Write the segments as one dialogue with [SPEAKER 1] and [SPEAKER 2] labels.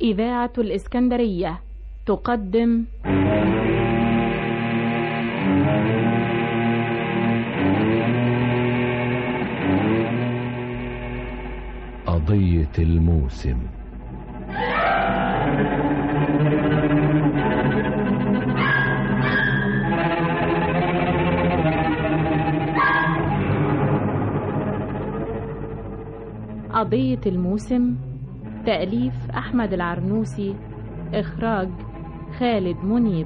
[SPEAKER 1] إذاعة الإسكندرية تقدم
[SPEAKER 2] قضية الموسم
[SPEAKER 1] قضية الموسم تأليف أحمد العرنوسي إخراج خالد منيب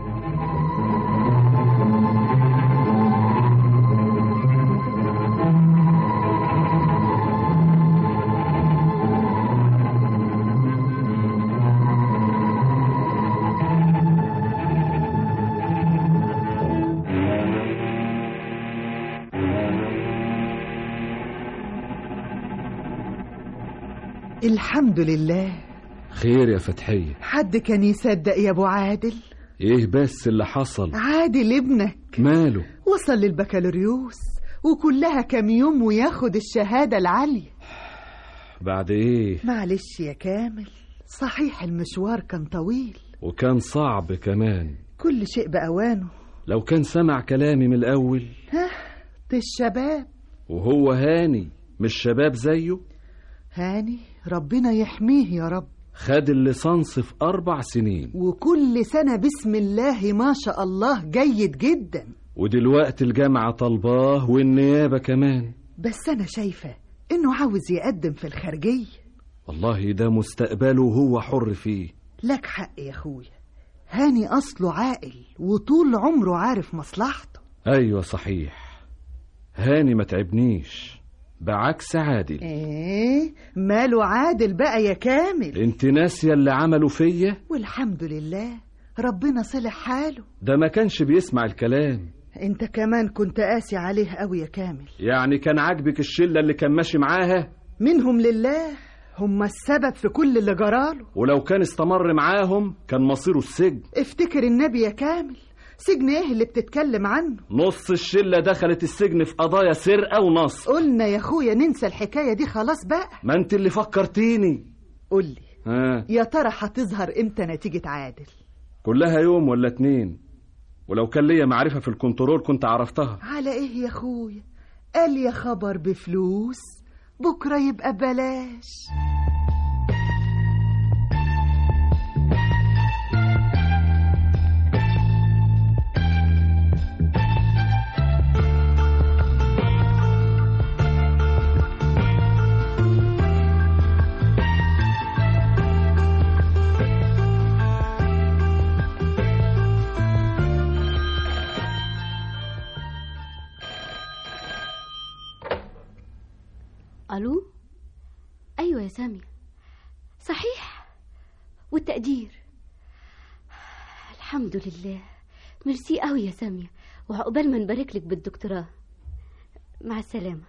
[SPEAKER 3] الحمد لله
[SPEAKER 2] خير يا فتحية
[SPEAKER 3] حد كان يصدق يا ابو عادل
[SPEAKER 2] ايه بس اللي حصل
[SPEAKER 3] عادل ابنك
[SPEAKER 2] ماله
[SPEAKER 3] وصل للبكالوريوس وكلها كام يوم وياخد الشهادة العالية
[SPEAKER 2] بعد ايه
[SPEAKER 3] معلش يا كامل صحيح المشوار كان طويل
[SPEAKER 2] وكان صعب كمان
[SPEAKER 3] كل شيء بأوانه
[SPEAKER 2] لو كان سمع كلامي من الأول
[SPEAKER 3] ها ده الشباب
[SPEAKER 2] وهو هاني مش شباب زيه
[SPEAKER 3] هاني ربنا يحميه يا رب
[SPEAKER 2] خد الليسانس في أربع سنين
[SPEAKER 3] وكل سنة بسم الله ما شاء الله جيد جدا
[SPEAKER 2] ودلوقتي الجامعة طلباه والنيابة كمان
[SPEAKER 3] بس أنا شايفة إنه عاوز يقدم في الخارجية
[SPEAKER 2] والله ده مستقبله وهو حر فيه
[SPEAKER 3] لك حق يا أخويا هاني أصله عاقل وطول عمره عارف مصلحته
[SPEAKER 2] أيوة صحيح هاني ما تعبنيش بعكس عادل
[SPEAKER 3] إيه ماله عادل بقى يا كامل
[SPEAKER 2] انت ناسية اللي عمله فيا
[SPEAKER 3] والحمد لله ربنا صلح حاله
[SPEAKER 2] ده ما كانش بيسمع الكلام
[SPEAKER 3] انت كمان كنت قاسي عليه قوي يا كامل
[SPEAKER 2] يعني كان عاجبك الشلة اللي كان ماشي معاها
[SPEAKER 3] منهم لله هم السبب في كل اللي جراله
[SPEAKER 2] ولو كان استمر معاهم كان مصيره السجن
[SPEAKER 3] افتكر النبي يا كامل سجن ايه اللي بتتكلم عنه
[SPEAKER 2] نص الشلة دخلت السجن في قضايا سرقة ونصب
[SPEAKER 3] قلنا يا اخويا ننسى الحكاية دي خلاص بقى
[SPEAKER 2] ما انت اللي فكرتيني
[SPEAKER 3] قولي
[SPEAKER 2] ها
[SPEAKER 3] يا ترى هتظهر امتى نتيجة عادل
[SPEAKER 2] كلها يوم ولا اتنين ولو كان ليا معرفة في الكنترول كنت عرفتها
[SPEAKER 3] على ايه يا اخويا قال يا خبر بفلوس بكرة يبقى بلاش
[SPEAKER 4] الو ايوه يا ساميه صحيح والتقدير الحمد لله ميرسي قوي يا ساميه وعقبال ما نبارك لك بالدكتوراه مع السلامه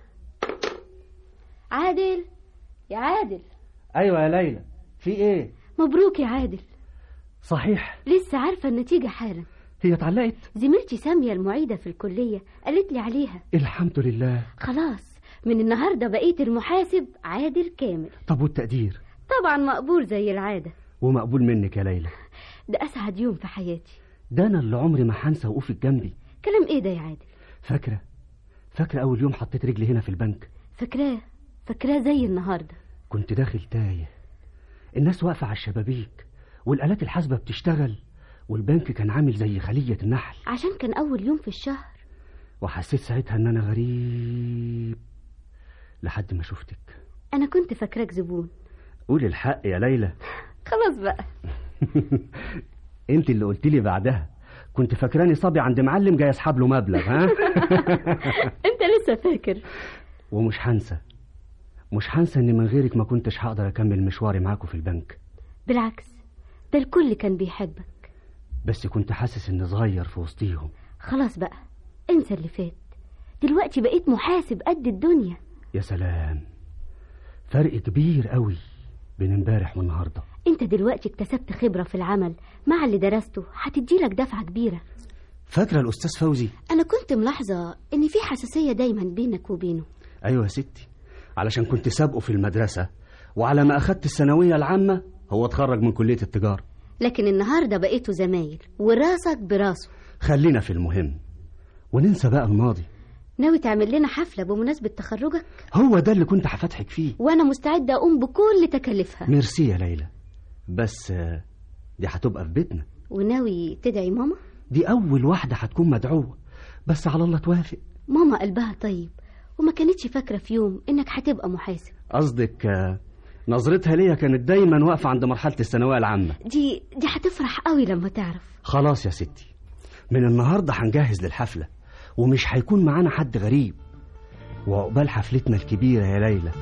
[SPEAKER 4] عادل يا عادل
[SPEAKER 5] ايوه يا ليلى في ايه
[SPEAKER 4] مبروك يا عادل
[SPEAKER 5] صحيح
[SPEAKER 4] لسه عارفه النتيجه حالا
[SPEAKER 5] هي اتعلقت
[SPEAKER 4] زميلتي ساميه المعيده في الكليه قالت لي عليها
[SPEAKER 5] الحمد لله
[SPEAKER 4] خلاص من النهارده بقيت المحاسب عادل كامل
[SPEAKER 5] طب والتقدير
[SPEAKER 4] طبعا مقبول زي العاده
[SPEAKER 5] ومقبول منك يا ليلى
[SPEAKER 4] ده اسعد يوم في حياتي
[SPEAKER 5] ده انا اللي عمري ما هنسى وقوفك جنبي
[SPEAKER 4] كلام ايه ده يا عادل
[SPEAKER 5] فاكره فاكره اول يوم حطيت رجلي هنا في البنك
[SPEAKER 4] فاكراه فاكراه زي النهارده
[SPEAKER 5] كنت داخل تايه الناس واقفه على الشبابيك والالات الحاسبه بتشتغل والبنك كان عامل زي خليه النحل
[SPEAKER 4] عشان كان اول يوم في الشهر
[SPEAKER 5] وحسيت ساعتها ان انا غريب لحد ما شفتك
[SPEAKER 4] انا كنت فاكراك زبون
[SPEAKER 5] قولي الحق يا ليلى
[SPEAKER 4] خلاص بقى
[SPEAKER 5] انت اللي قلت لي بعدها كنت فاكراني صبي عند معلم جاي اسحب له مبلغ ها
[SPEAKER 4] انت لسه فاكر
[SPEAKER 5] ومش هنسى مش هنسى ان من غيرك ما كنتش هقدر اكمل مشواري معاكم في البنك
[SPEAKER 4] بالعكس ده الكل كان بيحبك
[SPEAKER 5] بس كنت حاسس اني صغير في وسطيهم
[SPEAKER 4] خلاص بقى انسى اللي فات دلوقتي بقيت محاسب قد الدنيا
[SPEAKER 5] يا سلام فرق كبير قوي بين امبارح والنهارده
[SPEAKER 4] انت دلوقتي اكتسبت خبرة في العمل مع اللي درسته هتديلك دفعة كبيرة
[SPEAKER 5] فاكره الاستاذ فوزي
[SPEAKER 4] انا كنت ملاحظة ان في حساسية دايما بينك وبينه
[SPEAKER 5] ايوه يا ستي علشان كنت سابقه في المدرسه وعلى ما اخدت الثانويه العامه هو اتخرج من كلية التجارة
[SPEAKER 4] لكن النهاردة بقيتوا زمايل وراسك براسه
[SPEAKER 5] خلينا في المهم وننسى بقى الماضي
[SPEAKER 4] ناوي تعمل لنا حفلة بمناسبة تخرجك
[SPEAKER 5] هو ده اللي كنت هفتحك فيه
[SPEAKER 4] وأنا مستعدة أقوم بكل تكاليفها
[SPEAKER 5] ميرسي يا ليلى بس آه، دي هتبقى في بيتنا
[SPEAKER 4] وناوي تدعي ماما
[SPEAKER 5] دي أول واحدة هتكون مدعوة بس على الله توافق
[SPEAKER 4] ماما قلبها طيب وما كانتش فاكرة في يوم إنك هتبقى محاسب
[SPEAKER 5] قصدك آه، نظرتها ليا كانت دايما واقفة عند مرحلة الثانوية العامة
[SPEAKER 4] دي دي هتفرح قوي لما تعرف
[SPEAKER 5] خلاص يا ستي من النهاردة هنجهز للحفلة ومش هيكون معانا حد غريب وعقبال حفلتنا الكبيرة يا ليلى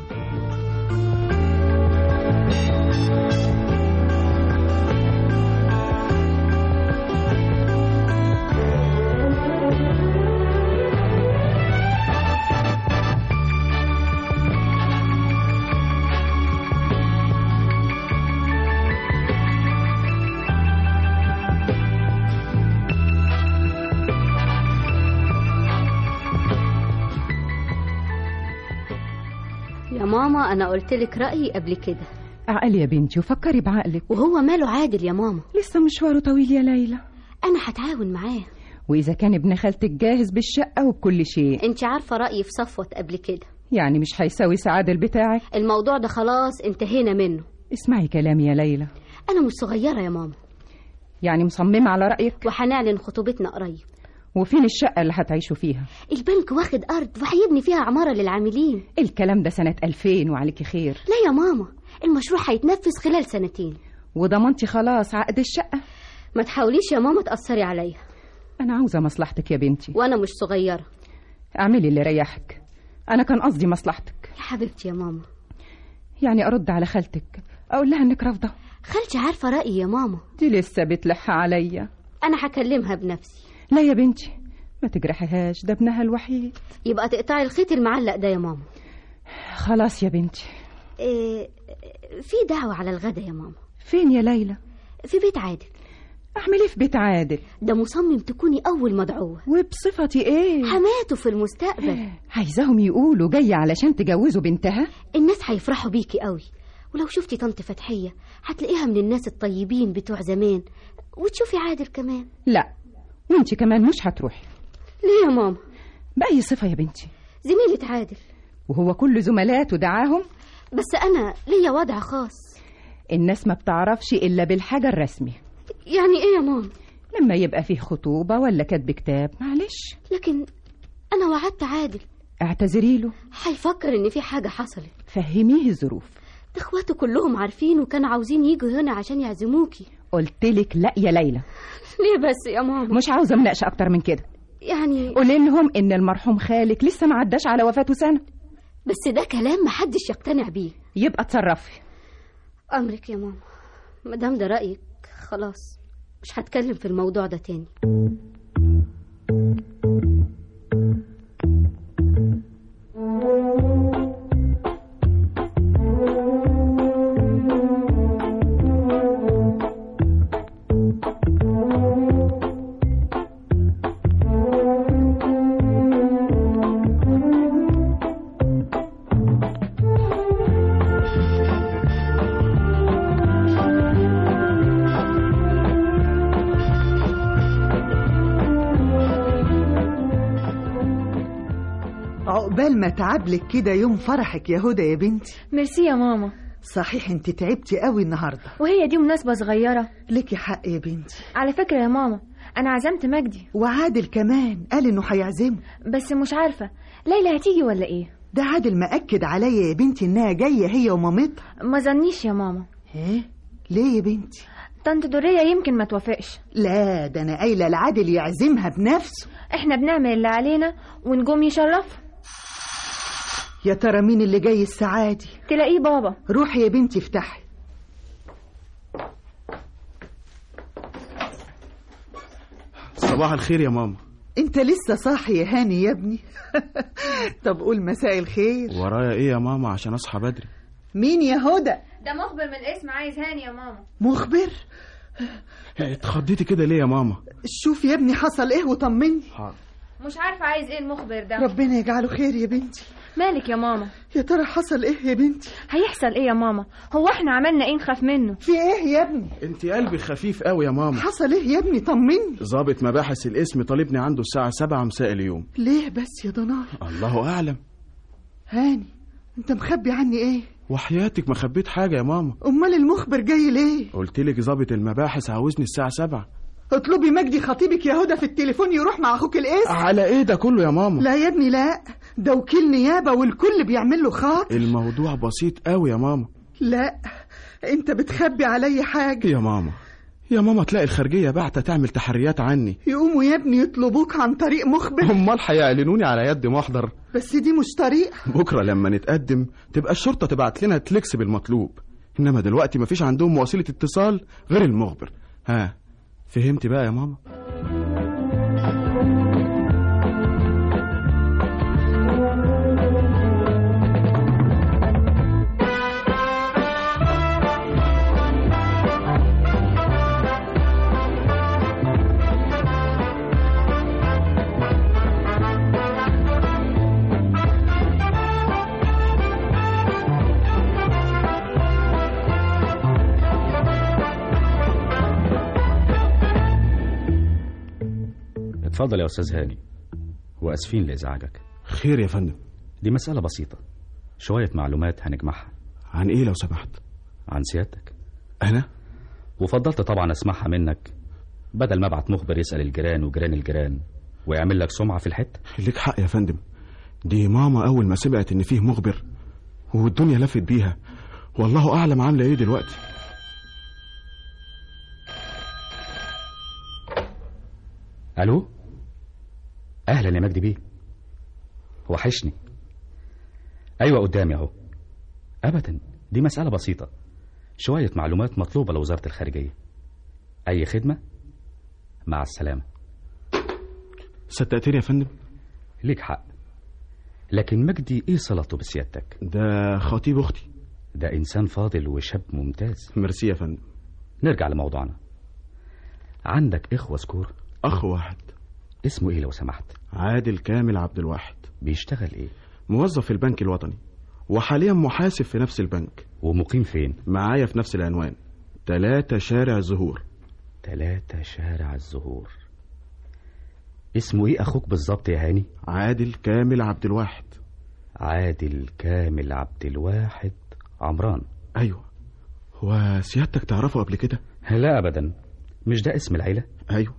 [SPEAKER 4] يا ماما أنا قلت لك رأيي قبل كده
[SPEAKER 6] عقل يا بنتي وفكري بعقلك
[SPEAKER 4] وهو ماله عادل يا ماما
[SPEAKER 6] لسه مشواره طويل يا ليلى
[SPEAKER 4] أنا هتعاون معاه
[SPEAKER 6] وإذا كان ابن خالتك جاهز بالشقة وبكل شيء
[SPEAKER 4] انت عارفة رأيي في صفوت قبل كده
[SPEAKER 6] يعني مش هيساوي سعادة بتاعك
[SPEAKER 4] الموضوع ده خلاص انتهينا منه
[SPEAKER 6] اسمعي كلامي يا ليلى
[SPEAKER 4] أنا مش صغيرة يا ماما
[SPEAKER 6] يعني مصممة على رأيك
[SPEAKER 4] وهنعلن خطوبتنا قريب
[SPEAKER 6] وفين الشقة اللي هتعيشوا فيها
[SPEAKER 4] البنك واخد أرض وهيبني فيها عمارة للعاملين
[SPEAKER 6] الكلام ده سنة 2000 وعليكي خير
[SPEAKER 4] لا يا ماما المشروع هيتنفذ خلال سنتين
[SPEAKER 6] وضمنتي خلاص عقد الشقة
[SPEAKER 4] ما تحاوليش يا ماما تأثري عليا
[SPEAKER 6] أنا عاوزة مصلحتك يا بنتي
[SPEAKER 4] وأنا مش صغيرة
[SPEAKER 6] اعملي اللي يريحك أنا كان قصدي مصلحتك
[SPEAKER 4] يا حبيبتي يا ماما
[SPEAKER 6] يعني أرد على خالتك أقول لها إنك رافضة
[SPEAKER 4] خالتي عارفة رأيي يا ماما
[SPEAKER 6] دي لسه بتلح عليا
[SPEAKER 4] أنا هكلمها بنفسي
[SPEAKER 6] لا يا بنتي ما تجرحيهاش ده ابنها الوحيد
[SPEAKER 4] يبقى تقطعي الخيط المعلق ده يا ماما
[SPEAKER 6] خلاص يا بنتي
[SPEAKER 4] إيه في دعوة على الغدا يا ماما
[SPEAKER 6] فين يا ليلى
[SPEAKER 4] في بيت عادل
[SPEAKER 6] اعمل ايه في بيت عادل
[SPEAKER 4] ده مصمم تكوني أول مدعوة
[SPEAKER 6] وبصفتي ايه
[SPEAKER 4] حماته في المستقبل
[SPEAKER 6] عايزاهم يقولوا جاية علشان تجوزوا بنتها
[SPEAKER 4] الناس هيفرحوا بيكي قوي ولو شفتي طنط فتحية هتلاقيها من الناس الطيبين بتوع زمان وتشوفي عادل كمان
[SPEAKER 6] لا وانت كمان مش هتروحي
[SPEAKER 4] ليه يا ماما
[SPEAKER 6] بأي صفة يا بنتي
[SPEAKER 4] زميلة عادل
[SPEAKER 6] وهو كل زملاته دعاهم
[SPEAKER 4] بس أنا ليا وضع خاص
[SPEAKER 6] الناس ما بتعرفش إلا بالحاجة الرسمي
[SPEAKER 4] يعني إيه يا ماما
[SPEAKER 6] لما يبقى فيه خطوبة ولا كتب كتاب معلش
[SPEAKER 4] لكن أنا وعدت عادل
[SPEAKER 6] اعتذري له
[SPEAKER 4] هيفكر إن في حاجة حصلت
[SPEAKER 6] فهميه الظروف
[SPEAKER 4] ده إخواته كلهم عارفين وكانوا عاوزين يجوا هنا عشان يعزموكي
[SPEAKER 6] قلتلك لا يا ليلى
[SPEAKER 4] ليه بس يا ماما
[SPEAKER 6] مش عاوزة مناقشة أكتر من كده
[SPEAKER 4] يعني
[SPEAKER 6] قولي لهم إن المرحوم خالك لسه ما عداش على وفاته سنة
[SPEAKER 4] بس ده كلام محدش يقتنع بيه
[SPEAKER 6] يبقى اتصرفي
[SPEAKER 4] أمرك يا ماما مادام ده رأيك خلاص مش هتكلم في الموضوع ده تاني
[SPEAKER 3] عقبال ما تعبلك كده يوم فرحك يا هدى يا بنتي
[SPEAKER 7] ميرسي يا ماما
[SPEAKER 3] صحيح انت تعبتي قوي النهارده
[SPEAKER 7] وهي دي مناسبة صغيرة
[SPEAKER 3] ليكي حق يا بنتي
[SPEAKER 7] على فكرة يا ماما أنا عزمت مجدي
[SPEAKER 3] وعادل كمان قال انه هيعزمه
[SPEAKER 7] بس مش عارفة ليلى هتيجي ولا إيه
[SPEAKER 3] ده عادل مأكد عليا يا بنتي انها جايه هي ومامتها
[SPEAKER 7] ما ظنيش يا ماما
[SPEAKER 3] ايه ليه يا بنتي
[SPEAKER 7] طنط دورية يمكن ما توافقش
[SPEAKER 3] لا ده انا قايله لعادل يعزمها بنفسه
[SPEAKER 7] احنا بنعمل اللي علينا ونجوم يشرفوا
[SPEAKER 3] يا ترى مين اللي جاي الساعه دي
[SPEAKER 7] تلاقيه بابا
[SPEAKER 3] روحي يا بنتي افتحي
[SPEAKER 8] صباح الخير يا ماما
[SPEAKER 3] انت لسه صاحي يا هاني يا ابني طب قول مساء الخير
[SPEAKER 8] ورايا ايه يا ماما عشان اصحى بدري
[SPEAKER 3] مين يا هدى
[SPEAKER 7] ده مخبر من الاسم عايز هاني يا ماما
[SPEAKER 3] مخبر
[SPEAKER 8] اتخضيتي كده ليه يا ماما
[SPEAKER 3] شوف يا ابني حصل ايه وطمني
[SPEAKER 8] حاضر
[SPEAKER 7] مش عارفة عايز ايه المخبر ده
[SPEAKER 3] ربنا يجعله خير يا بنتي
[SPEAKER 7] مالك يا ماما
[SPEAKER 3] يا ترى حصل ايه يا بنتي
[SPEAKER 7] هيحصل ايه يا ماما هو احنا عملنا ايه نخاف منه
[SPEAKER 3] في ايه يا ابني
[SPEAKER 8] انت قلبي خفيف قوي يا ماما
[SPEAKER 3] حصل ايه يا ابني طمني
[SPEAKER 8] ضابط مباحث الاسم طالبني عنده الساعة سبعة مساء اليوم
[SPEAKER 3] ليه بس يا ضناي
[SPEAKER 8] الله أعلم
[SPEAKER 3] هاني انت مخبي عني ايه
[SPEAKER 8] وحياتك ما خبيت حاجة يا ماما
[SPEAKER 3] امال المخبر جاي ليه
[SPEAKER 8] قلت لك ضابط المباحث عاوزني الساعة سبعة
[SPEAKER 3] اطلبي مجدي خطيبك يا هدى في التليفون يروح مع اخوك الاسم
[SPEAKER 8] على ايه ده كله يا ماما
[SPEAKER 3] لا يا ابني لا ده وكيل نيابه والكل بيعمل له خاطر
[SPEAKER 8] الموضوع بسيط قوي يا ماما
[SPEAKER 3] لا انت بتخبي علي حاجه
[SPEAKER 8] يا ماما يا ماما تلاقي الخارجية بعتة تعمل تحريات عني
[SPEAKER 3] يقوموا يا ابني يطلبوك عن طريق مخبر
[SPEAKER 8] امال هيعلنوني على يد محضر
[SPEAKER 3] بس دي مش طريقه
[SPEAKER 8] بكرة لما نتقدم تبقى الشرطة تبعت لنا تلكس بالمطلوب انما دلوقتي مفيش عندهم وسيلة اتصال غير المخبر ها فهمت بقى يا ماما
[SPEAKER 9] اتفضل يا استاذ هاني واسفين لازعاجك
[SPEAKER 8] خير يا فندم
[SPEAKER 9] دي مسألة بسيطة شوية معلومات هنجمعها
[SPEAKER 8] عن ايه لو سمحت
[SPEAKER 9] عن سيادتك
[SPEAKER 8] انا
[SPEAKER 9] وفضلت طبعا اسمعها منك بدل ما ابعت مخبر يسأل الجيران وجيران الجيران ويعمل لك سمعة في الحتة
[SPEAKER 8] ليك حق يا فندم دي ماما اول ما سمعت ان فيه مخبر والدنيا لفت بيها والله اعلم عامله ايه دلوقتي
[SPEAKER 9] الو اهلا يا مجدي بيه وحشني ايوه قدامي اهو ابدا دي مسألة بسيطة شوية معلومات مطلوبة لوزارة الخارجية اي خدمة مع السلامة
[SPEAKER 8] صدقتني يا فندم
[SPEAKER 9] ليك حق لكن مجدي ايه صلته بسيادتك
[SPEAKER 8] ده خطيب اختي
[SPEAKER 9] ده انسان فاضل وشاب ممتاز
[SPEAKER 8] ميرسي يا فندم
[SPEAKER 9] نرجع لموضوعنا عندك اخوة سكور
[SPEAKER 8] اخ واحد
[SPEAKER 9] اسمه ايه لو سمحت
[SPEAKER 8] عادل كامل عبد الواحد
[SPEAKER 9] بيشتغل ايه
[SPEAKER 8] موظف في البنك الوطني وحاليا محاسب في نفس البنك
[SPEAKER 9] ومقيم فين
[SPEAKER 8] معايا في نفس العنوان تلاتة شارع الزهور
[SPEAKER 9] تلاتة شارع الزهور اسمه ايه اخوك بالظبط يا هاني
[SPEAKER 8] عادل كامل عبد الواحد
[SPEAKER 9] عادل كامل عبد الواحد عمران
[SPEAKER 8] ايوه هو سيادتك تعرفه قبل كده
[SPEAKER 9] لا ابدا مش ده اسم العيلة
[SPEAKER 8] ايوه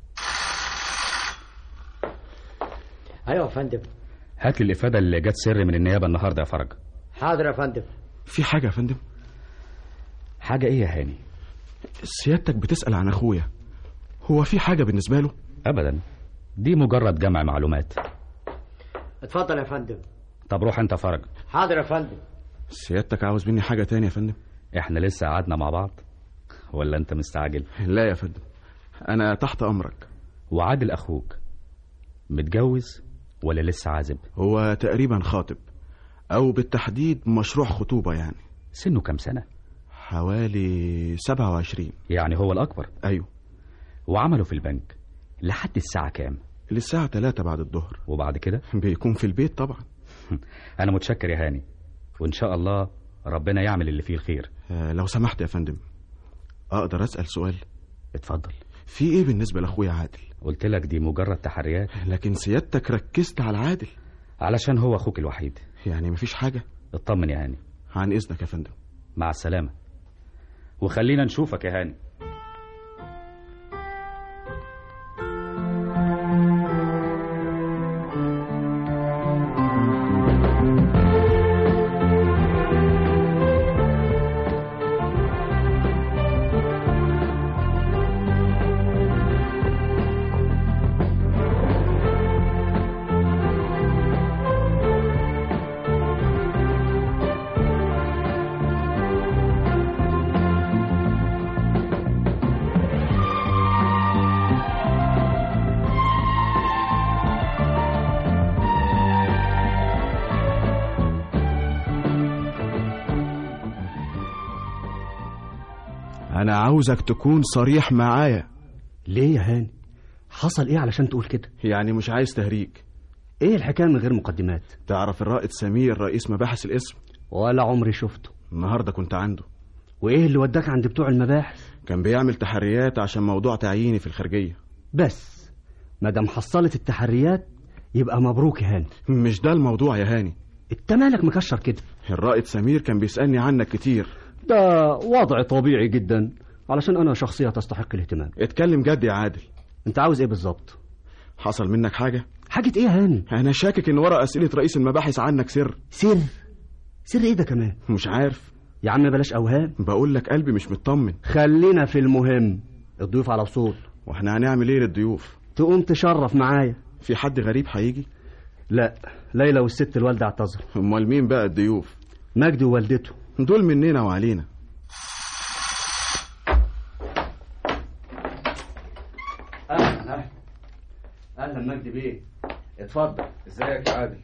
[SPEAKER 10] ايوه يا فندم
[SPEAKER 9] هات لي الافادة اللي جت سر من النيابة النهاردة يا فرج
[SPEAKER 10] حاضر يا فندم
[SPEAKER 8] في حاجة يا فندم
[SPEAKER 9] حاجة ايه يا هاني
[SPEAKER 8] سيادتك بتسأل عن اخويا هو في حاجة بالنسبة له
[SPEAKER 9] ابدا دي مجرد جمع معلومات
[SPEAKER 10] اتفضل يا فندم
[SPEAKER 9] طب روح انت يا فرج
[SPEAKER 10] حاضر يا فندم
[SPEAKER 8] سيادتك عاوز مني حاجة تانية يا فندم
[SPEAKER 9] احنا لسه قعدنا مع بعض ولا انت مستعجل
[SPEAKER 8] لا يا فندم انا تحت امرك
[SPEAKER 9] وعادل اخوك متجوز ولا لسه عازب
[SPEAKER 8] هو تقريبا خاطب او بالتحديد مشروع خطوبة يعني
[SPEAKER 9] سنه كام سنة
[SPEAKER 8] حوالي سبعة وعشرين
[SPEAKER 9] يعني هو الاكبر
[SPEAKER 8] ايوه
[SPEAKER 9] وعمله في البنك لحد الساعة كام
[SPEAKER 8] للساعة تلاتة بعد الظهر
[SPEAKER 9] وبعد كده
[SPEAKER 8] بيكون في البيت طبعا
[SPEAKER 9] انا متشكر يا هاني وان شاء الله ربنا يعمل اللي فيه الخير
[SPEAKER 8] آه لو سمحت يا فندم اقدر اسأل سؤال
[SPEAKER 9] اتفضل
[SPEAKER 8] في ايه بالنسبة لاخويا عادل
[SPEAKER 9] قلت لك دي مجرد تحريات
[SPEAKER 8] لكن سيادتك ركزت على عادل
[SPEAKER 9] علشان هو اخوك الوحيد
[SPEAKER 8] يعني مفيش حاجة
[SPEAKER 9] اطمن يا هاني
[SPEAKER 8] عن اذنك يا فندم
[SPEAKER 9] مع السلامة وخلينا نشوفك يا هاني
[SPEAKER 8] انا عاوزك تكون صريح معايا
[SPEAKER 5] ليه يا هاني حصل ايه علشان تقول كده
[SPEAKER 8] يعني مش عايز تهريج
[SPEAKER 5] ايه الحكايه من غير مقدمات
[SPEAKER 8] تعرف الرائد سمير رئيس مباحث الاسم
[SPEAKER 5] ولا عمري شفته
[SPEAKER 8] النهارده كنت عنده
[SPEAKER 5] وايه اللي وداك عند بتوع المباحث
[SPEAKER 8] كان بيعمل تحريات عشان موضوع تعييني في الخارجيه
[SPEAKER 5] بس ما دام حصلت التحريات يبقى مبروك يا هاني
[SPEAKER 8] مش ده الموضوع يا هاني
[SPEAKER 5] انت مالك مكشر كده
[SPEAKER 8] الرائد سمير كان بيسالني عنك كتير
[SPEAKER 5] ده وضع طبيعي جدا علشان انا شخصيه تستحق الاهتمام
[SPEAKER 8] اتكلم جد يا عادل
[SPEAKER 5] انت عاوز ايه بالظبط
[SPEAKER 8] حصل منك حاجه
[SPEAKER 5] حاجه ايه يا هاني
[SPEAKER 8] انا شاكك ان ورا اسئله رئيس المباحث عنك سر
[SPEAKER 5] سر سر ايه ده كمان
[SPEAKER 8] مش عارف
[SPEAKER 5] يا عم بلاش اوهام
[SPEAKER 8] بقول لك قلبي مش مطمن
[SPEAKER 5] خلينا في المهم الضيوف على وصول
[SPEAKER 8] واحنا هنعمل ايه للضيوف
[SPEAKER 5] تقوم تشرف معايا
[SPEAKER 8] في حد غريب هيجي
[SPEAKER 5] لا ليلى والست الوالده اعتذروا
[SPEAKER 8] امال مين بقى الضيوف
[SPEAKER 5] مجدي ووالدته
[SPEAKER 8] دول مننا وعلينا
[SPEAKER 5] اهلا اهلا اهلا مجدي بيه اتفضل
[SPEAKER 9] ازيك يا عادل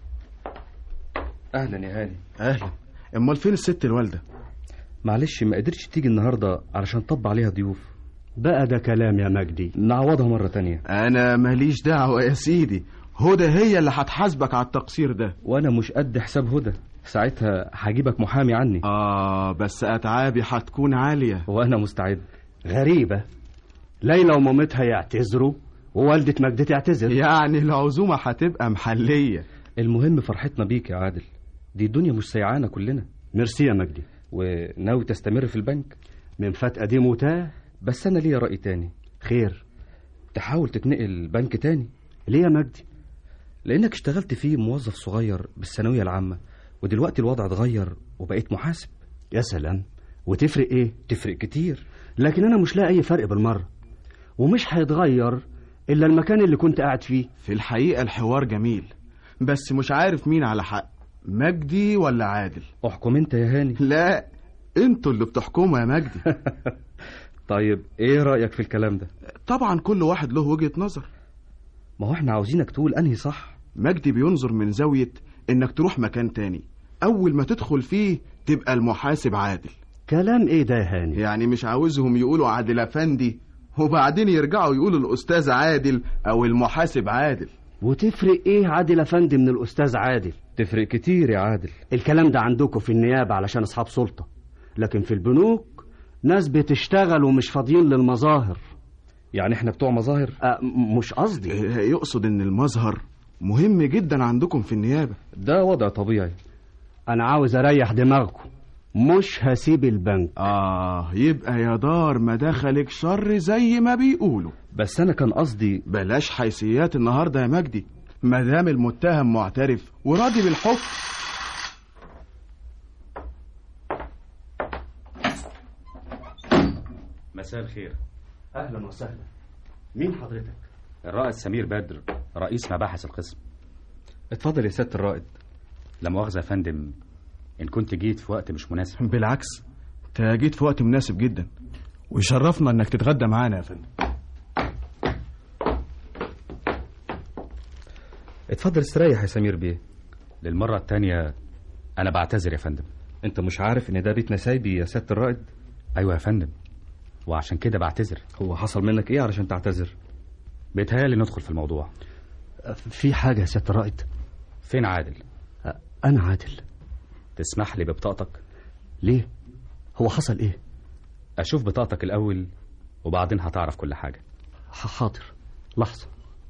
[SPEAKER 9] اهلا يا هاني
[SPEAKER 8] اهلا امال فين الست الوالده
[SPEAKER 9] معلش ما قدرتش تيجي النهارده علشان طب عليها ضيوف
[SPEAKER 5] بقى ده كلام يا مجدي
[SPEAKER 9] نعوضها مره تانية
[SPEAKER 8] انا ماليش دعوه يا سيدي هدى هي اللي هتحاسبك على التقصير ده
[SPEAKER 9] وانا مش قد حساب هدى ساعتها هجيبك محامي عني
[SPEAKER 8] اه بس اتعابي هتكون عاليه
[SPEAKER 9] وانا مستعد
[SPEAKER 5] غريبه ليلى ومامتها يعتذروا ووالده مجدي تعتذر
[SPEAKER 8] يعني العزومه هتبقى محليه
[SPEAKER 9] المهم فرحتنا بيك يا عادل دي الدنيا مش سيعانه كلنا
[SPEAKER 5] ميرسي يا مجدي
[SPEAKER 9] وناوي تستمر في البنك
[SPEAKER 5] من فات قديم وتاه
[SPEAKER 9] بس انا ليا راي تاني
[SPEAKER 5] خير
[SPEAKER 9] تحاول تتنقل بنك تاني
[SPEAKER 5] ليه يا مجدي
[SPEAKER 9] لانك اشتغلت فيه موظف صغير بالثانويه العامه ودلوقتي الوضع اتغير وبقيت محاسب
[SPEAKER 5] يا سلام وتفرق ايه
[SPEAKER 9] تفرق كتير
[SPEAKER 5] لكن انا مش لاقي اي فرق بالمره ومش هيتغير الا المكان اللي كنت قاعد فيه
[SPEAKER 8] في الحقيقه الحوار جميل بس مش عارف مين على حق مجدي ولا عادل
[SPEAKER 9] احكم انت يا هاني
[SPEAKER 8] لا انتوا اللي بتحكموا يا مجدي
[SPEAKER 9] طيب ايه رايك في الكلام ده
[SPEAKER 8] طبعا كل واحد له وجهه نظر
[SPEAKER 9] ما هو احنا عاوزينك تقول انهي صح
[SPEAKER 8] مجدي بينظر من زاويه انك تروح مكان تاني اول ما تدخل فيه تبقى المحاسب عادل
[SPEAKER 5] كلام ايه ده يا هاني
[SPEAKER 8] يعني مش عاوزهم يقولوا عادل افندي وبعدين يرجعوا يقولوا الاستاذ عادل او المحاسب عادل
[SPEAKER 5] وتفرق ايه عادل افندي من الاستاذ عادل
[SPEAKER 9] تفرق كتير يا عادل
[SPEAKER 5] الكلام ده عندكم في النيابه علشان اصحاب سلطه لكن في البنوك ناس بتشتغل ومش فاضيين للمظاهر
[SPEAKER 9] يعني احنا بتوع مظاهر
[SPEAKER 5] أه مش قصدي
[SPEAKER 8] يقصد ان المظهر مهم جدا عندكم في النيابه
[SPEAKER 9] ده وضع طبيعي
[SPEAKER 5] انا عاوز اريح دماغكم مش هسيب البنك
[SPEAKER 8] اه يبقى يا دار ما دخلك شر زي ما بيقولوا
[SPEAKER 9] بس انا كان قصدي
[SPEAKER 8] بلاش حيثيات النهارده يا مجدي ما دام المتهم معترف وراضي بالحكم
[SPEAKER 9] مساء الخير
[SPEAKER 5] اهلا وسهلا مين حضرتك
[SPEAKER 9] الرائد سمير بدر رئيس مباحث القسم اتفضل يا سياده الرائد لا مؤاخذه يا فندم ان كنت جيت في وقت مش مناسب
[SPEAKER 8] بالعكس انت جيت في وقت مناسب جدا ويشرفنا انك تتغدى معانا يا فندم
[SPEAKER 9] اتفضل استريح يا سمير بيه للمره التانية انا بعتذر يا فندم انت مش عارف ان ده بيت نسايبي يا سياده الرائد ايوه يا فندم وعشان كده بعتذر هو حصل منك ايه علشان تعتذر بيتهيألي ندخل في الموضوع
[SPEAKER 5] في حاجه يا سياده الرائد
[SPEAKER 9] فين عادل
[SPEAKER 5] انا عادل
[SPEAKER 9] تسمح لي ببطاقتك
[SPEAKER 5] ليه هو حصل ايه
[SPEAKER 9] اشوف بطاقتك الاول وبعدين هتعرف كل حاجه
[SPEAKER 5] حاضر لحظه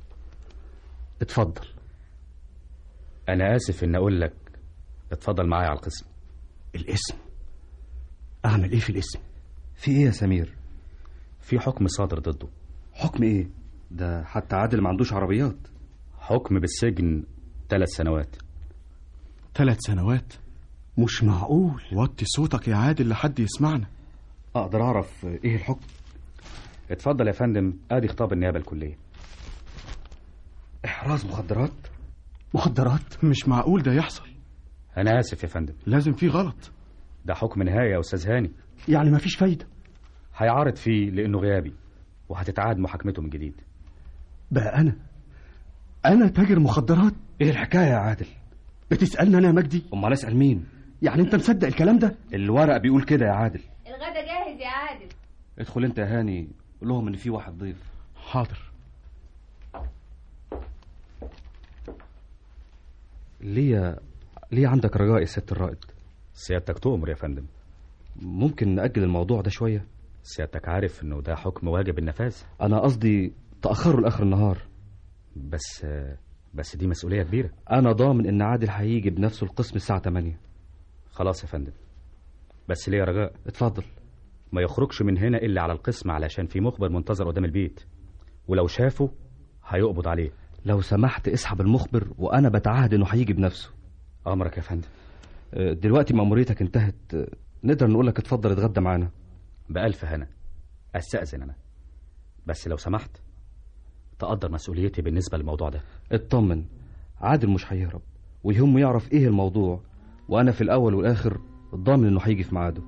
[SPEAKER 5] اتفضل
[SPEAKER 9] انا اسف ان اقول لك اتفضل معايا على القسم
[SPEAKER 5] الاسم اعمل ايه في الاسم
[SPEAKER 9] في ايه يا سمير في حكم صادر ضده حكم ايه ده حتى عادل ما عندوش عربيات حكم بالسجن ثلاث سنوات
[SPEAKER 8] ثلاث سنوات
[SPEAKER 5] مش معقول
[SPEAKER 8] وطي صوتك يا عادل لحد يسمعنا
[SPEAKER 9] اقدر اعرف ايه الحكم اتفضل يا فندم ادي خطاب النيابه الكليه احراز مخدرات
[SPEAKER 5] مخدرات
[SPEAKER 8] مش معقول ده يحصل
[SPEAKER 9] انا اسف يا فندم
[SPEAKER 8] لازم في غلط
[SPEAKER 9] ده حكم نهايه يا استاذ هاني
[SPEAKER 5] يعني مفيش فايده
[SPEAKER 9] هيعارض فيه لانه غيابي وهتتعاد محاكمته من جديد
[SPEAKER 5] بقى انا انا تاجر مخدرات
[SPEAKER 9] ايه الحكايه يا عادل
[SPEAKER 5] بتسالني انا يا مجدي
[SPEAKER 9] امال اسال مين
[SPEAKER 5] يعني انت مصدق الكلام ده
[SPEAKER 9] الورق بيقول كده يا عادل
[SPEAKER 7] الغدا جاهز يا عادل
[SPEAKER 9] ادخل انت يا هاني قول لهم ان في واحد ضيف
[SPEAKER 8] حاضر
[SPEAKER 9] ليه ليه عندك رجاء يا سيادة الرائد سيادتك تؤمر يا فندم ممكن نأجل الموضوع ده شوية سيادتك عارف انه ده حكم واجب النفاذ انا قصدي تأخره لآخر النهار بس بس دي مسؤولية كبيرة انا ضامن ان عادل هيجي بنفسه القسم الساعة 8 خلاص يا فندم بس ليه يا رجاء اتفضل ما يخرجش من هنا الا على القسم علشان في مخبر منتظر قدام البيت ولو شافه هيقبض عليه لو سمحت اسحب المخبر وانا بتعهد انه هيجي بنفسه امرك يا فندم دلوقتي مأموريتك انتهت نقدر نقول لك اتفضل اتغدى معانا بألف هنا استأذن انا بس لو سمحت تقدر مسؤوليتي بالنسبة للموضوع ده اطمن عادل مش هيهرب ويهمه يعرف ايه الموضوع وانا في الاول والاخر ضامن انه هيجي في ميعاده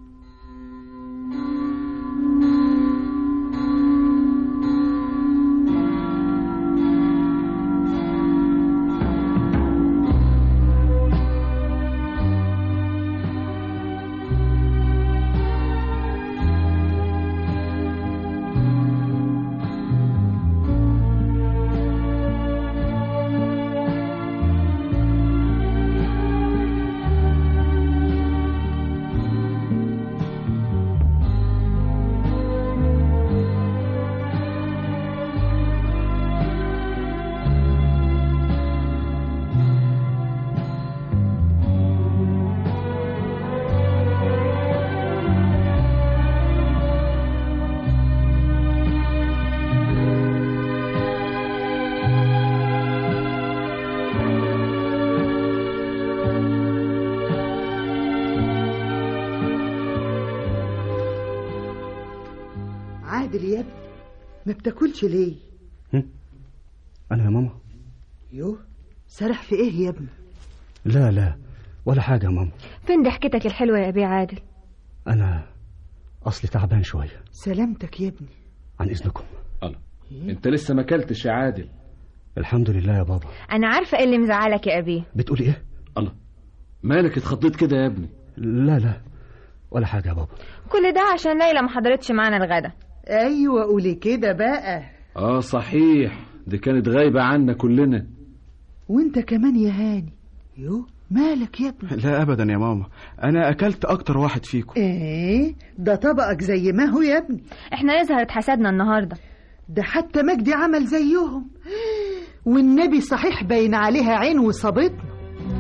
[SPEAKER 3] عادل يا ابني ما بتاكلش ليه
[SPEAKER 5] انا يا ماما
[SPEAKER 3] يوه سرح في ايه يا ابني
[SPEAKER 5] لا لا ولا حاجة يا ماما
[SPEAKER 7] فين ضحكتك الحلوة يا أبي عادل
[SPEAKER 5] انا اصلي تعبان شوية
[SPEAKER 3] سلامتك يا ابني
[SPEAKER 5] عن اذنكم
[SPEAKER 2] الله انت لسه ما اكلتش يا عادل
[SPEAKER 5] الحمد لله يا بابا
[SPEAKER 7] أنا عارفة إيه اللي مزعلك يا أبي
[SPEAKER 5] بتقولي ايه
[SPEAKER 2] الله مالك اتخضيت كده يا ابني
[SPEAKER 5] لا لا ولا حاجة يا بابا
[SPEAKER 7] كل ده عشان ليلى ما حضرتش معانا الغدا
[SPEAKER 3] ايوه قولي كده بقى
[SPEAKER 2] اه صحيح دي كانت غايبة عنا كلنا
[SPEAKER 3] وانت كمان يا هاني يوه مالك يا ابني
[SPEAKER 8] لا ابدا يا ماما انا اكلت اكتر واحد فيكم
[SPEAKER 3] ايه ده طبقك زي ما هو يا ابني
[SPEAKER 7] احنا يظهر اتحسدنا النهاردة
[SPEAKER 3] ده حتى مجدي عمل زيهم والنبي صحيح باين عليها عين وصابتنا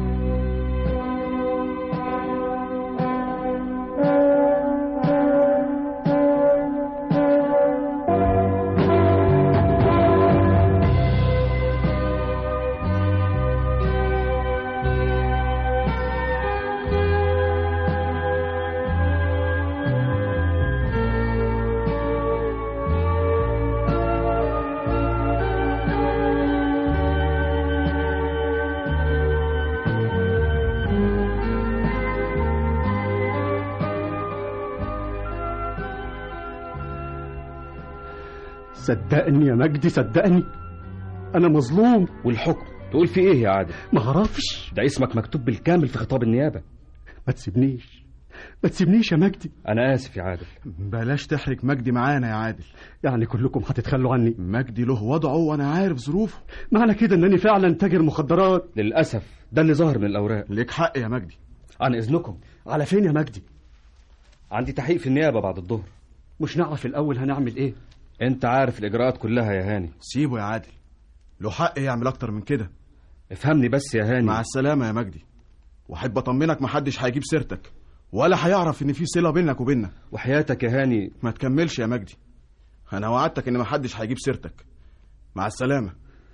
[SPEAKER 5] صدقني يا مجدي صدقني انا مظلوم
[SPEAKER 9] والحكم تقول في ايه يا عادل
[SPEAKER 5] ما اعرفش
[SPEAKER 9] ده اسمك مكتوب بالكامل في خطاب النيابة
[SPEAKER 5] ما تسيبنيش ما تسيبنيش يا مجدي
[SPEAKER 9] انا اسف يا عادل
[SPEAKER 8] بلاش تحرج مجدي معانا يا عادل
[SPEAKER 5] يعني كلكم هتتخلوا عني
[SPEAKER 8] مجدي له وضعه وانا عارف ظروفه
[SPEAKER 5] معنى كده انني فعلا تاجر مخدرات
[SPEAKER 9] للاسف ده اللي ظهر من الاوراق
[SPEAKER 8] ليك حق يا مجدي
[SPEAKER 9] عن اذنكم
[SPEAKER 5] على فين يا مجدي
[SPEAKER 9] عندي تحقيق في النيابة بعد الظهر
[SPEAKER 5] مش نعرف الاول هنعمل ايه
[SPEAKER 9] انت عارف الاجراءات كلها يا هاني
[SPEAKER 8] سيبه يا عادل له حق يعمل اكتر من كده
[SPEAKER 9] افهمني بس يا هاني
[SPEAKER 8] مع السلامة يا مجدي واحب اطمنك محدش هيجيب سيرتك ولا هيعرف ان في صلة بينك وبيننا
[SPEAKER 9] وحياتك يا هاني
[SPEAKER 8] ما تكملش يا مجدي انا وعدتك ان محدش هيجيب سيرتك مع السلامة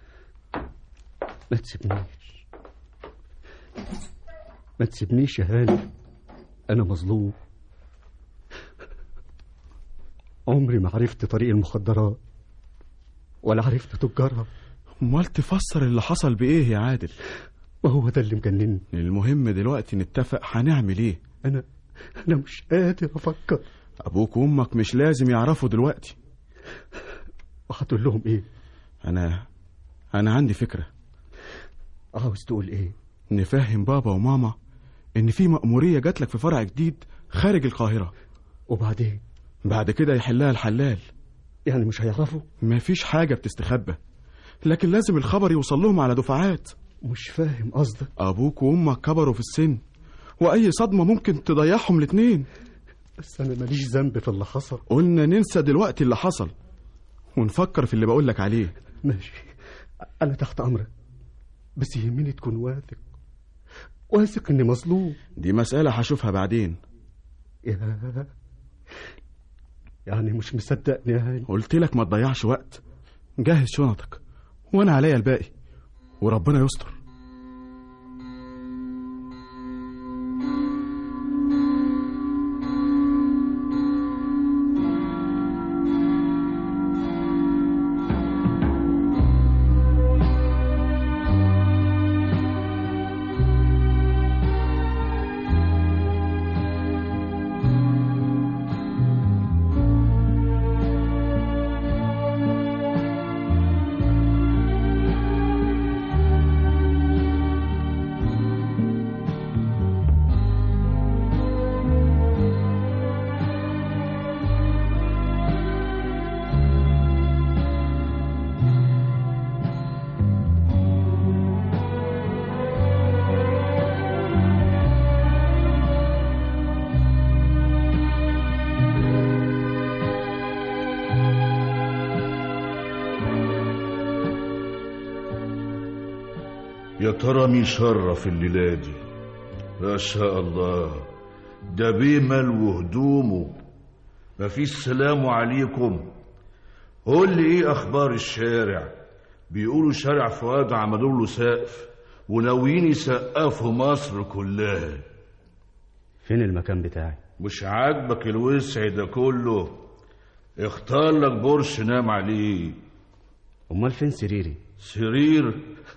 [SPEAKER 5] ما تسيبنيش ما تسيبنيش يا هاني انا مظلوم عمري ما عرفت طريق المخدرات ولا عرفت تجارها
[SPEAKER 8] امال تفسر اللي حصل بايه يا عادل
[SPEAKER 5] ما هو ده اللي مجنني
[SPEAKER 8] المهم دلوقتي نتفق هنعمل ايه
[SPEAKER 5] انا انا مش قادر افكر
[SPEAKER 8] ابوك وامك مش لازم يعرفوا دلوقتي
[SPEAKER 5] وهتقول لهم ايه
[SPEAKER 8] انا انا عندي فكرة
[SPEAKER 5] عاوز تقول ايه
[SPEAKER 8] نفهم بابا وماما ان في مأمورية جاتلك في فرع جديد خارج القاهرة
[SPEAKER 5] وبعدين
[SPEAKER 8] بعد كده يحلها الحلال
[SPEAKER 5] يعني مش هيعرفوا
[SPEAKER 8] مفيش حاجة بتستخبى لكن لازم الخبر يوصل لهم على دفعات
[SPEAKER 5] مش فاهم قصدك
[SPEAKER 8] ابوك وامك كبروا في السن واي صدمه ممكن تضيعهم الاتنين
[SPEAKER 5] بس انا ماليش ذنب في اللي حصل
[SPEAKER 8] قلنا ننسى دلوقتي اللي حصل ونفكر في اللي بقولك عليه
[SPEAKER 5] ماشي انا تحت امرك بس يهمني تكون واثق واثق اني مظلوم
[SPEAKER 8] دي مسألة هشوفها بعدين
[SPEAKER 5] يا يعني مش مصدقني يا هاني
[SPEAKER 8] قلت لك ما تضيعش وقت جهز شنطك وانا عليا الباقي وربنا يستر
[SPEAKER 11] يا ترى مين شرف الليلة دي ما شاء الله ده بيمل وهدومه مفيش سلام عليكم قول لي ايه اخبار الشارع بيقولوا شارع فؤاد عملوا له سقف وناويين يسقفوا مصر كلها
[SPEAKER 5] فين المكان بتاعي
[SPEAKER 11] مش عاجبك الوسع ده كله اختار لك برش نام عليه
[SPEAKER 5] امال فين سريري
[SPEAKER 11] سرير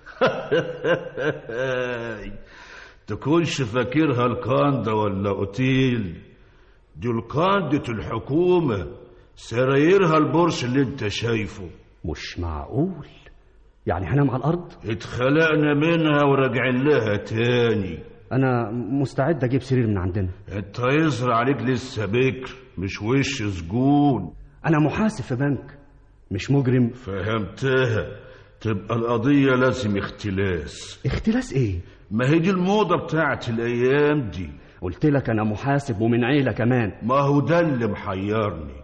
[SPEAKER 11] تكونش فاكرها الكاندا ولا اوتيل دي الكاندة الحكومة سرايرها البرش اللي انت شايفه
[SPEAKER 5] مش معقول يعني هنام على الارض
[SPEAKER 11] اتخلقنا منها وراجعين لها تاني
[SPEAKER 5] انا مستعد اجيب سرير من عندنا
[SPEAKER 11] انت يظهر عليك لسه بكر مش وش سجون
[SPEAKER 5] انا محاسب في بنك مش مجرم
[SPEAKER 11] فهمتها تبقى القضية لازم اختلاس
[SPEAKER 5] اختلاس ايه
[SPEAKER 11] ما هي دي الموضة بتاعت الأيام دي
[SPEAKER 5] قلت لك انا محاسب ومن عيلة كمان
[SPEAKER 11] ما هو ده اللي محيرني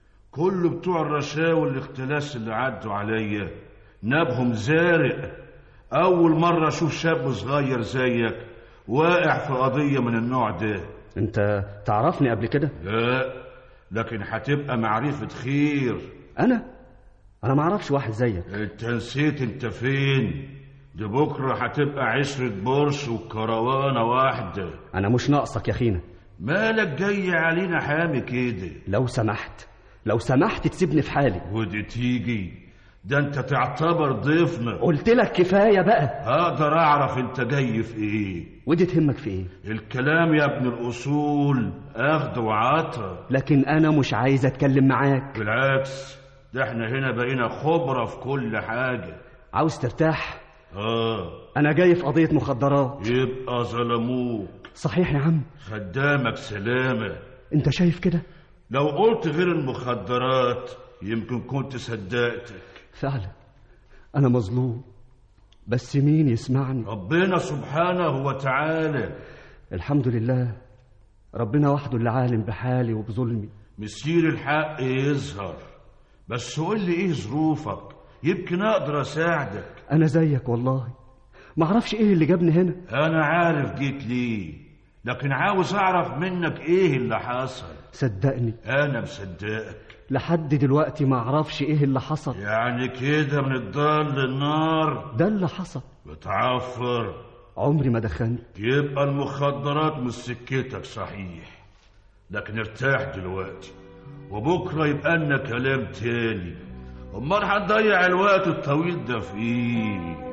[SPEAKER 11] كل بتوع الرشاوي والاختلاس اللي عدوا عليا نابهم زارق أول مرة أشوف شاب صغير زيك واقع في قضية من النوع ده
[SPEAKER 5] انت تعرفني قبل كده
[SPEAKER 11] لا لكن هتبقى معرفة خير
[SPEAKER 5] انا انا ما اعرفش واحد زيك
[SPEAKER 11] انت نسيت انت فين دي بكرة هتبقى عشرة برش وكروانة واحدة
[SPEAKER 5] انا مش ناقصك يا خينا
[SPEAKER 11] مالك جاي علينا حامي كده
[SPEAKER 5] لو سمحت لو سمحت تسيبني في حالي
[SPEAKER 11] ودي تيجي ده انت تعتبر ضيفنا
[SPEAKER 5] قلت لك كفاية بقى
[SPEAKER 11] هقدر اعرف انت جاي في ايه
[SPEAKER 5] ودي تهمك في ايه
[SPEAKER 11] الكلام يا ابن الاصول اخد وعطا
[SPEAKER 5] لكن انا مش عايز اتكلم معاك
[SPEAKER 11] بالعكس ده احنا هنا بقينا خبرة في كل حاجة
[SPEAKER 5] عاوز ترتاح
[SPEAKER 11] اه
[SPEAKER 5] انا جاي في قضية مخدرات
[SPEAKER 11] يبقى ظلموك
[SPEAKER 5] صحيح يا عم
[SPEAKER 11] خدامك سلامة
[SPEAKER 5] انت شايف كده
[SPEAKER 11] لو قلت غير المخدرات يمكن كنت صدقتك
[SPEAKER 5] فعلا انا مظلوم بس مين يسمعني
[SPEAKER 11] ربنا سبحانه وتعالى
[SPEAKER 5] الحمد لله ربنا وحده اللي عالم بحالي وبظلمي
[SPEAKER 11] مسير الحق يظهر بس قول لي ايه ظروفك يمكن اقدر اساعدك
[SPEAKER 5] انا زيك والله ما اعرفش ايه اللي جابني هنا
[SPEAKER 11] انا عارف جيت ليه لكن عاوز اعرف منك ايه اللي حصل
[SPEAKER 5] صدقني
[SPEAKER 11] انا مصدقك
[SPEAKER 5] لحد دلوقتي ما اعرفش ايه اللي حصل
[SPEAKER 11] يعني كده من الضال للنار
[SPEAKER 5] ده اللي حصل
[SPEAKER 11] بتعفر
[SPEAKER 5] عمري ما دخلت
[SPEAKER 11] يبقى المخدرات مش سكتك صحيح لكن ارتاح دلوقتي وبكره يبقى لنا كلام تاني امال هنضيع الوقت الطويل ده في ايه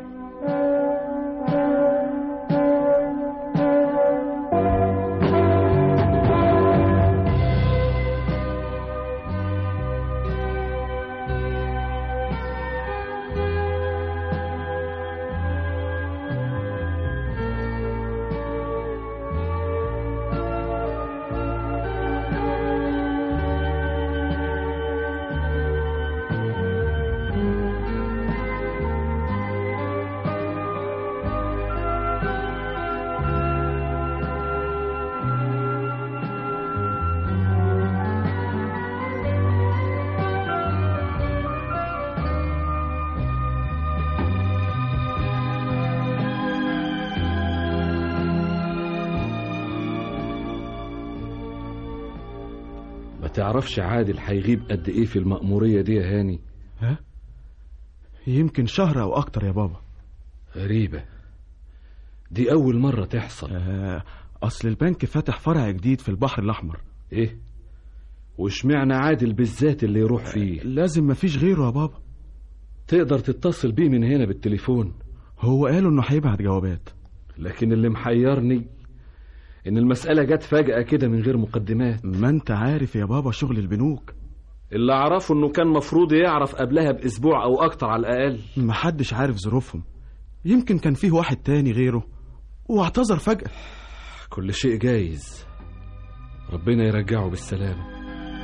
[SPEAKER 2] تعرفش عادل هيغيب قد ايه في المأمورية دي يا هاني
[SPEAKER 8] ها يمكن شهر او اكتر يا بابا
[SPEAKER 2] غريبة دي أول مرة تحصل
[SPEAKER 8] آه اصل البنك فتح فرع جديد في البحر الاحمر
[SPEAKER 2] ايه واشمعنى عادل بالذات اللي يروح فيه
[SPEAKER 8] لازم مفيش غيره يا بابا
[SPEAKER 2] تقدر تتصل بيه من هنا بالتليفون
[SPEAKER 8] هو قالوا انه هيبعت جوابات
[SPEAKER 2] لكن اللي محيرني ان المسألة جت فجأة كده من غير مقدمات
[SPEAKER 8] ما انت عارف يا بابا شغل البنوك
[SPEAKER 2] اللي اعرفه انه كان مفروض يعرف قبلها باسبوع او اكتر على الاقل
[SPEAKER 8] محدش عارف ظروفهم يمكن كان فيه واحد تاني غيره واعتذر فجأة
[SPEAKER 2] كل شيء جايز ربنا يرجعه بالسلامة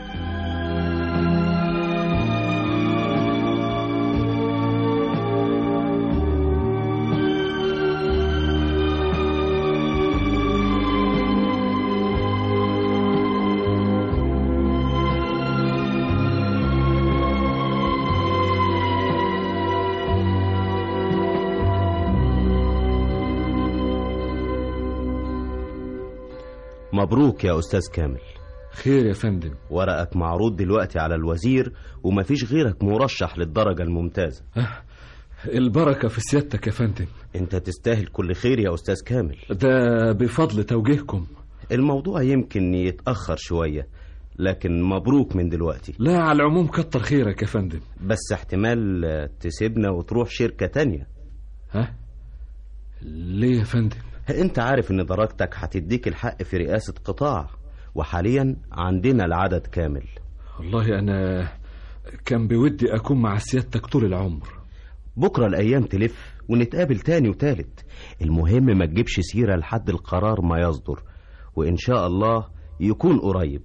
[SPEAKER 12] مبروك يا أستاذ كامل
[SPEAKER 2] خير يا فندم
[SPEAKER 12] ورقك معروض دلوقتي على الوزير ومفيش غيرك مرشح للدرجة الممتازة
[SPEAKER 2] البركة في سيادتك يا فندم
[SPEAKER 12] انت تستاهل كل خير يا أستاذ كامل
[SPEAKER 2] ده بفضل توجيهكم
[SPEAKER 12] الموضوع يمكن يتأخر شوية لكن مبروك من دلوقتي
[SPEAKER 2] لا على العموم كتر خيرك يا فندم
[SPEAKER 12] بس احتمال آه، تسيبنا وتروح شركة تانية
[SPEAKER 2] ها ليه يا فندم
[SPEAKER 12] انت عارف ان درجتك هتديك الحق في رئاسة قطاع وحاليا عندنا العدد كامل
[SPEAKER 2] والله انا كان بودي اكون مع سيادتك طول العمر
[SPEAKER 12] بكرة الأيام تلف ونتقابل تاني وتالت المهم ما تجيبش سيرة لحد القرار ما يصدر وإن شاء الله يكون قريب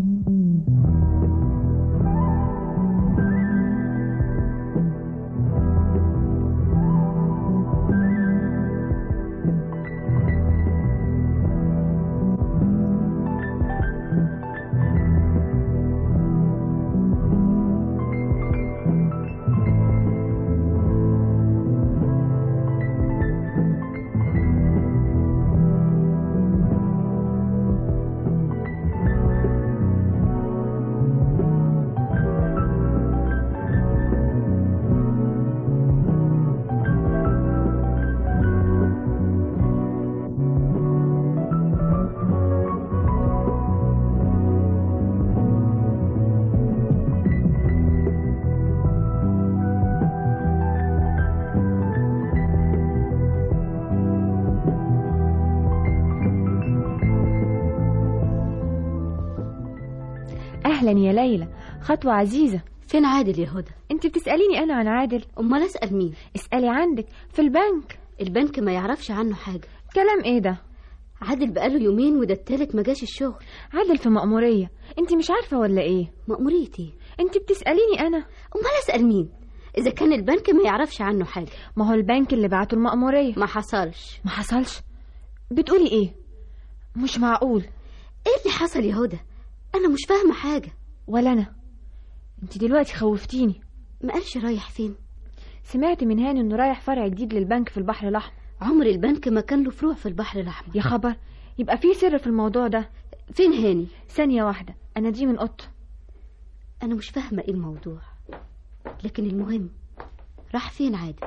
[SPEAKER 7] أهلا يا ليلى خطوة عزيزة
[SPEAKER 4] فين عادل يا هدى
[SPEAKER 7] انت بتسأليني أنا عن عادل
[SPEAKER 4] امال اسال مين
[SPEAKER 7] اسألي عندك في البنك
[SPEAKER 4] البنك ما يعرفش عنه حاجه
[SPEAKER 7] كلام ايه ده
[SPEAKER 4] عادل بقاله يومين وده التالت ما جاش الشغل
[SPEAKER 7] عادل في مأمورية انت مش عارفة ولا ايه
[SPEAKER 4] مأموريتي
[SPEAKER 7] انت بتسأليني أنا
[SPEAKER 4] امال اسال مين اذا كان البنك ما يعرفش عنه حاجه
[SPEAKER 7] ما هو البنك اللي بعته المأمورية
[SPEAKER 4] ما حصلش
[SPEAKER 7] ما حصلش بتقولي ايه مش معقول
[SPEAKER 4] ايه اللي حصل يا هدى انا مش فاهمه حاجه
[SPEAKER 7] ولا أنا انت دلوقتي خوفتيني
[SPEAKER 4] ما قالش رايح فين
[SPEAKER 7] سمعت من هاني انه رايح فرع جديد للبنك في البحر الأحمر
[SPEAKER 4] عمر البنك ما كان له فروع في البحر الاحمر
[SPEAKER 7] يا خبر يبقى في سر في الموضوع ده
[SPEAKER 4] فين هاني
[SPEAKER 7] ثانية واحدة أنا دي من أوضته
[SPEAKER 4] انا مش فاهمه ايه الموضوع لكن المهم راح فين عادل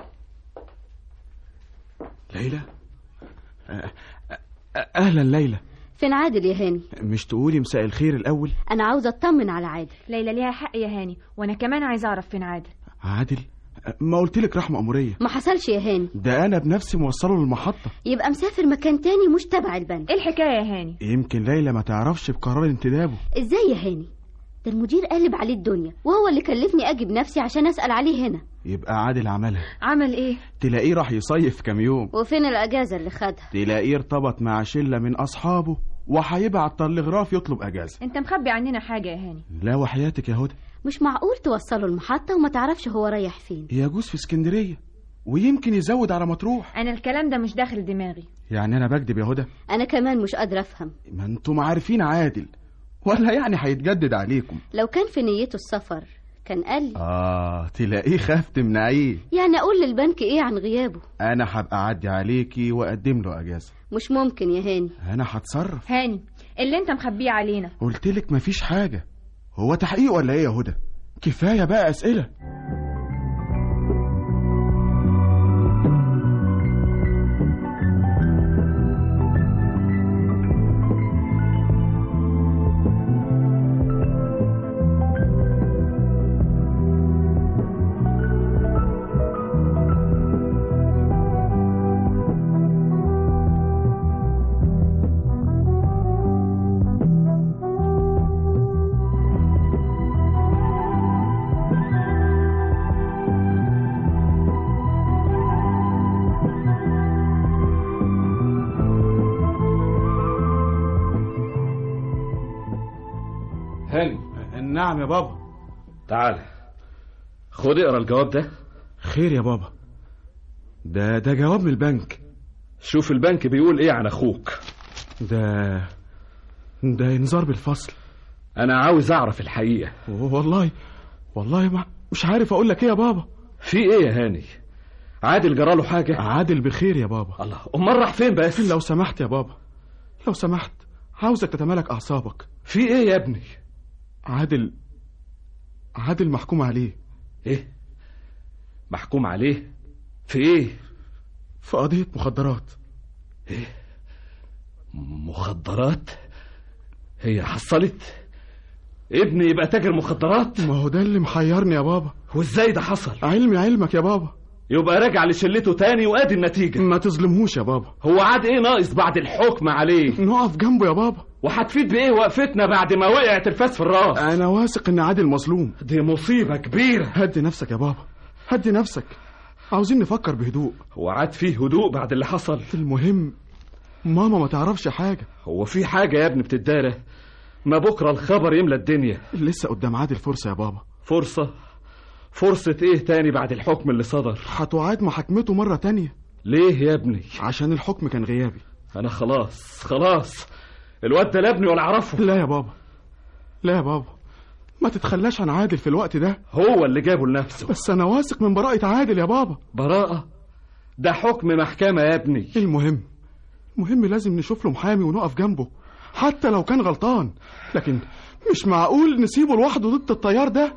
[SPEAKER 8] ليلى آه، آه، اهلا ليلى
[SPEAKER 4] فين عادل يا هاني
[SPEAKER 8] مش تقولي مساء الخير الاول
[SPEAKER 4] انا عاوزه اطمن على عادل
[SPEAKER 7] ليلى ليها حق يا هاني وأنا كمان عايزة أعرف فين عادل
[SPEAKER 8] عادل آه، ما قلتلك راح مأمورية
[SPEAKER 4] ما حصلش يا هاني
[SPEAKER 8] ده انا بنفسي موصله للمحطة
[SPEAKER 4] يبقى مسافر مكان تاني مش تبع البنك
[SPEAKER 7] ايه الحكاية يا هاني
[SPEAKER 8] يمكن ليلى ما تعرفش بقرار انتدابه
[SPEAKER 4] ازاي يا هاني ده المدير قلب عليه الدنيا وهو اللي كلفني اجي بنفسي عشان اسال عليه هنا
[SPEAKER 8] يبقى عادل عملها
[SPEAKER 7] عمل ايه
[SPEAKER 8] تلاقيه راح يصيف كام يوم
[SPEAKER 4] وفين الاجازه اللي خدها
[SPEAKER 8] تلاقيه ارتبط مع شلة من اصحابه وهيبعت تلغراف يطلب اجازة
[SPEAKER 7] انت مخبي عننا حاجة يا هاني
[SPEAKER 8] لا وحياتك يا هدى
[SPEAKER 4] مش معقول توصله المحطه وما تعرفش هو رايح فين
[SPEAKER 8] يجوز في اسكندرية ويمكن يزود على مطروح
[SPEAKER 7] أنا الكلام ده مش داخل دماغي
[SPEAKER 8] يعني انا بكذب يا هدى
[SPEAKER 4] انا كمان مش قادره افهم
[SPEAKER 8] ما انتم عارفين عادل ولا يعني هيتجدد عليكم
[SPEAKER 4] لو كان في نيته السفر كان قال لي
[SPEAKER 8] اه تلاقيه خاف تمنعيه
[SPEAKER 4] يعني اقول للبنك ايه عن غيابه
[SPEAKER 8] انا هبقى اعدي عليكي واقدم له اجازة
[SPEAKER 4] مش ممكن يا هاني
[SPEAKER 8] انا هتصرف
[SPEAKER 7] هاني اللي انت مخبيه علينا
[SPEAKER 8] قلتلك مفيش حاجة هو تحقيق ولا ايه يا هدى كفايه بقى اسئله
[SPEAKER 2] هاني
[SPEAKER 8] نعم يا بابا
[SPEAKER 2] تعال خد اقرا الجواب ده
[SPEAKER 8] خير يا بابا ده ده جواب من البنك
[SPEAKER 2] شوف البنك بيقول ايه عن اخوك
[SPEAKER 8] ده ده انذار بالفصل
[SPEAKER 2] انا عاوز اعرف الحقيقه
[SPEAKER 8] والله والله ما مش عارف اقول لك ايه يا بابا
[SPEAKER 2] في ايه يا هاني عادل جراله حاجه
[SPEAKER 8] عادل بخير يا بابا
[SPEAKER 2] الله امال راح فين بس
[SPEAKER 8] لو سمحت يا بابا لو سمحت عاوزك تتمالك اعصابك
[SPEAKER 2] في ايه يا ابني
[SPEAKER 8] عادل عادل محكوم عليه
[SPEAKER 2] ايه محكوم عليه في ايه
[SPEAKER 8] في قضية مخدرات
[SPEAKER 2] ايه مخدرات هي حصلت ابني يبقى تاجر مخدرات
[SPEAKER 8] ما هو ده اللي محيرني يا بابا
[SPEAKER 2] وازاي ده حصل
[SPEAKER 8] علمي علمك يا بابا
[SPEAKER 2] يبقى راجع لشلته تاني وادي النتيجة
[SPEAKER 8] ما تظلمهوش يا بابا
[SPEAKER 2] هو عاد ايه ناقص بعد الحكم عليه
[SPEAKER 8] نقف جنبه يا بابا
[SPEAKER 2] وهتفيد بايه وقفتنا بعد ما وقعت الفاس في الراس
[SPEAKER 8] انا واثق ان عادل مظلوم
[SPEAKER 2] دي مصيبة كبيرة
[SPEAKER 8] هدي نفسك يا بابا هدي نفسك عاوزين نفكر بهدوء
[SPEAKER 2] هو عاد فيه هدوء بعد اللي حصل
[SPEAKER 8] المهم ماما ما تعرفش حاجة
[SPEAKER 2] هو في حاجة يا ابني بتدارى ما بكرة الخبر يملى الدنيا
[SPEAKER 8] لسه قدام عادل فرصة يا بابا
[SPEAKER 2] فرصة فرصة ايه تاني بعد الحكم اللي صدر
[SPEAKER 8] هتعاد محاكمته مرة تانية
[SPEAKER 2] ليه يا ابني
[SPEAKER 8] عشان الحكم كان غيابي
[SPEAKER 2] انا خلاص خلاص الواد ده لا ابني ولا اعرفه
[SPEAKER 8] لا يا بابا لا يا بابا ما تتخلاش عن عادل في الوقت ده
[SPEAKER 2] هو اللي جابه لنفسه
[SPEAKER 8] بس انا واثق من براءة عادل يا بابا
[SPEAKER 2] براءة ده حكم محكمة يا ابني
[SPEAKER 8] المهم المهم لازم نشوف له محامي ونقف جنبه حتى لو كان غلطان لكن مش معقول نسيبه لوحده ضد التيار ده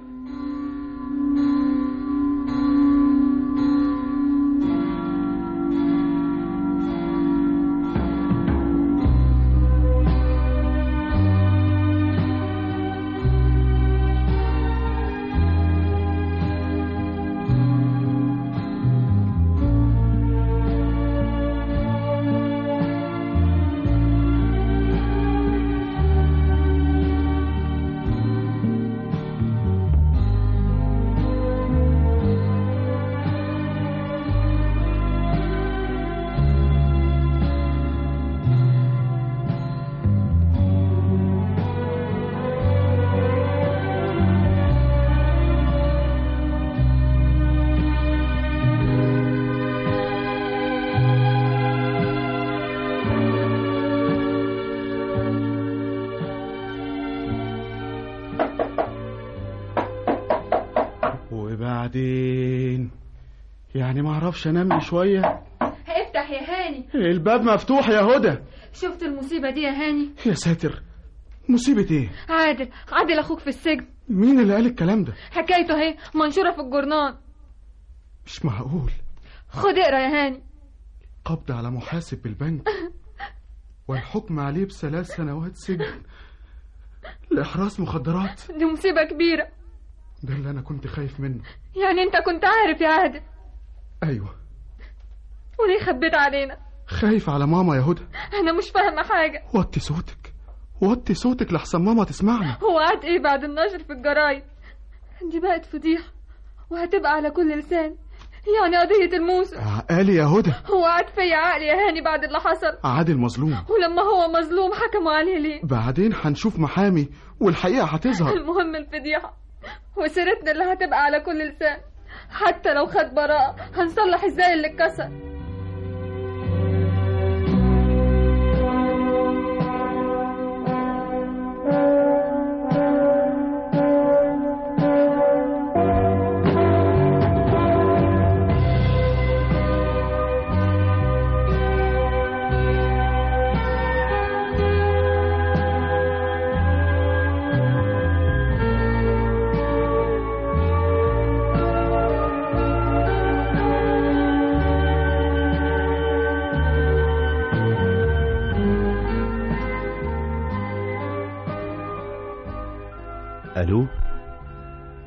[SPEAKER 8] وبعدين يعني ما اعرفش انام شويه
[SPEAKER 7] افتح يا هاني
[SPEAKER 8] الباب مفتوح يا هدى
[SPEAKER 7] شفت المصيبة دي يا هاني
[SPEAKER 8] يا ساتر مصيبة ايه
[SPEAKER 7] عادل عادل اخوك في السجن
[SPEAKER 8] مين اللي قال الكلام ده
[SPEAKER 7] حكايته اهي منشورة في الجورنال
[SPEAKER 8] مش معقول
[SPEAKER 7] خد اقرا يا هاني
[SPEAKER 8] قبض على محاسب بالبنك والحكم عليه بثلاث سنوات سجن لإحراس مخدرات
[SPEAKER 7] دي مصيبة كبيرة
[SPEAKER 8] ده اللي أنا كنت خايف منه
[SPEAKER 7] يعني انت كنت عارف يا عادل
[SPEAKER 8] أيوة
[SPEAKER 7] وليه خبيت علينا
[SPEAKER 8] خايف على ماما يا هدى
[SPEAKER 7] انا مش فاهمة حاجة
[SPEAKER 8] وطي صوتك وطي صوتك لحسن ماما تسمعنا
[SPEAKER 7] هو قعد ايه بعد النشر في الجرايد دي بقت فضيحة وهتبقى على كل لسان يعني قضية الموسم
[SPEAKER 8] عقالي يا هدى
[SPEAKER 7] هو قعد فيا عقلي يا هاني بعد اللي حصل
[SPEAKER 8] عادل مظلوم
[SPEAKER 7] ولما هو مظلوم حكموا عليه ليه
[SPEAKER 8] بعدين هنشوف محامي والحقيقة هتظهر
[SPEAKER 7] المهم الفضيحة وسيرتنا اللي هتبقى على كل لسان حتى لو خد براءة هنصلح ازاي اللي اتكسر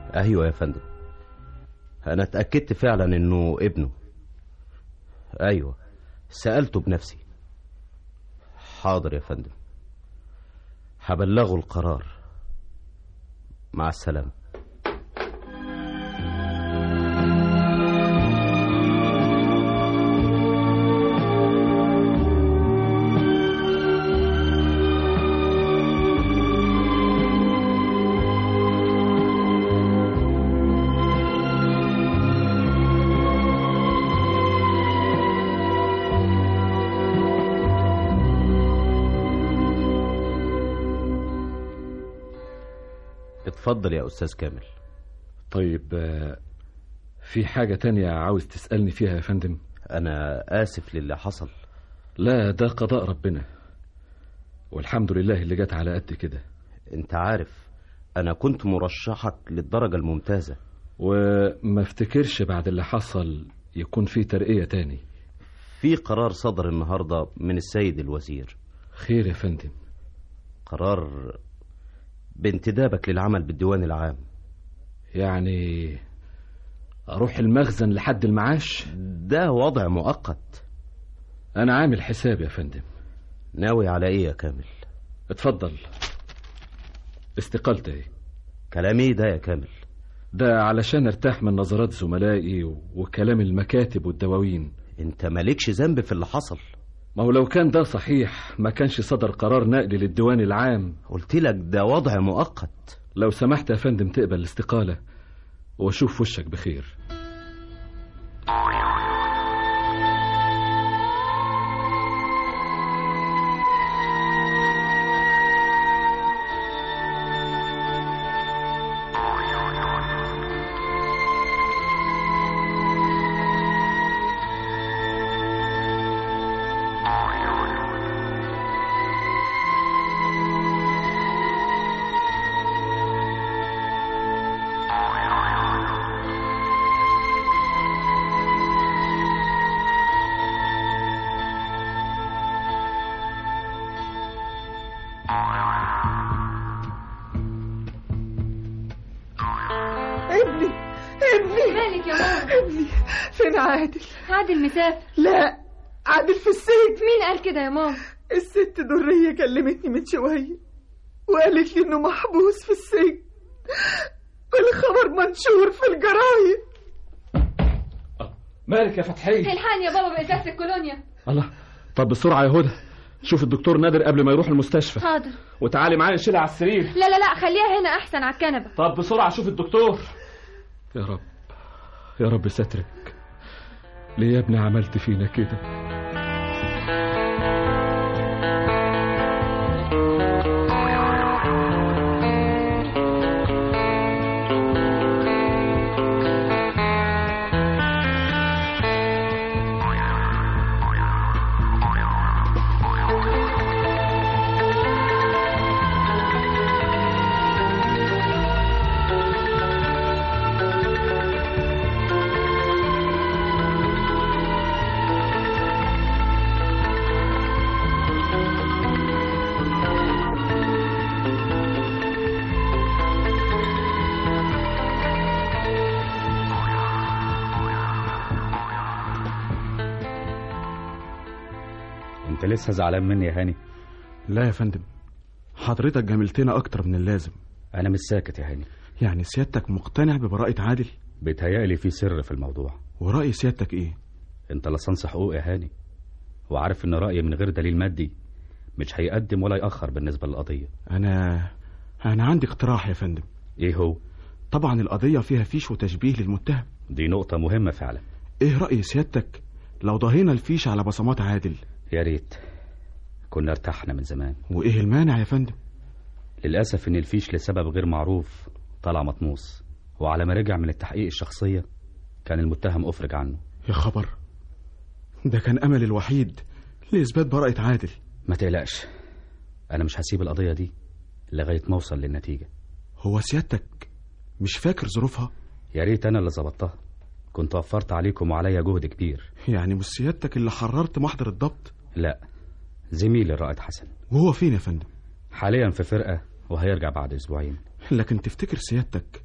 [SPEAKER 12] ايوه يا فندم انا اتاكدت فعلا انه ابنه ايوه سالته بنفسي حاضر يا فندم هبلغه القرار مع السلامه اتفضل يا استاذ كامل
[SPEAKER 2] طيب آه، في حاجة تانية عاوز تسألني فيها يا فندم
[SPEAKER 12] انا اسف للي حصل
[SPEAKER 2] لا ده قضاء ربنا والحمد لله اللي جت على قد كده
[SPEAKER 12] انت عارف انا كنت مرشحك للدرجه الممتازه
[SPEAKER 2] وما افتكرش بعد اللي حصل يكون في ترقية تاني
[SPEAKER 12] في قرار صدر النهارده من السيد الوزير
[SPEAKER 2] خير يا فندم
[SPEAKER 12] قرار بانتدابك للعمل بالديوان العام
[SPEAKER 2] يعني اروح المخزن لحد المعاش
[SPEAKER 12] ده وضع مؤقت
[SPEAKER 2] انا عامل حساب يا فندم
[SPEAKER 12] ناوي على ايه يا كامل
[SPEAKER 2] اتفضل استقالتي ايه
[SPEAKER 12] كلام ايه ده يا كامل
[SPEAKER 2] ده علشان ارتاح من نظرات زملائي وكلام المكاتب والدواوين
[SPEAKER 12] انت مالكش ذنب في اللي حصل
[SPEAKER 2] ما هو لو كان ده صحيح ما كانش صدر قرار نقل للديوان العام
[SPEAKER 12] قلت لك ده وضع مؤقت
[SPEAKER 2] لو سمحت يا فندم تقبل الاستقالة واشوف وشك بخير
[SPEAKER 3] ابني ابني
[SPEAKER 7] مالك يا ماما
[SPEAKER 3] ابني فين عادل
[SPEAKER 7] عادل مسافر
[SPEAKER 3] لا عادل في السجن
[SPEAKER 7] مين قال كده يا ماما
[SPEAKER 3] الست درية كلمتني من شوية وقالت لي انه محبوس في السجن والخبر منشور في الجرايد
[SPEAKER 2] مالك يا فتحية
[SPEAKER 7] الحقني يا بابا بإزازة الكولونيا
[SPEAKER 2] الله طب بسرعة يا هدى شوف الدكتور نادر قبل ما يروح المستشفى
[SPEAKER 7] حاضر
[SPEAKER 2] وتعالي معايا نشيلها على السرير
[SPEAKER 7] لا لا لا خليها هنا أحسن على الكنبة
[SPEAKER 2] طب بسرعة شوف الدكتور يا رب يا رب سترك ليه يا ابني عملت فينا كده
[SPEAKER 9] انت لسه زعلان مني يا هاني
[SPEAKER 8] لا يا فندم حضرتك جاملتنا اكتر من اللازم
[SPEAKER 9] انا مش ساكت يا هاني
[SPEAKER 8] يعني سيادتك مقتنع ببراءة عادل
[SPEAKER 9] بيتهيألي في سر في الموضوع
[SPEAKER 8] ورأي سيادتك ايه
[SPEAKER 9] انت لصنص حقوق يا هاني وعارف ان رأيي من غير دليل مادي مش هيقدم ولا يأخر بالنسبة للقضية
[SPEAKER 8] انا انا عندي اقتراح يا فندم
[SPEAKER 9] ايه هو
[SPEAKER 8] طبعا القضية فيها فيش وتشبيه للمتهم
[SPEAKER 9] دي نقطة مهمة فعلا
[SPEAKER 8] ايه رأي سيادتك لو ضهينا الفيش على بصمات عادل
[SPEAKER 9] يا ريت كنا ارتحنا من زمان
[SPEAKER 8] وايه المانع يا فندم
[SPEAKER 9] للأسف إن الفيش لسبب غير معروف طلع مطموس وعلى ما رجع من التحقيق الشخصية كان المتهم أفرج عنه
[SPEAKER 8] يا خبر ده كان أمل الوحيد لإثبات براءة عادل
[SPEAKER 9] ما تقلقش أنا مش هسيب القضية دي لغاية ما أوصل للنتيجة
[SPEAKER 8] هو سيادتك مش فاكر ظروفها
[SPEAKER 9] يا ريت أنا اللي ظبطتها كنت وفرت عليكم وعليا جهد كبير
[SPEAKER 8] يعني مش سيادتك اللي حررت محضر الضبط
[SPEAKER 9] لا زميلي الرائد حسن
[SPEAKER 8] وهو فين يا فندم
[SPEAKER 9] حاليا في فرقة وهيرجع بعد أسبوعين
[SPEAKER 8] لكن تفتكر سيادتك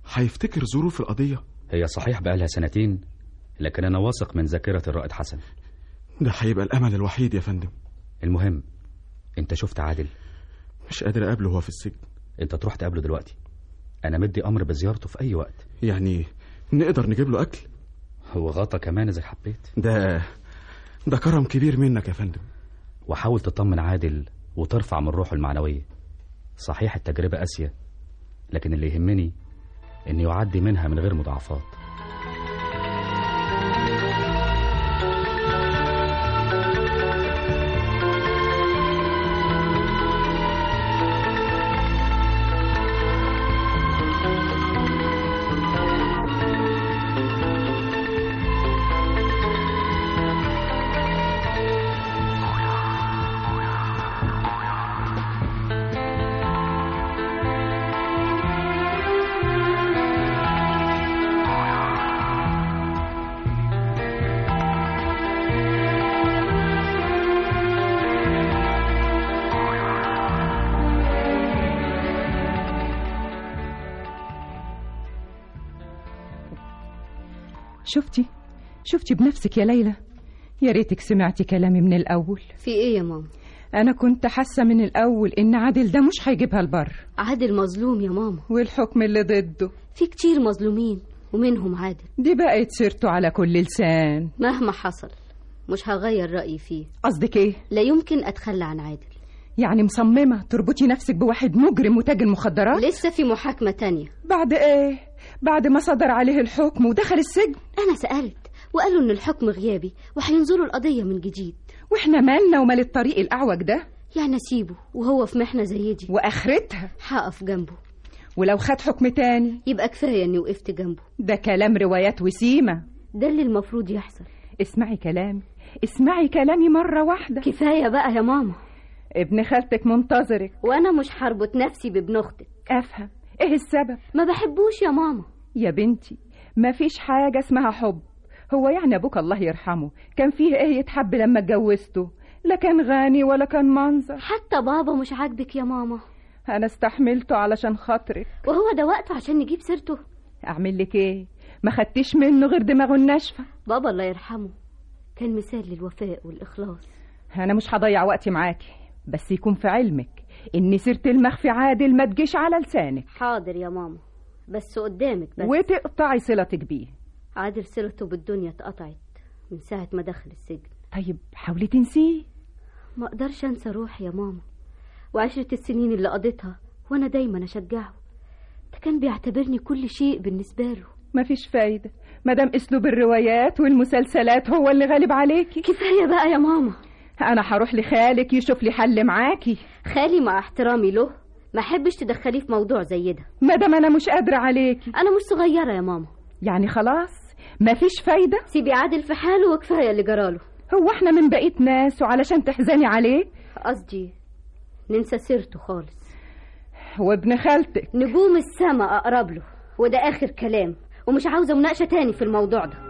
[SPEAKER 8] هيفتكر ظروف القضية
[SPEAKER 9] هي صحيح بقالها سنتين لكن أنا واثق من ذاكرة الرائد حسن
[SPEAKER 8] ده هيبقى الأمل الوحيد يا فندم
[SPEAKER 9] المهم أنت شفت عادل
[SPEAKER 8] مش قادر أقابله وهو في السجن
[SPEAKER 9] أنت تروح تقابله دلوقتي أنا مدي أمر بزيارته في أي وقت
[SPEAKER 8] يعني نقدر نجيب له أكل
[SPEAKER 9] هو غطى كمان إذا حبيت
[SPEAKER 8] ده ده كرم كبير منك يا فندم
[SPEAKER 9] وحاول تطمن عادل وترفع من روحه المعنوية صحيح التجربة قاسية لكن اللي يهمني إنه يعدي منها من غير مضاعفات
[SPEAKER 6] شفتي شفتي بنفسك يا ليلى يا ريتك سمعتي كلامي من الأول
[SPEAKER 4] في ايه يا ماما
[SPEAKER 6] أنا كنت حاسة من الأول إن عادل ده مش هيجيبها البر
[SPEAKER 4] عادل مظلوم يا ماما
[SPEAKER 6] والحكم اللي ضده
[SPEAKER 4] في كتير مظلومين ومنهم عادل
[SPEAKER 6] دي بقت سيرته على كل لسان
[SPEAKER 4] مهما حصل مش هغير رأيي فيه
[SPEAKER 6] قصدك إيه؟
[SPEAKER 4] لا يمكن أتخلى عن عادل
[SPEAKER 6] يعني مصممة تربطي نفسك بواحد مجرم وتاجر مخدرات؟
[SPEAKER 4] لسه في محاكمة تانية
[SPEAKER 6] بعد إيه؟ بعد ما صدر عليه الحكم ودخل السجن
[SPEAKER 4] أنا سألت وقالوا إن الحكم غيابي وهينظروا القضية من جديد
[SPEAKER 6] وإحنا مالنا ومال الطريق الأعوج ده؟
[SPEAKER 4] يعني أسيبه وهو في محنة زي دي
[SPEAKER 6] وآخرتها
[SPEAKER 4] هقف جنبه
[SPEAKER 6] ولو خد حكم تاني
[SPEAKER 4] يبقى كفاية إني وقفت جنبه
[SPEAKER 6] ده كلام روايات وسيمة
[SPEAKER 4] ده اللي المفروض يحصل
[SPEAKER 6] اسمعي كلامي اسمعي كلامي مرة واحدة
[SPEAKER 4] كفاية بقى يا ماما
[SPEAKER 6] ابن خالتك منتظرك
[SPEAKER 4] وأنا مش هربط نفسي بابن أختك
[SPEAKER 6] أفهم إيه السبب؟
[SPEAKER 4] ما بحبوش يا ماما
[SPEAKER 6] يا بنتي مفيش حاجة اسمها حب هو يعني أبوك الله يرحمه كان فيه إيه يتحب لما اتجوزته لا كان غني ولا كان منظر
[SPEAKER 4] حتى بابا مش عاجبك يا ماما
[SPEAKER 6] أنا استحملته علشان خاطرك
[SPEAKER 4] وهو ده وقته عشان نجيب سيرته
[SPEAKER 6] أعمل لك إيه ما خدتش منه غير دماغه الناشفة
[SPEAKER 4] بابا الله يرحمه كان مثال للوفاء والإخلاص
[SPEAKER 6] أنا مش هضيع وقتي معاكي بس يكون في علمك إن سيرة المخفي عادل ما تجيش على لسانك
[SPEAKER 4] حاضر يا ماما بس قدامك بس
[SPEAKER 6] وتقطعي صلتك بيه
[SPEAKER 4] عادل صلته بالدنيا اتقطعت من ساعة ما دخل السجن
[SPEAKER 6] طيب حاولي تنسيه
[SPEAKER 4] ما اقدرش انسى روحي يا ماما وعشرة السنين اللي قضيتها وانا دايما اشجعه ده كان بيعتبرني كل شيء بالنسبة له
[SPEAKER 6] مفيش فايدة مادام اسلوب الروايات والمسلسلات هو اللي غالب عليكي
[SPEAKER 4] كفاية بقى يا ماما
[SPEAKER 6] انا هروح لخالك يشوف لي حل معاكي
[SPEAKER 4] خالي مع احترامي له ما احبش تدخليه في موضوع زي ده
[SPEAKER 6] مادام انا مش قادرة عليكي
[SPEAKER 4] انا مش صغيرة يا ماما
[SPEAKER 6] يعني خلاص مفيش فايدة
[SPEAKER 4] سيبي عادل في حاله وكفاية اللي جراله
[SPEAKER 6] هو احنا من بقية ناس وعلشان تحزني عليه
[SPEAKER 4] قصدي ننسى سيرته خالص
[SPEAKER 6] وابن خالتك
[SPEAKER 4] نجوم السما اقرب له وده اخر كلام ومش عاوزة مناقشة تاني في الموضوع ده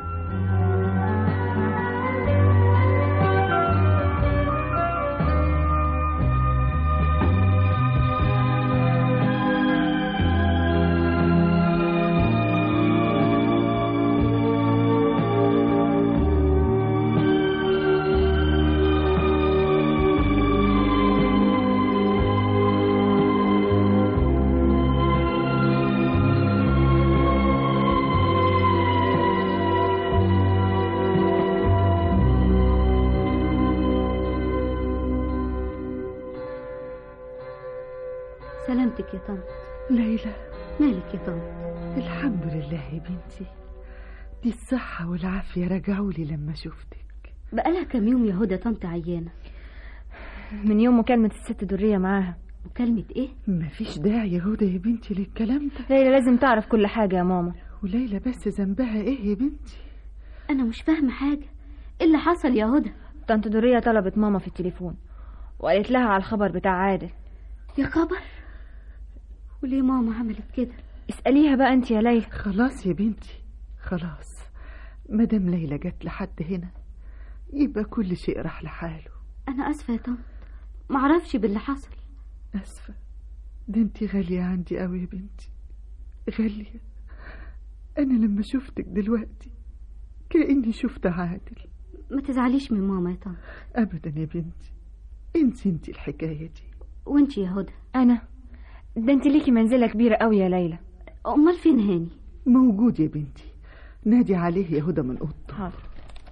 [SPEAKER 4] سلامتك يا طنط
[SPEAKER 3] ليلى
[SPEAKER 4] مالك يا طنط
[SPEAKER 3] الحمد لله يا بنتي دي الصحة والعافية رجعوا لي لما شفتك
[SPEAKER 4] بقالها كام يوم يا هدى طنط عيانة
[SPEAKER 7] من يوم مكالمة الست درية معاها
[SPEAKER 4] مكالمة ايه؟
[SPEAKER 3] مفيش داعي يا هدى يا بنتي للكلام ده
[SPEAKER 7] ليلى لازم تعرف كل حاجة يا ماما
[SPEAKER 3] وليلى بس ذنبها ايه يا بنتي
[SPEAKER 4] انا مش فاهمة حاجة ايه اللي حصل يا هدى
[SPEAKER 7] طنط درية طلبت ماما في التليفون وقالت لها على الخبر بتاع عادل
[SPEAKER 4] يا خبر وليه ماما عملت كده
[SPEAKER 7] اسأليها بقى انت يا ليلى
[SPEAKER 3] خلاص يا بنتي خلاص مادام ليلى جت لحد هنا يبقى كل شيء راح لحاله
[SPEAKER 4] انا اسفة يا طنط معرفش باللي حصل
[SPEAKER 3] اسفة ده انتي غالية عندي قوي يا بنتي غالية أنا لما شفتك دلوقتي كأني شفت عادل
[SPEAKER 4] ما تزعليش من ماما يا طنط
[SPEAKER 3] أبدا يا بنتي انسي انتي الحكاية دي
[SPEAKER 4] وانت يا هدى
[SPEAKER 7] انا ده انت ليكي منزله كبيره قوي يا ليلى
[SPEAKER 4] امال فين هاني
[SPEAKER 3] موجود يا بنتي نادي عليه يا هدى من اوضته
[SPEAKER 7] حاضر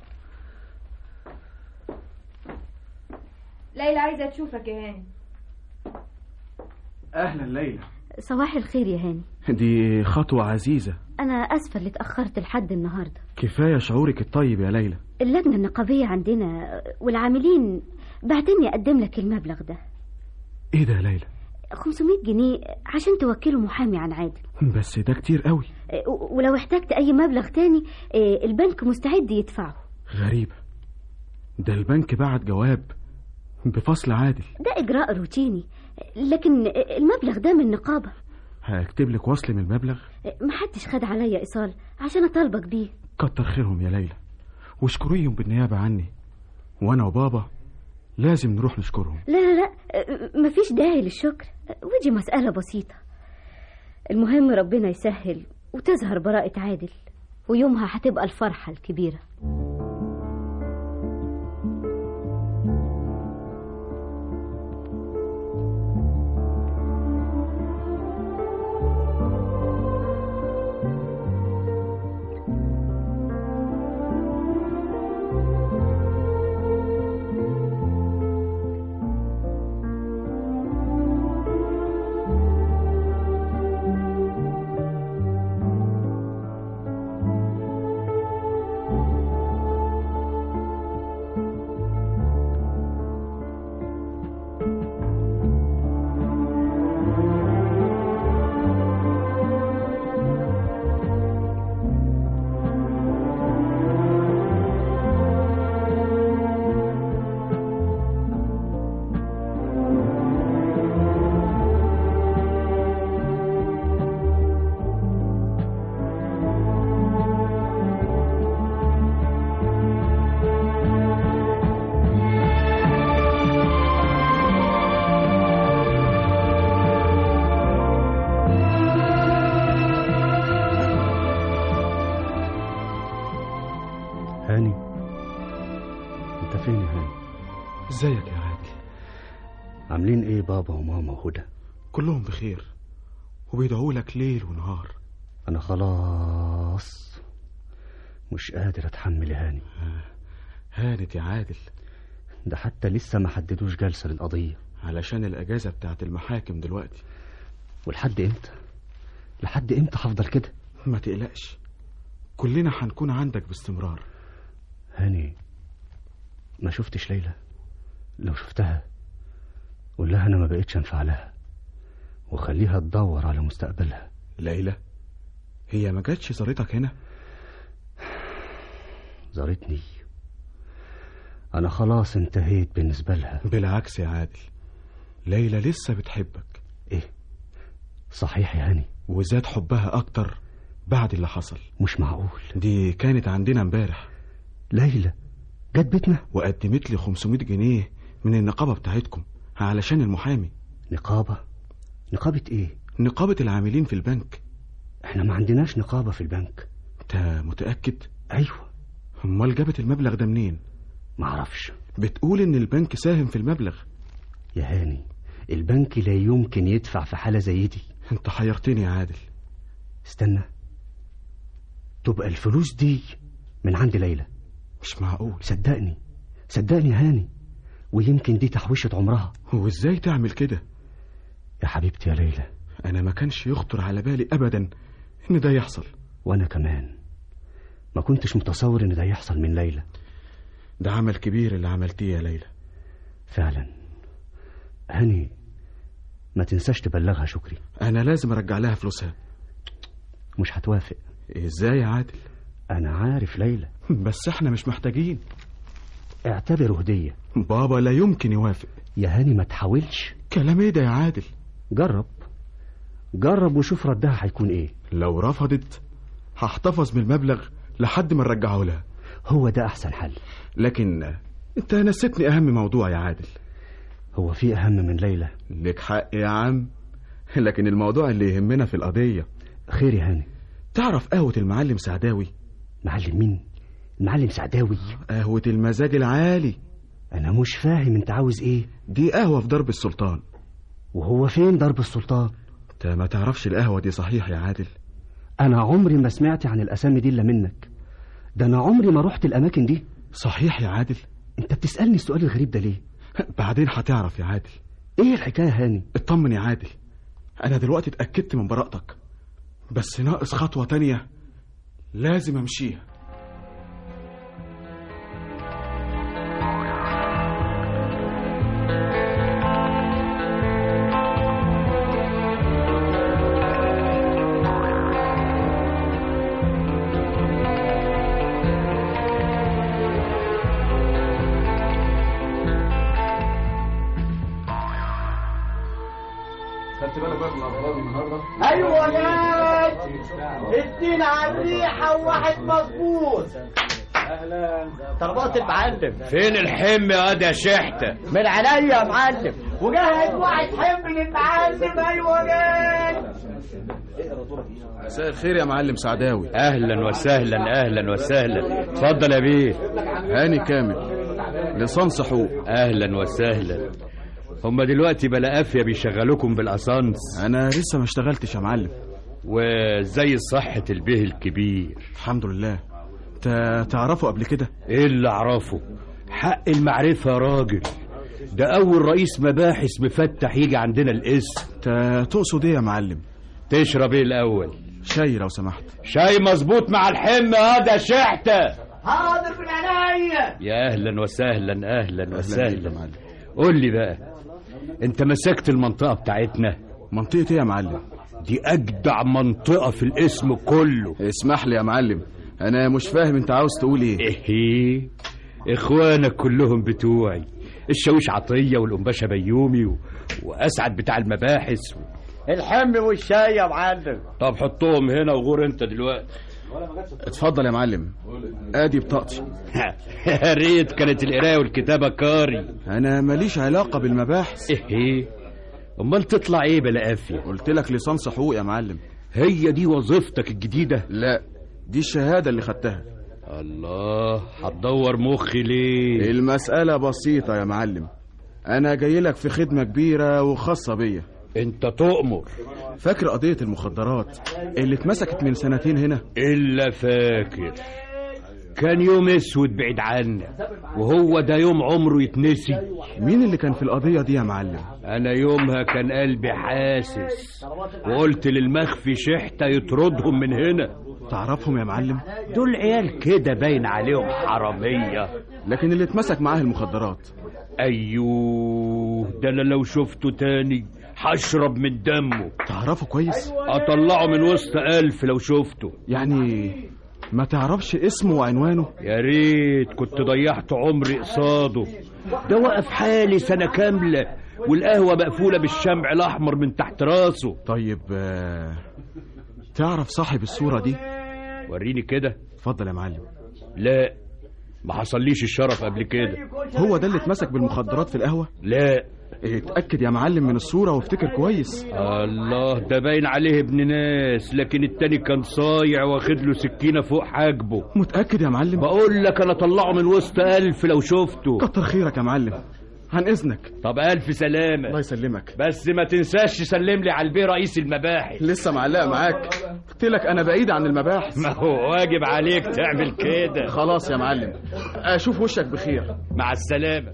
[SPEAKER 7] ليلى عايزه تشوفك يا هاني
[SPEAKER 8] اهلا ليلى
[SPEAKER 4] صباح الخير يا هاني
[SPEAKER 8] دي خطوة عزيزة
[SPEAKER 4] انا اسفه اللي اتاخرت لحد النهارده
[SPEAKER 8] كفاية شعورك الطيب يا ليلى
[SPEAKER 4] اللجنه النقابيه عندنا والعاملين بعتني اقدم لك المبلغ ده
[SPEAKER 8] ايه ده يا ليلى
[SPEAKER 4] 500 جنيه عشان توكله محامي عن عادل
[SPEAKER 8] بس ده كتير قوي
[SPEAKER 4] و- ولو احتجت اي مبلغ تاني آه، البنك مستعد يدفعه
[SPEAKER 8] غريبة ده البنك بعت جواب بفصل عادل
[SPEAKER 4] ده اجراء روتيني لكن المبلغ ده من نقابه
[SPEAKER 8] هكتب لك وصل من المبلغ
[SPEAKER 4] محدش خد عليا ايصال عشان اطالبك بيه
[SPEAKER 8] كتر خيرهم يا ليلى واشكريهم بالنيابة عني وانا وبابا لازم نروح نشكرهم
[SPEAKER 4] لا لا لا آه، مفيش داعي للشكر آه، ودي مسألة بسيطة المهم ربنا يسهل وتظهر براءة عادل ويومها هتبقى الفرحة الكبيرة
[SPEAKER 5] هاني انت فين يا هاني
[SPEAKER 8] ازيك يا عادل
[SPEAKER 5] عاملين ايه بابا وماما وهدى
[SPEAKER 8] كلهم بخير وبيدعوا لك ليل ونهار
[SPEAKER 5] انا خلاص مش قادر اتحمل يا هاني
[SPEAKER 8] هانت يا عادل
[SPEAKER 5] ده حتى لسه ما حددوش جلسة للقضية
[SPEAKER 8] علشان الأجازة بتاعت المحاكم دلوقتي
[SPEAKER 5] ولحد امتى لحد امتى هفضل كده
[SPEAKER 8] ما تقلقش كلنا هنكون عندك باستمرار
[SPEAKER 5] هاني ما شفتش ليلى لو شفتها قول لها انا ما بقتش انفع لها وخليها تدور على مستقبلها
[SPEAKER 8] ليلى هي ما جاتش زارتك هنا
[SPEAKER 5] زارتني انا خلاص انتهيت بالنسبة لها
[SPEAKER 8] بالعكس يا عادل ليلى لسه بتحبك
[SPEAKER 5] ايه صحيح يا هاني
[SPEAKER 8] وزاد حبها اكتر بعد اللي حصل
[SPEAKER 5] مش معقول
[SPEAKER 8] دي كانت عندنا امبارح
[SPEAKER 5] ليلى جت بيتنا
[SPEAKER 8] وقدمت لي 500 جنيه من النقابة بتاعتكم علشان المحامي
[SPEAKER 5] نقابة نقابة ايه
[SPEAKER 8] نقابة العاملين في البنك
[SPEAKER 5] احنا ما عندناش نقابة في البنك
[SPEAKER 8] انت متأكد
[SPEAKER 5] ايوه
[SPEAKER 8] امال جابت المبلغ ده منين
[SPEAKER 5] معرفش
[SPEAKER 8] بتقول ان البنك ساهم في المبلغ
[SPEAKER 5] يا هاني البنك لا يمكن يدفع في حالة زي دي
[SPEAKER 8] انت حيرتني يا عادل
[SPEAKER 5] استنى تبقى الفلوس دي من عند ليلى
[SPEAKER 8] مش معقول
[SPEAKER 5] صدقني صدقني يا هاني ويمكن دي تحويشة عمرها
[SPEAKER 8] وازاي تعمل كده
[SPEAKER 5] يا حبيبتي يا ليلى
[SPEAKER 8] انا ما كانش يخطر على بالي ابدا ان ده يحصل
[SPEAKER 5] وانا كمان ما كنتش متصور ان ده يحصل من ليلى
[SPEAKER 8] ده عمل كبير اللي عملتيه يا ليلى
[SPEAKER 5] فعلا هاني ما تنساش تبلغها شكري
[SPEAKER 8] انا لازم ارجع لها فلوسها
[SPEAKER 5] مش هتوافق
[SPEAKER 8] ازاي يا عادل
[SPEAKER 5] انا عارف ليلى
[SPEAKER 8] بس احنا مش محتاجين
[SPEAKER 5] اعتبره هدية
[SPEAKER 8] بابا لا يمكن يوافق
[SPEAKER 5] يا هاني ما تحاولش
[SPEAKER 8] كلام ايه ده يا عادل
[SPEAKER 5] جرب جرب وشوف ردها هيكون ايه
[SPEAKER 8] لو رفضت هحتفظ من المبلغ لحد ما نرجعه لها
[SPEAKER 5] هو ده احسن حل
[SPEAKER 8] لكن انت نسيتني اهم موضوع يا عادل
[SPEAKER 5] هو في اهم من ليلى
[SPEAKER 8] لك حق يا عم لكن الموضوع اللي يهمنا في القضية
[SPEAKER 5] خير يا هاني
[SPEAKER 8] تعرف قهوة المعلم سعداوي
[SPEAKER 5] معلم مين المعلم سعداوي
[SPEAKER 8] قهوة المزاج العالي
[SPEAKER 5] انا مش فاهم انت عاوز ايه
[SPEAKER 8] دي قهوة في درب السلطان
[SPEAKER 5] وهو فين درب السلطان
[SPEAKER 8] انت ما تعرفش القهوة دي صحيح يا عادل
[SPEAKER 5] انا عمري ما سمعت عن الاسامي دي الا منك ده انا عمري ما رحت الاماكن دي
[SPEAKER 8] صحيح يا عادل
[SPEAKER 5] انت بتسالني السؤال الغريب ده ليه
[SPEAKER 8] بعدين هتعرف يا عادل
[SPEAKER 5] ايه الحكايه يا هاني
[SPEAKER 8] اطمن يا عادل انا دلوقتي اتاكدت من براءتك بس ناقص خطوه تانية لازم امشيها
[SPEAKER 13] خدت بالك بقى من الاخبار النهارده
[SPEAKER 10] ايوه جاد اتنين على الريحه وواحد مظبوط اهلا طلبات المعلم
[SPEAKER 14] فين الحم يا واد يا شحته
[SPEAKER 10] من عينيا يا معلم وجهز واحد حب للمعلم ايوه جاد
[SPEAKER 8] مساء الخير يا معلم سعداوي
[SPEAKER 14] اهلا وسهلا اهلا وسهلا اتفضل يا بيه
[SPEAKER 8] هاني كامل لصنص حقوق
[SPEAKER 14] اهلا وسهلا هما دلوقتي بلا قافيه بيشغلوكم بالاسانس
[SPEAKER 8] انا لسه ما اشتغلتش يا معلم
[SPEAKER 14] وزي صحه البيه الكبير
[SPEAKER 8] الحمد لله انت تعرفه قبل كده
[SPEAKER 14] ايه اللي اعرفه حق المعرفه يا راجل ده اول رئيس مباحث مفتح يجي عندنا الاسم
[SPEAKER 8] انت تقصد ايه يا معلم
[SPEAKER 14] تشرب ايه الاول
[SPEAKER 8] شاي لو سمحت
[SPEAKER 14] شاي مظبوط مع الحم هذا شحته
[SPEAKER 10] حاضر من عينيا
[SPEAKER 14] يا اهلا وسهلا اهلا وسهلا قول لي بقى انت مسكت المنطقه بتاعتنا
[SPEAKER 8] منطقه ايه يا معلم
[SPEAKER 14] دي اجدع منطقه في الاسم كله
[SPEAKER 8] اسمح لي يا معلم انا مش فاهم انت عاوز تقول ايه
[SPEAKER 14] ايه اخوانك كلهم بتوعي الشاويش عطيه والقنبشه بيومي و... واسعد بتاع المباحث و...
[SPEAKER 10] الحم والشاي يا معلم
[SPEAKER 14] طب حطهم هنا وغور انت دلوقتي
[SPEAKER 8] اتفضل يا معلم ادي بطاقتي
[SPEAKER 14] يا ريت كانت القرايه والكتابه كاري
[SPEAKER 8] انا ماليش علاقه بالمباحث
[SPEAKER 14] ايه امال تطلع ايه بلا قافيه
[SPEAKER 8] قلت لك لصنص حقوق يا معلم
[SPEAKER 14] هي دي وظيفتك الجديده
[SPEAKER 8] لا دي الشهاده اللي خدتها
[SPEAKER 14] الله هتدور مخي ليه
[SPEAKER 8] المساله بسيطه يا معلم انا جاي لك في خدمه كبيره وخاصه بيا
[SPEAKER 14] انت تؤمر
[SPEAKER 8] فاكر قضيه المخدرات اللي اتمسكت من سنتين هنا
[SPEAKER 14] الا فاكر كان يوم اسود بعيد عنا وهو ده يوم عمره يتنسي
[SPEAKER 8] مين اللي كان في القضيه دي يا معلم
[SPEAKER 14] انا يومها كان قلبي حاسس وقلت للمخفي شحته يطردهم من هنا
[SPEAKER 8] تعرفهم يا معلم
[SPEAKER 14] دول عيال كده باين عليهم حراميه
[SPEAKER 8] لكن اللي اتمسك معاه المخدرات
[SPEAKER 14] ايوه ده انا لو شفته تاني هشرب من دمه
[SPEAKER 8] تعرفه كويس
[SPEAKER 14] اطلعه من وسط الف لو شفته
[SPEAKER 8] يعني ما تعرفش اسمه وعنوانه
[SPEAKER 14] يا ريت كنت ضيعت عمري قصاده ده وقف حالي سنه كامله والقهوه مقفوله بالشمع الاحمر من تحت راسه
[SPEAKER 8] طيب آه... تعرف صاحب الصوره دي
[SPEAKER 14] وريني كده
[SPEAKER 8] اتفضل يا معلم
[SPEAKER 14] لا ما حصليش الشرف قبل كده
[SPEAKER 8] هو ده اللي اتمسك بالمخدرات في القهوه
[SPEAKER 14] لا
[SPEAKER 8] اتأكد يا معلم من الصورة وافتكر كويس
[SPEAKER 14] الله ده باين عليه ابن ناس لكن التاني كان صايع واخد له سكينة فوق حاجبه
[SPEAKER 8] متأكد يا معلم
[SPEAKER 14] بقول لك انا طلعه من وسط ألف لو شفته
[SPEAKER 8] كتر خيرك يا معلم عن إذنك
[SPEAKER 14] طب ألف سلامة
[SPEAKER 8] الله يسلمك
[SPEAKER 14] بس ما تنساش تسلم لي على البيه رئيس المباحث
[SPEAKER 8] لسه معلقة معاك قلت لك أنا بعيد عن المباحث
[SPEAKER 14] ما هو واجب عليك تعمل كده
[SPEAKER 8] خلاص يا معلم أشوف وشك بخير
[SPEAKER 14] مع السلامة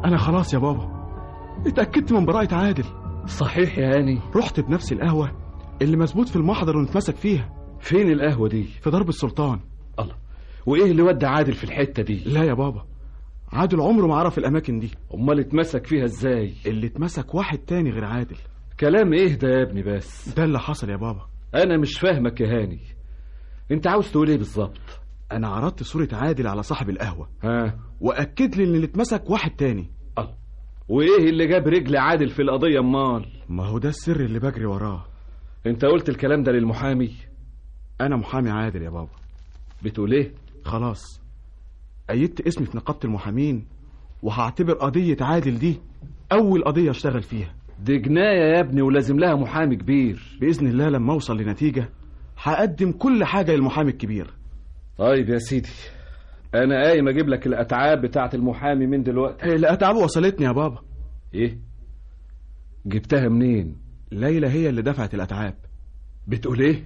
[SPEAKER 8] انا خلاص يا بابا اتاكدت من براءه عادل
[SPEAKER 2] صحيح يا هاني
[SPEAKER 8] رحت بنفس القهوه اللي مثبوت في المحضر ونتمسك فيها
[SPEAKER 2] فين القهوه دي
[SPEAKER 8] في درب السلطان
[SPEAKER 2] الله وايه اللي ودى عادل في الحته دي
[SPEAKER 8] لا يا بابا عادل عمره ما عرف الاماكن دي
[SPEAKER 2] امال اتمسك فيها ازاي
[SPEAKER 8] اللي اتمسك واحد تاني غير عادل
[SPEAKER 2] كلام ايه ده يا ابني بس
[SPEAKER 8] ده اللي حصل يا بابا
[SPEAKER 2] انا مش فاهمك يا هاني انت عاوز تقول ايه بالظبط
[SPEAKER 8] انا عرضت صوره عادل على صاحب القهوه
[SPEAKER 2] ها
[SPEAKER 8] واكد لي ان اللي اتمسك واحد تاني
[SPEAKER 2] الله وايه اللي جاب رجل عادل في القضيه امال
[SPEAKER 8] ما هو ده السر اللي بجري وراه
[SPEAKER 2] انت قلت الكلام ده للمحامي
[SPEAKER 8] انا محامي عادل يا بابا
[SPEAKER 2] بتقول ايه
[SPEAKER 8] خلاص أيدت اسمي في نقابة المحامين وهعتبر قضية عادل دي أول قضية أشتغل فيها
[SPEAKER 2] دي جناية يا ابني ولازم لها محامي كبير
[SPEAKER 8] بإذن الله لما أوصل لنتيجة هقدم كل حاجة للمحامي الكبير
[SPEAKER 2] طيب يا سيدي أنا قايم أجيب لك الأتعاب بتاعة المحامي من دلوقتي
[SPEAKER 8] الأتعاب وصلتني يا بابا
[SPEAKER 2] إيه جبتها منين
[SPEAKER 8] ليلى هي اللي دفعت الأتعاب
[SPEAKER 2] بتقول إيه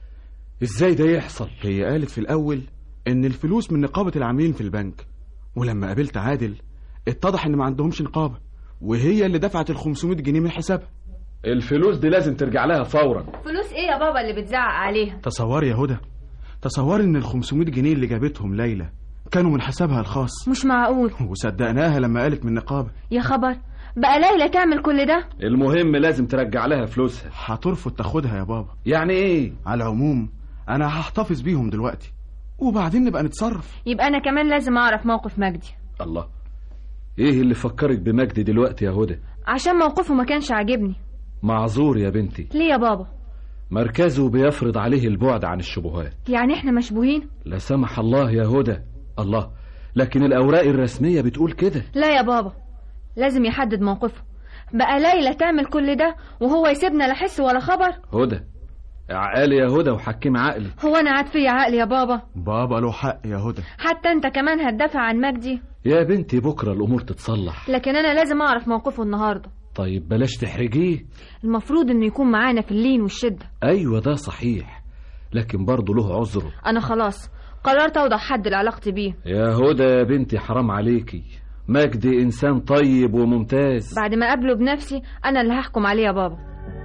[SPEAKER 2] إزاي ده يحصل
[SPEAKER 8] هي قالت في الأول إن الفلوس من نقابة العاملين في البنك ولما قابلت عادل اتضح إن ما عندهمش نقابة وهي اللي دفعت ال 500 جنيه من حسابها
[SPEAKER 2] الفلوس دي لازم ترجع لها فورا
[SPEAKER 7] فلوس ايه يا بابا اللي بتزعق عليها
[SPEAKER 8] تصوري يا هدى تصوري إن ال 500 جنيه اللي جابتهم ليلى كانوا من حسابها الخاص
[SPEAKER 7] مش معقول
[SPEAKER 8] وصدقناها لما قالت من نقابة
[SPEAKER 7] يا خبر بقى ليلى تعمل كل ده
[SPEAKER 2] المهم لازم ترجع لها فلوسها
[SPEAKER 8] هترفض تاخدها يا بابا
[SPEAKER 2] يعني ايه
[SPEAKER 8] على العموم انا هحتفظ بيهم دلوقتي وبعدين نبقى نتصرف
[SPEAKER 7] يبقى انا كمان لازم اعرف موقف مجدي
[SPEAKER 2] الله ايه اللي فكرك بمجدي دلوقتي يا هدى
[SPEAKER 7] عشان موقفه ما كانش عاجبني
[SPEAKER 2] معذور يا بنتي
[SPEAKER 7] ليه يا بابا
[SPEAKER 2] مركزه بيفرض عليه البعد عن الشبهات
[SPEAKER 7] يعني احنا مشبوهين
[SPEAKER 2] لا سمح الله يا هدى الله لكن الأوراق الرسمية بتقول كده
[SPEAKER 7] لا يا بابا لازم يحدد موقفه بقى ليلى تعمل كل ده وهو يسيبنا لا حس ولا خبر
[SPEAKER 2] هدى عقالي يا هدى وحكم عقلي
[SPEAKER 7] هو انا عاد فيا عقل يا بابا
[SPEAKER 8] بابا له حق يا هدى
[SPEAKER 7] حتى انت كمان هتدافع عن مجدي
[SPEAKER 2] يا بنتي بكرة الأمور تتصلح
[SPEAKER 7] لكن انا لازم اعرف موقفه النهارده
[SPEAKER 2] طيب بلاش تحرجيه
[SPEAKER 7] المفروض انه يكون معانا في اللين والشده
[SPEAKER 2] أيوة ده صحيح لكن برضه له عذره
[SPEAKER 7] انا خلاص قررت اوضح حد لعلاقتي بيه
[SPEAKER 2] يا هدى يا بنتي حرام عليكي مجدي إنسان طيب وممتاز
[SPEAKER 7] بعد ما اقابله بنفسي انا اللي هحكم عليه يا بابا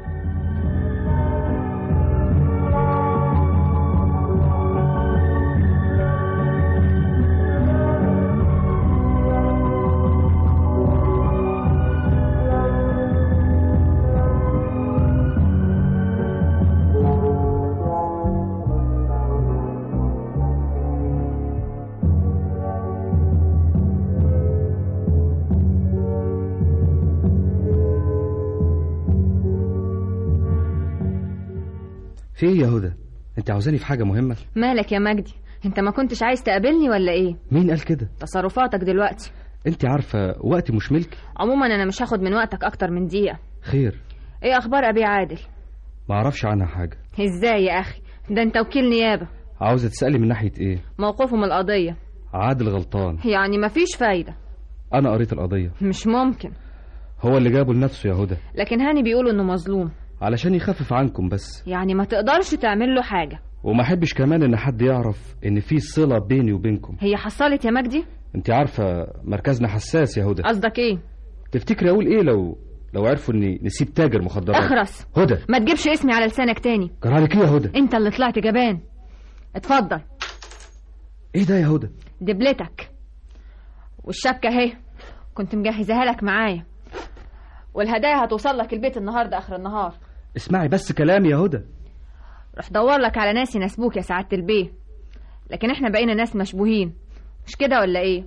[SPEAKER 9] في ايه يا هدى انت عاوزاني في حاجه مهمه
[SPEAKER 7] مالك يا مجدي انت ما كنتش عايز تقابلني ولا ايه
[SPEAKER 9] مين قال كده
[SPEAKER 7] تصرفاتك دلوقتي
[SPEAKER 9] انت عارفه وقتي مش ملكي
[SPEAKER 7] عموما انا مش هاخد من وقتك اكتر من دقيقه
[SPEAKER 9] خير
[SPEAKER 7] ايه اخبار ابي عادل
[SPEAKER 9] ما اعرفش عنها حاجه
[SPEAKER 7] ازاي يا اخي ده انت وكيل نيابه
[SPEAKER 9] عاوزه تسالي من ناحيه ايه
[SPEAKER 7] موقفه من القضيه
[SPEAKER 9] عادل غلطان
[SPEAKER 7] يعني مفيش فايده
[SPEAKER 9] انا قريت القضيه
[SPEAKER 7] مش ممكن
[SPEAKER 9] هو اللي جابه لنفسه يا هدى
[SPEAKER 7] لكن هاني بيقول انه مظلوم
[SPEAKER 9] علشان يخفف عنكم بس
[SPEAKER 7] يعني ما تقدرش تعمل له حاجه
[SPEAKER 9] وما احبش كمان ان حد يعرف ان في صله بيني وبينكم
[SPEAKER 7] هي حصلت يا مجدي
[SPEAKER 9] انت عارفه مركزنا حساس يا هدى
[SPEAKER 7] قصدك ايه
[SPEAKER 9] تفتكري اقول ايه لو لو عرفوا اني نسيب تاجر مخدرات
[SPEAKER 7] اخرس
[SPEAKER 9] هدى
[SPEAKER 7] ما تجيبش اسمي على لسانك تاني
[SPEAKER 9] جرالك ايه يا هدى
[SPEAKER 7] انت اللي طلعت جبان اتفضل
[SPEAKER 9] ايه ده يا هدى
[SPEAKER 7] دبلتك والشبكه اهي كنت مجهزاها لك معايا والهدايا هتوصل لك البيت النهارده اخر النهار
[SPEAKER 9] اسمعي بس كلامي يا هدى
[SPEAKER 7] روح دور لك على ناس يناسبوك يا سعاده البيه لكن احنا بقينا ناس مشبوهين مش كده ولا ايه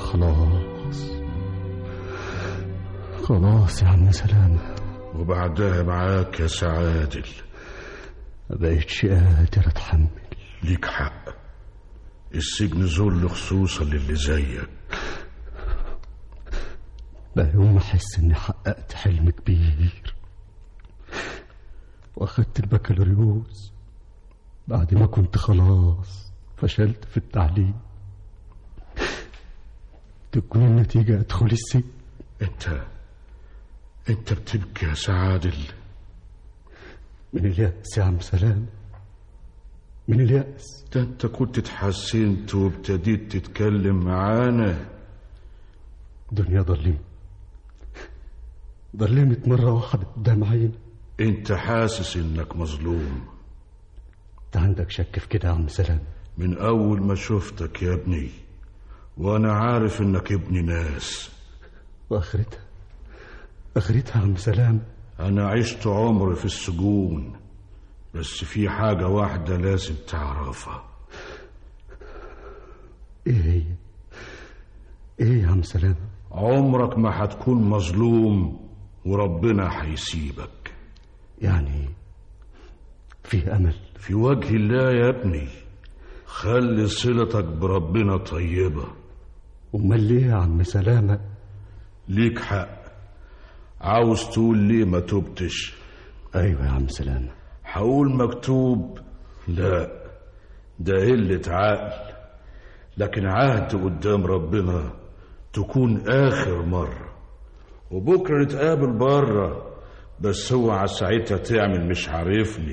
[SPEAKER 5] خلاص خلاص يا عم سلامة
[SPEAKER 11] وبعدها معاك يا سعادل
[SPEAKER 5] ما بقتش قادر اتحمل
[SPEAKER 11] ليك حق السجن ذل خصوصا للي زيك
[SPEAKER 5] بقى يوم احس اني حققت حلم كبير واخدت البكالوريوس بعد ما كنت خلاص فشلت في التعليم تكون النتيجة ادخل السجن
[SPEAKER 11] انت انت بتبكي يا سعادل
[SPEAKER 5] من اليأس يا عم سلام من اليأس
[SPEAKER 11] ده انت كنت اتحسنت وابتديت تتكلم معانا
[SPEAKER 5] الدنيا ظلمت ظلمت مرة واحدة قدام عيني
[SPEAKER 11] انت حاسس انك مظلوم
[SPEAKER 5] انت عندك شك في كده يا عم سلام
[SPEAKER 11] من اول ما شفتك يا ابني وانا عارف انك ابن ناس
[SPEAKER 5] واخرتها اخرتها يا عم سلام
[SPEAKER 11] انا عشت عمري في السجون بس في حاجة واحدة لازم تعرفها
[SPEAKER 5] ايه هي ايه يا عم سلام
[SPEAKER 11] عمرك ما هتكون مظلوم وربنا هيسيبك
[SPEAKER 5] يعني في امل
[SPEAKER 11] في وجه الله يا ابني خلي صلتك بربنا طيبة
[SPEAKER 5] امال ليه يا عم سلامة
[SPEAKER 11] ليك حق عاوز تقول ليه ما تبتش
[SPEAKER 5] ايوه يا عم سلامة
[SPEAKER 11] هقول مكتوب لا ده قلة عقل لكن عهد قدام ربنا تكون آخر مرة وبكرة نتقابل بره بس اوعى ساعتها تعمل مش عارفني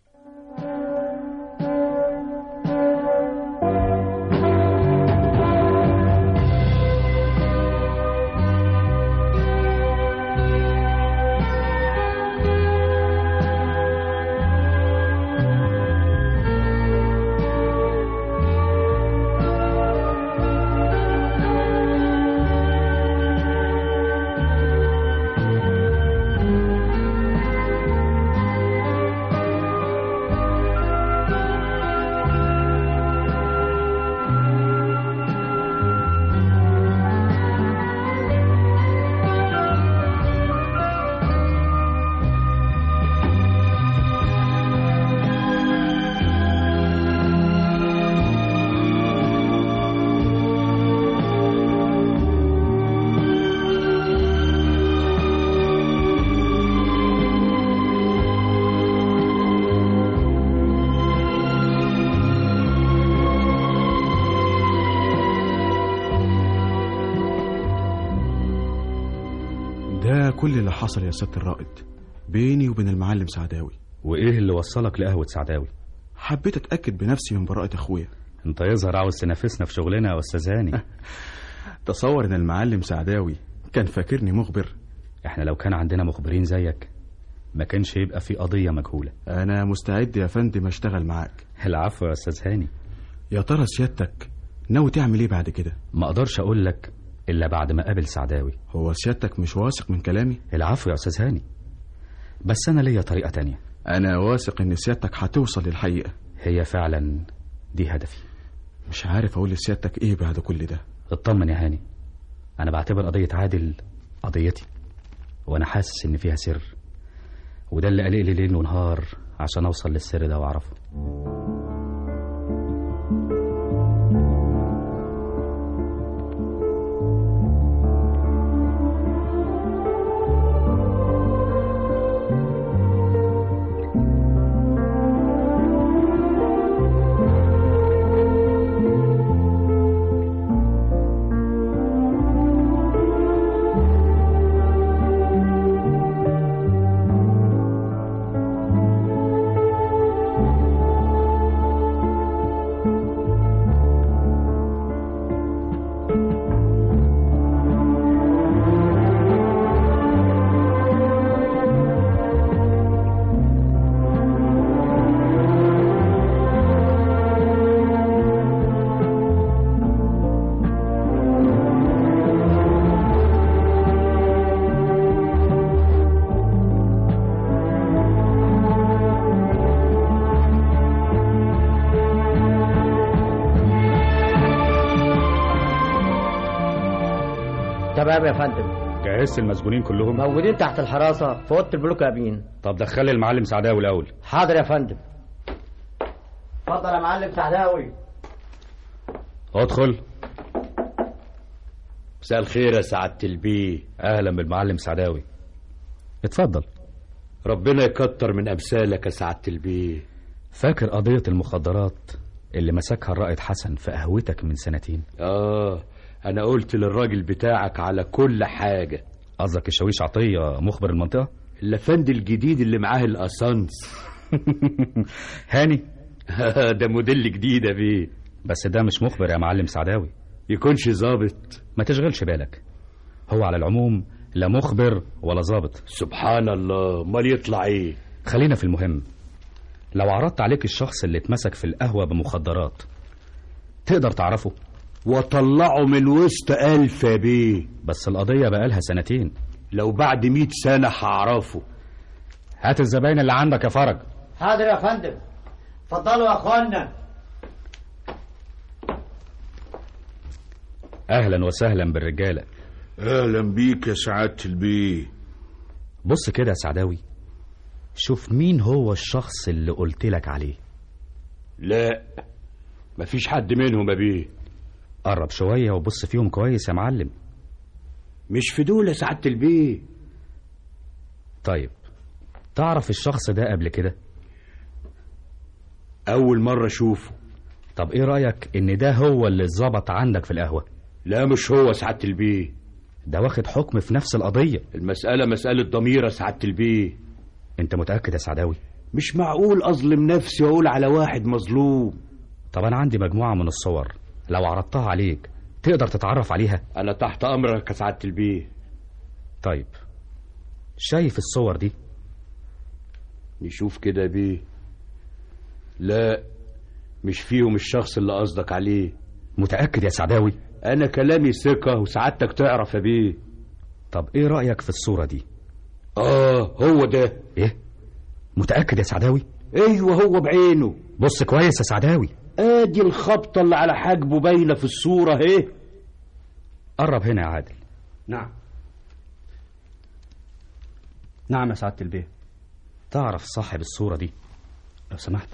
[SPEAKER 8] ده كل اللي حصل يا سيادة الرائد بيني وبين المعلم سعداوي
[SPEAKER 9] وايه اللي وصلك لقهوة سعداوي
[SPEAKER 8] حبيت اتأكد بنفسي من براءة اخويا
[SPEAKER 9] انت يظهر عاوز تنافسنا في شغلنا يا استاذ هاني
[SPEAKER 8] تصور ان المعلم سعداوي كان فاكرني مخبر
[SPEAKER 9] احنا لو كان عندنا مخبرين زيك ما كانش يبقى في قضية مجهولة
[SPEAKER 8] انا مستعد يا فندم اشتغل معاك
[SPEAKER 9] العفو يا استاذ هاني
[SPEAKER 8] يا ترى سيادتك ناوي تعمل ايه بعد كده
[SPEAKER 9] ما اقدرش اقول لك الا بعد ما اقابل سعداوي
[SPEAKER 8] هو سيادتك مش واثق من كلامي
[SPEAKER 9] العفو يا استاذ هاني بس انا ليا طريقة تانية
[SPEAKER 8] انا واثق ان سيادتك هتوصل للحقيقة
[SPEAKER 9] هي فعلا دي هدفي
[SPEAKER 8] مش عارف اقول لسيادتك ايه بعد كل ده
[SPEAKER 9] اطمن يا هاني انا بعتبر قضية عادل قضيتي وانا حاسس ان فيها سر وده اللي قلق لي ليل ونهار عشان اوصل للسر ده واعرفه
[SPEAKER 10] تمام يا فندم
[SPEAKER 9] جهزت المسجونين كلهم
[SPEAKER 10] موجودين تحت الحراسة في أوضة البلوك يا أمين
[SPEAKER 9] طب دخل لي المعلم سعداوي الاول
[SPEAKER 10] حاضر يا فندم اتفضل يا معلم سعداوي
[SPEAKER 9] ادخل
[SPEAKER 14] مساء الخير يا سعادة البيه
[SPEAKER 9] اهلا بالمعلم سعداوي اتفضل
[SPEAKER 14] ربنا يكتر من امثالك يا سعادة البيه
[SPEAKER 9] فاكر قضية المخدرات اللي مسكها الرائد حسن في قهوتك من سنتين
[SPEAKER 14] اه انا قلت للراجل بتاعك على كل حاجة
[SPEAKER 9] قصدك الشاويش عطية مخبر المنطقة
[SPEAKER 14] الافندي الجديد اللي معاه الاسانس
[SPEAKER 9] هاني
[SPEAKER 14] ده موديل جديد يا بيه
[SPEAKER 9] بس ده مش مخبر يا معلم سعداوي
[SPEAKER 14] يكونش ظابط
[SPEAKER 9] ما تشغلش بالك هو على العموم لا مخبر ولا ظابط
[SPEAKER 14] سبحان الله امال يطلع ايه
[SPEAKER 9] خلينا في المهم لو عرضت عليك الشخص اللي اتمسك في القهوة بمخدرات تقدر تعرفه
[SPEAKER 14] وطلعه من وسط ألف يا بيه
[SPEAKER 9] بس القضية بقالها سنتين
[SPEAKER 14] لو بعد مئة سنة هعرفه
[SPEAKER 9] هات الزباين اللي عندك يا فرج
[SPEAKER 10] حاضر يا فندم اتفضلوا يا اخوانا
[SPEAKER 9] اهلا وسهلا بالرجالة
[SPEAKER 11] اهلا بيك يا سعادة البيه
[SPEAKER 9] بص كده يا سعداوي شوف مين هو الشخص اللي قلت لك عليه
[SPEAKER 14] لا مفيش حد منهم يا بيه
[SPEAKER 9] قرب شوية وبص فيهم كويس يا معلم
[SPEAKER 14] مش في دول يا سعادة البيه
[SPEAKER 9] طيب تعرف الشخص ده قبل كده
[SPEAKER 14] أول مرة أشوفه
[SPEAKER 9] طب ايه رأيك ان ده هو اللي اتظبط عندك في القهوة
[SPEAKER 14] لا مش هو سعادة البيه
[SPEAKER 9] ده واخد حكم في نفس القضية
[SPEAKER 14] المسألة مسألة ضمير يا سعادة البيه
[SPEAKER 9] انت متأكد يا سعداوي
[SPEAKER 14] مش معقول أظلم نفسي وأقول على واحد مظلوم
[SPEAKER 9] طب انا عندي مجموعة من الصور لو عرضتها عليك تقدر تتعرف عليها
[SPEAKER 14] أنا تحت أمرك يا سعادة البيه
[SPEAKER 9] طيب شايف الصور دي
[SPEAKER 14] نشوف كده يا بيه لا مش فيهم الشخص اللي قصدك عليه
[SPEAKER 9] متأكد يا سعداوي
[SPEAKER 14] أنا كلامي ثقة وسعادتك تعرف يا بيه
[SPEAKER 9] طب ايه رأيك في الصورة دي
[SPEAKER 14] آه هو ده
[SPEAKER 9] ايه متأكد يا سعداوي
[SPEAKER 14] أيوه هو بعينه
[SPEAKER 9] بص كويس يا سعداوي
[SPEAKER 14] ادي الخبطة اللي على حاجبه باينة في الصورة اهي
[SPEAKER 9] قرب هنا يا عادل
[SPEAKER 5] نعم نعم يا سعادة البيه
[SPEAKER 9] تعرف صاحب الصورة دي
[SPEAKER 5] لو سمحت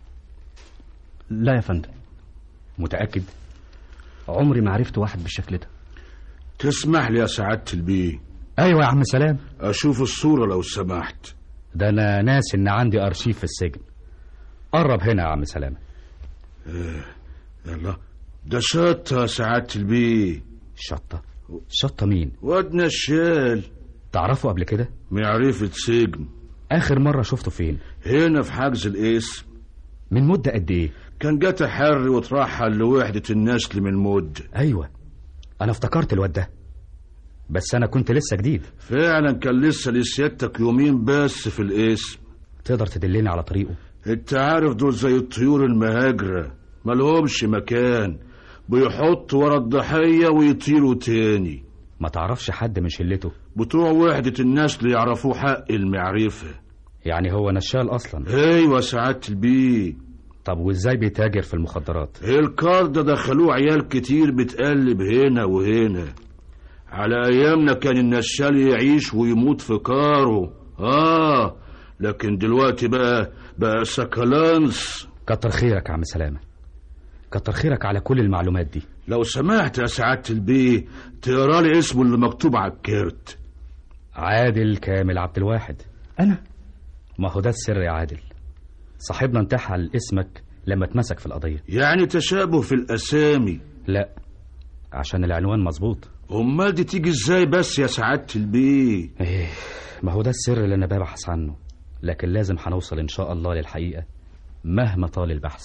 [SPEAKER 5] لا يا فندم
[SPEAKER 9] متأكد
[SPEAKER 5] عمري ما عرفت واحد بالشكل ده
[SPEAKER 11] تسمح لي يا سعادة البيه
[SPEAKER 9] ايوه يا عم سلام
[SPEAKER 11] اشوف الصورة لو سمحت
[SPEAKER 9] ده انا ناس ان عندي ارشيف في السجن قرب هنا يا عم سلامة
[SPEAKER 11] آه يلا ده شطة يا سعادة البيه
[SPEAKER 9] شطة شطة مين
[SPEAKER 11] واد نشال
[SPEAKER 9] تعرفه قبل كده
[SPEAKER 11] معرفة سجن
[SPEAKER 9] اخر مرة شفته فين
[SPEAKER 11] هنا في حجز الاسم
[SPEAKER 9] من مدة قد ايه
[SPEAKER 11] كان جات حر وترحل لوحدة النسل من مدة
[SPEAKER 9] ايوه انا افتكرت الواد ده بس انا كنت لسه جديد
[SPEAKER 11] فعلا كان لسه لسيادتك يومين بس في الاسم
[SPEAKER 9] تقدر تدلني على طريقه
[SPEAKER 11] انت عارف دول زي الطيور المهاجرة ملهمش مكان بيحط ورا الضحية ويطيروا تاني
[SPEAKER 9] ما تعرفش حد من شلته
[SPEAKER 11] بتوع وحدة النسل يعرفوه حق المعرفة
[SPEAKER 9] يعني هو نشال اصلا
[SPEAKER 11] ايوه سعادة البيه
[SPEAKER 9] طب وازاي بيتاجر في المخدرات
[SPEAKER 11] الكار ده دخلوه عيال كتير بتقلب هنا وهنا على ايامنا كان النشال يعيش ويموت في كاره اه لكن دلوقتي بقى بقى سكالانس
[SPEAKER 9] كتر خيرك يا عم سلامة كتر خيرك على كل المعلومات دي
[SPEAKER 11] لو سمحت يا سعادة البيه تقرا لي اسمه اللي مكتوب على الكارت
[SPEAKER 9] عادل كامل عبد الواحد
[SPEAKER 5] أنا
[SPEAKER 9] ما هو ده السر يا عادل صاحبنا انتحل اسمك لما اتمسك في القضية
[SPEAKER 11] يعني تشابه في الأسامي
[SPEAKER 9] لا عشان العنوان مظبوط
[SPEAKER 11] أمال دي تيجي ازاي بس يا سعادة البيه
[SPEAKER 9] ايه ما هو ده السر اللي انا ببحث عنه لكن لازم هنوصل ان شاء الله للحقيقة مهما طال البحث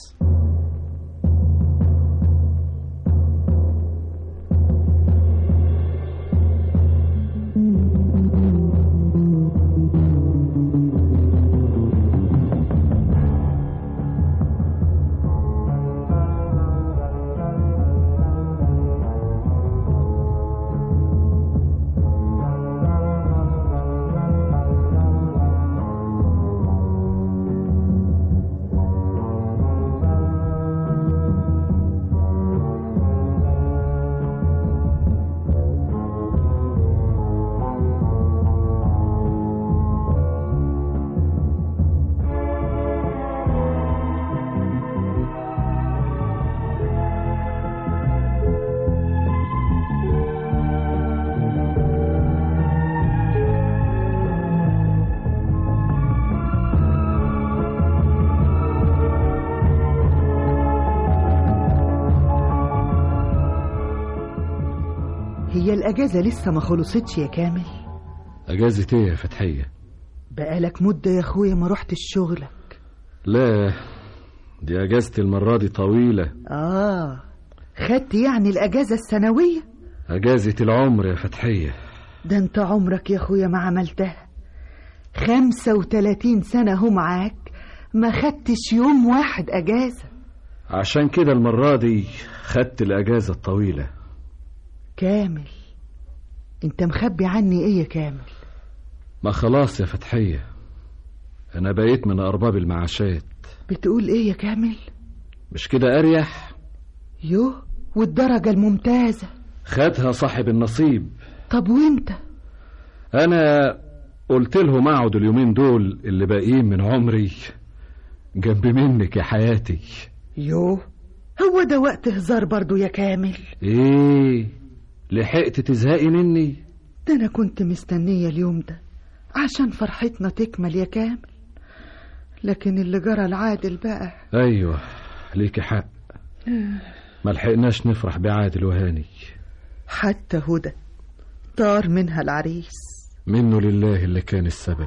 [SPEAKER 3] هي الأجازة لسه ما خلصتش يا كامل
[SPEAKER 2] أجازة إيه يا فتحية
[SPEAKER 3] بقالك مدة يا أخويا ما رحتش شغلك
[SPEAKER 2] لا دي أجازتي المرة دي طويلة
[SPEAKER 3] آه خدت يعني الأجازة السنوية
[SPEAKER 2] أجازة العمر يا فتحية
[SPEAKER 3] ده انت عمرك يا أخويا ما عملتها خمسة وتلاتين سنة هو معاك ما خدتش يوم واحد أجازة
[SPEAKER 2] عشان كده المرة دي خدت الأجازة الطويلة
[SPEAKER 3] كامل انت مخبي عني ايه يا كامل
[SPEAKER 2] ما خلاص يا فتحية أنا بقيت من أرباب المعاشات
[SPEAKER 3] بتقول ايه يا كامل
[SPEAKER 2] مش كده أريح
[SPEAKER 3] يوه والدرجة الممتازة
[SPEAKER 2] خدها صاحب النصيب
[SPEAKER 3] طب وانت
[SPEAKER 2] أنا قلت لهم أقعد اليومين دول اللي باقيين من عمري جنب منك يا حياتي
[SPEAKER 3] يوه هو ده وقت هزار برضو يا كامل
[SPEAKER 2] إيه لحقت تزهقي مني
[SPEAKER 3] ده أنا كنت مستنية اليوم ده عشان فرحتنا تكمل يا كامل لكن اللي جرى العادل بقى
[SPEAKER 2] أيوة ليكي حق ما لحقناش نفرح بعادل وهاني
[SPEAKER 3] حتى هدى طار منها العريس
[SPEAKER 2] منه لله اللي كان السبب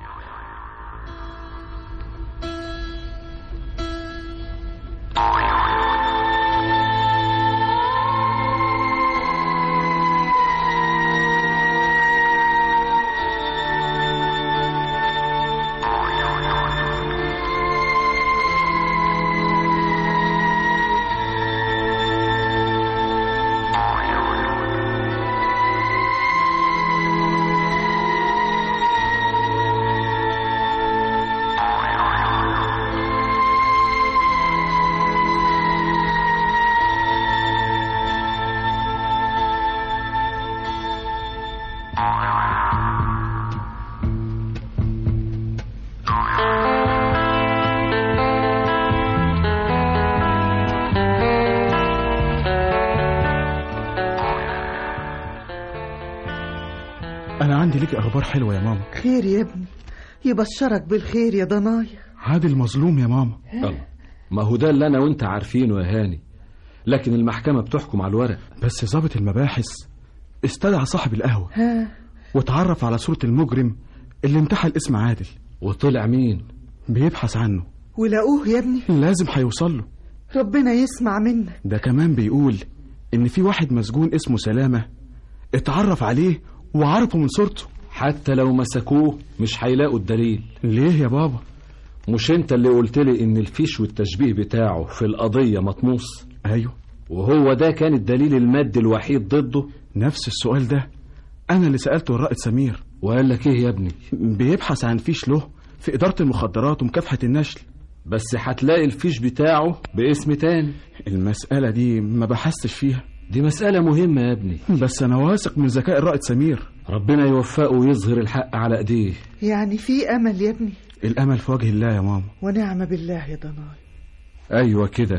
[SPEAKER 8] أنا عندي ليك أخبار حلوة يا ماما
[SPEAKER 3] خير يا ابني يبشرك بالخير يا ضنايا
[SPEAKER 8] عادل مظلوم يا ماما
[SPEAKER 2] الله ما هو ده اللي أنا وأنت عارفينه يا هاني لكن المحكمة بتحكم على الورق
[SPEAKER 8] بس ضابط المباحث استدعى صاحب القهوة
[SPEAKER 3] ها
[SPEAKER 8] واتعرف على صورة المجرم اللي انتحل اسم عادل
[SPEAKER 2] وطلع مين
[SPEAKER 8] بيبحث عنه
[SPEAKER 3] ولقوه يا ابني
[SPEAKER 8] لازم هيوصل له
[SPEAKER 3] ربنا يسمع منك
[SPEAKER 8] ده كمان بيقول إن في واحد مسجون اسمه سلامة اتعرف عليه وعرفه من صورته
[SPEAKER 2] حتى لو مسكوه مش هيلاقوا الدليل
[SPEAKER 8] ليه يا بابا
[SPEAKER 2] مش انت اللي قلت لي ان الفيش والتشبيه بتاعه في القضية مطموس
[SPEAKER 8] ايوه
[SPEAKER 2] وهو ده كان الدليل المادي الوحيد ضده
[SPEAKER 8] نفس السؤال ده انا اللي سألته الرائد سمير
[SPEAKER 2] وقال لك ايه يا ابني
[SPEAKER 8] بيبحث عن فيش له في إدارة المخدرات ومكافحة النشل
[SPEAKER 2] بس هتلاقي الفيش بتاعه باسم تاني
[SPEAKER 8] المسألة دي ما بحثتش فيها
[SPEAKER 2] دي مسألة مهمة يا ابني
[SPEAKER 8] بس أنا واثق من ذكاء الرائد سمير
[SPEAKER 2] ربنا يوفقه ويظهر الحق على ايديه
[SPEAKER 3] يعني في امل يا ابني
[SPEAKER 8] الأمل في وجه الله يا ماما
[SPEAKER 3] ونعم بالله يا ضناي
[SPEAKER 2] ايوه كده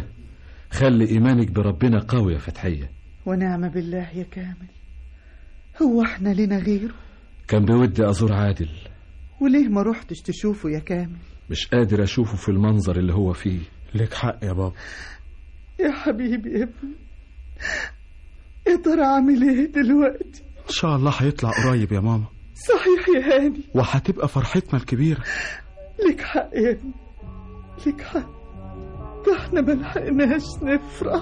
[SPEAKER 2] خلي ايمانك بربنا قوي يا فتحية
[SPEAKER 3] ونعم بالله يا كامل هو احنا لنا غيره
[SPEAKER 2] كان بودي ازور عادل
[SPEAKER 3] وليه ما روحتش تشوفه يا كامل
[SPEAKER 2] مش قادر اشوفه في المنظر اللي هو فيه
[SPEAKER 8] لك حق يا بابا
[SPEAKER 3] يا حبيبي يا ابني يا ترى عامل ايه دلوقتي
[SPEAKER 8] إن شاء الله هيطلع قريب يا ماما
[SPEAKER 3] صحيح يا هاني
[SPEAKER 8] وهتبقى فرحتنا الكبيرة
[SPEAKER 3] لك حق يا ابني لك حق ده احنا ملحقناش نفرح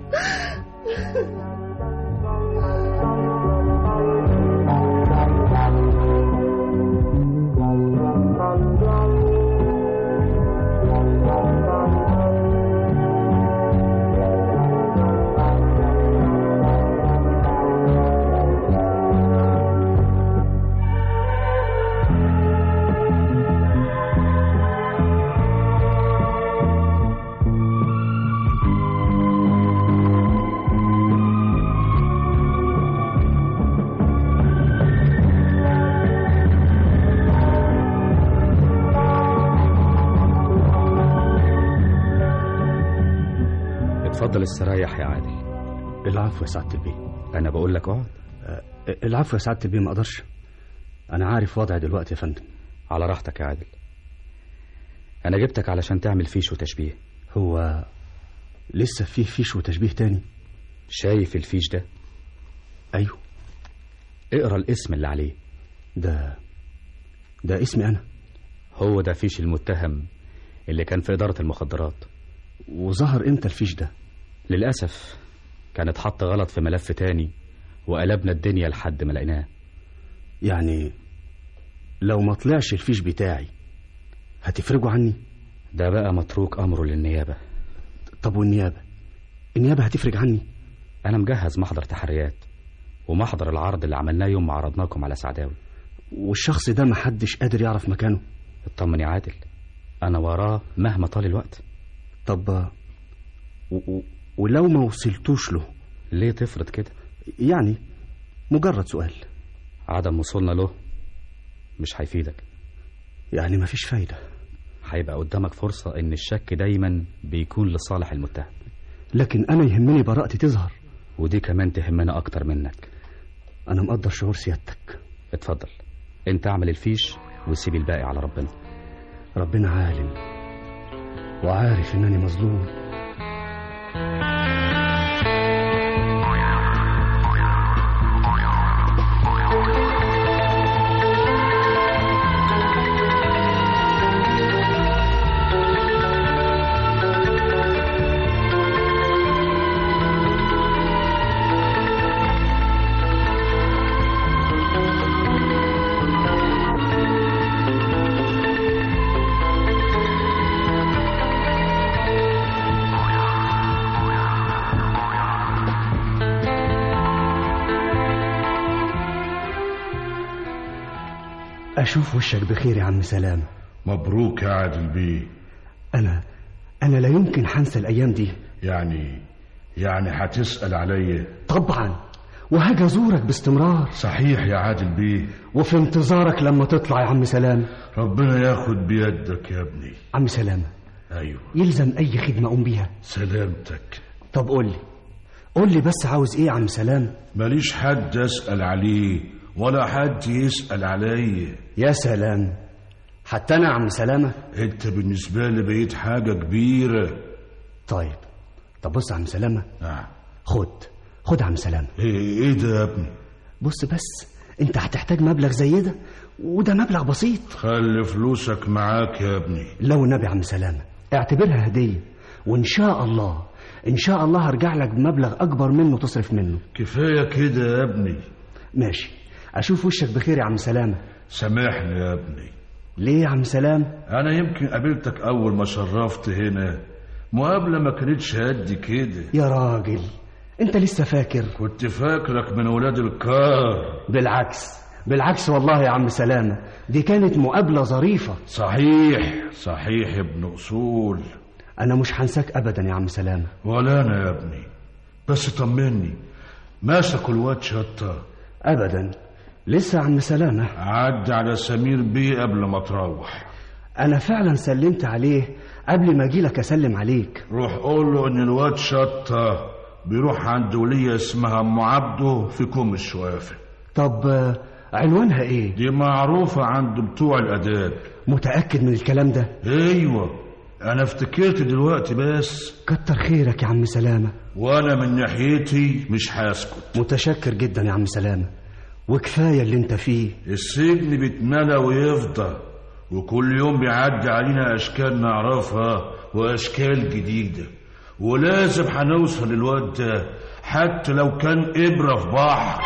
[SPEAKER 9] اتفضل استريح يا عادل
[SPEAKER 5] العفو يا سعادة البيه
[SPEAKER 9] انا بقول لك اقعد
[SPEAKER 5] أه، العفو يا سعادة البيه ما اقدرش انا عارف وضعي دلوقتي يا فندم
[SPEAKER 9] على راحتك يا عادل انا جبتك علشان تعمل فيش وتشبيه
[SPEAKER 5] هو لسه فيه فيش وتشبيه تاني
[SPEAKER 9] شايف الفيش ده
[SPEAKER 5] ايوه
[SPEAKER 9] اقرا الاسم اللي عليه
[SPEAKER 5] ده ده اسمي أنا
[SPEAKER 9] هو ده فيش المتهم اللي كان في إدارة المخدرات
[SPEAKER 5] وظهر إمتى الفيش ده
[SPEAKER 9] للأسف كان اتحط غلط في ملف تاني وقلبنا الدنيا لحد ما لقيناه
[SPEAKER 5] يعني لو ما طلعش الفيش بتاعي هتفرجوا عني
[SPEAKER 9] ده بقى متروك أمره للنيابة
[SPEAKER 5] طب والنيابة النيابة هتفرج عني
[SPEAKER 9] أنا مجهز محضر تحريات ومحضر العرض اللي عملناه يوم ما عرضناكم على سعداوي
[SPEAKER 5] والشخص ده محدش قادر يعرف مكانه
[SPEAKER 9] اطمن يا عادل أنا وراه مهما طال الوقت
[SPEAKER 5] طب و... و... ولو ما وصلتوش له
[SPEAKER 9] ليه تفرض كده
[SPEAKER 5] يعني مجرد سؤال
[SPEAKER 9] عدم وصولنا له مش هيفيدك
[SPEAKER 5] يعني مفيش فايدة
[SPEAKER 9] هيبقى قدامك فرصة إن الشك دايما بيكون لصالح المتهم
[SPEAKER 5] لكن أنا يهمني براءتي تظهر
[SPEAKER 9] ودي كمان تهمنا أكتر منك
[SPEAKER 5] أنا مقدر شعور سيادتك
[SPEAKER 9] اتفضل انت اعمل الفيش وسيب الباقي على ربنا
[SPEAKER 5] ربنا عالم وعارف إنني مظلوم أشوف وشك بخير يا عم سلامة
[SPEAKER 11] مبروك يا عادل بيه
[SPEAKER 5] أنا أنا لا يمكن هنسى الأيام دي
[SPEAKER 11] يعني يعني هتسأل عليا
[SPEAKER 5] طبعا وهاجي أزورك باستمرار
[SPEAKER 11] صحيح يا عادل بيه
[SPEAKER 5] وفي انتظارك لما تطلع يا عم سلام
[SPEAKER 11] ربنا ياخد بيدك يا ابني
[SPEAKER 5] عم سلامة
[SPEAKER 11] ايوه
[SPEAKER 5] يلزم أي خدمة أقوم بيها
[SPEAKER 11] سلامتك
[SPEAKER 5] طب قول لي قول لي بس عاوز إيه يا عم سلام
[SPEAKER 11] ماليش حد اسأل عليه ولا حد يسأل عليا
[SPEAKER 5] يا سلام حتى أنا يا عم سلامة
[SPEAKER 11] انت بالنسبة لي بقيت حاجة كبيرة
[SPEAKER 5] طيب طب بص يا عم سلامة
[SPEAKER 11] نعم
[SPEAKER 5] خد خد يا عم سلامة
[SPEAKER 11] ايه ايه ده يا ابني
[SPEAKER 5] بص بس انت هتحتاج مبلغ زي ده وده مبلغ بسيط
[SPEAKER 11] خلي فلوسك معاك يا ابني
[SPEAKER 5] لو النبي يا عم سلامة اعتبرها هدية وإن شاء الله إن شاء الله هرجع لك بمبلغ أكبر منه تصرف منه
[SPEAKER 11] كفاية كده يا ابني
[SPEAKER 5] ماشي أشوف وشك بخير يا عم سلامة
[SPEAKER 11] سامحني يا ابني
[SPEAKER 5] ليه يا عم سلام
[SPEAKER 11] انا يمكن قابلتك اول ما شرفت هنا مقابلة ما كانتش قد كده
[SPEAKER 5] يا راجل انت لسه فاكر
[SPEAKER 11] كنت فاكرك من ولاد الكار
[SPEAKER 5] بالعكس بالعكس والله يا عم سلامة دي كانت مقابلة ظريفة
[SPEAKER 11] صحيح صحيح يا ابن اصول
[SPEAKER 5] أنا مش هنساك أبدا يا عم سلامة
[SPEAKER 11] ولا انا يا ابني بس طمني ماسك الواد شطة
[SPEAKER 5] أبدا لسه يا عم سلامة
[SPEAKER 11] عد على سمير بيه قبل ما تروح
[SPEAKER 5] أنا فعلا سلمت عليه قبل ما أجيلك أسلم عليك
[SPEAKER 11] روح قول له إن الواد شطة بيروح عند ولية اسمها أم عبده في كوم الشوافة
[SPEAKER 5] طب آه، عنوانها إيه؟
[SPEAKER 11] دي معروفة عند بتوع الآداب
[SPEAKER 5] متأكد من الكلام ده؟
[SPEAKER 11] أيوة أنا افتكرت دلوقتي بس
[SPEAKER 5] كتر خيرك يا عم سلامة
[SPEAKER 11] وأنا من ناحيتي مش هسكت
[SPEAKER 5] متشكر جدا يا عم سلامة وكفاية اللي انت فيه
[SPEAKER 11] السجن بيتملى ويفضى وكل يوم بيعدي علينا أشكال نعرفها وأشكال جديدة ولازم هنوصل للواد ده حتى لو كان إبرة في بحر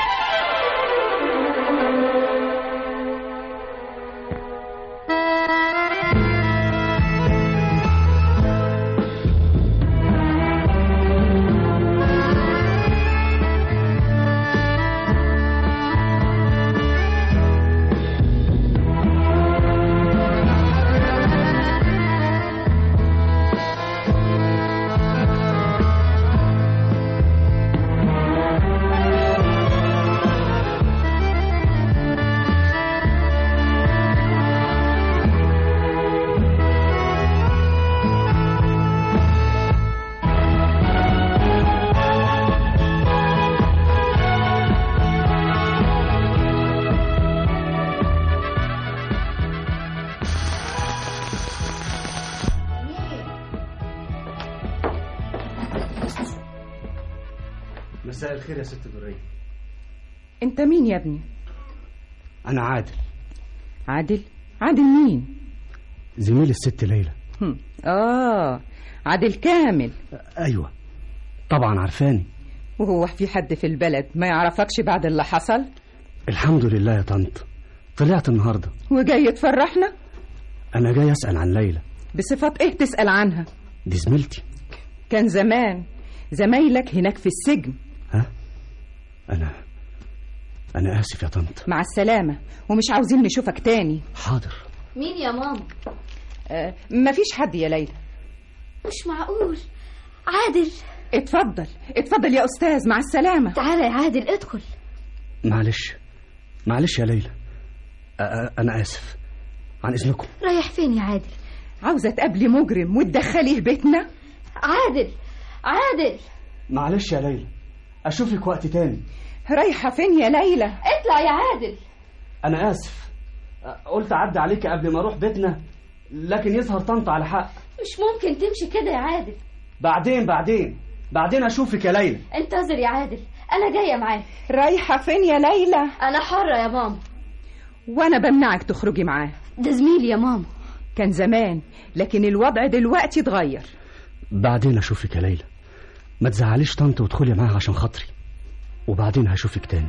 [SPEAKER 5] مساء الخير يا ست درية
[SPEAKER 6] انت مين يا ابني
[SPEAKER 5] انا عادل
[SPEAKER 6] عادل عادل مين
[SPEAKER 5] زميل الست ليلى
[SPEAKER 6] هم. اه عادل كامل
[SPEAKER 5] ايوه طبعا عارفاني
[SPEAKER 6] وهو في حد في البلد ما يعرفكش بعد اللي حصل
[SPEAKER 5] الحمد لله يا طنط طلعت النهارده
[SPEAKER 6] وجاي تفرحنا
[SPEAKER 5] انا جاي اسال عن ليلى
[SPEAKER 6] بصفة ايه تسأل عنها
[SPEAKER 5] دي زميلتي
[SPEAKER 6] كان زمان زمايلك هناك في السجن
[SPEAKER 5] انا انا اسف يا طنط
[SPEAKER 6] مع السلامة ومش عاوزين نشوفك تاني
[SPEAKER 5] حاضر
[SPEAKER 4] مين يا ماما
[SPEAKER 6] آه مفيش حد يا ليلى
[SPEAKER 4] مش معقول عادل
[SPEAKER 6] اتفضل اتفضل يا استاذ مع السلامة
[SPEAKER 4] تعالى يا عادل ادخل
[SPEAKER 5] معلش معلش يا ليلى أ- أ- انا اسف عن اذنكم
[SPEAKER 4] رايح فين يا عادل
[SPEAKER 6] عاوزة تقابلي مجرم وتدخليه بيتنا
[SPEAKER 4] عادل عادل
[SPEAKER 5] معلش يا ليلى اشوفك وقت تاني
[SPEAKER 6] رايحة فين يا ليلى
[SPEAKER 4] اطلع يا عادل
[SPEAKER 5] انا اسف قلت اعدي عليك قبل ما اروح بيتنا لكن يظهر طنط على حق
[SPEAKER 4] مش ممكن تمشي كده يا عادل
[SPEAKER 5] بعدين بعدين بعدين اشوفك يا ليلى
[SPEAKER 4] انتظر يا عادل انا جايه معاك
[SPEAKER 6] رايحة فين يا ليلى
[SPEAKER 4] انا حرة يا ماما
[SPEAKER 6] وانا بمنعك تخرجي معاه
[SPEAKER 4] ده زميلي يا ماما
[SPEAKER 6] كان زمان لكن الوضع دلوقتي اتغير
[SPEAKER 5] بعدين اشوفك يا ليلى ما تزعليش طنط وادخلي معاها عشان خاطري وبعدين هشوفك تاني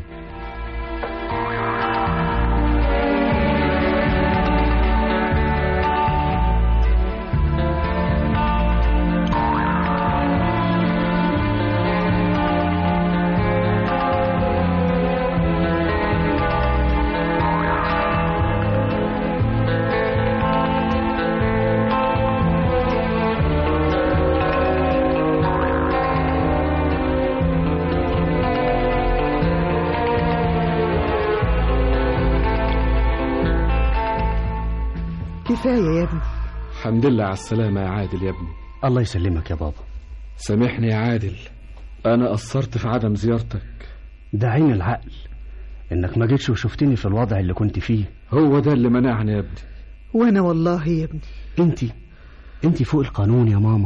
[SPEAKER 3] كفاية يا ابني
[SPEAKER 2] الحمد لله على السلامة يا عادل يا ابني
[SPEAKER 5] الله يسلمك يا بابا
[SPEAKER 2] سامحني يا عادل أنا قصرت في عدم زيارتك
[SPEAKER 5] ده عين العقل انك ما جيتش وشفتني في الوضع اللي كنت فيه
[SPEAKER 2] هو ده اللي منعني يا ابني
[SPEAKER 3] وانا والله يا ابني
[SPEAKER 5] انتي انتي فوق القانون يا ماما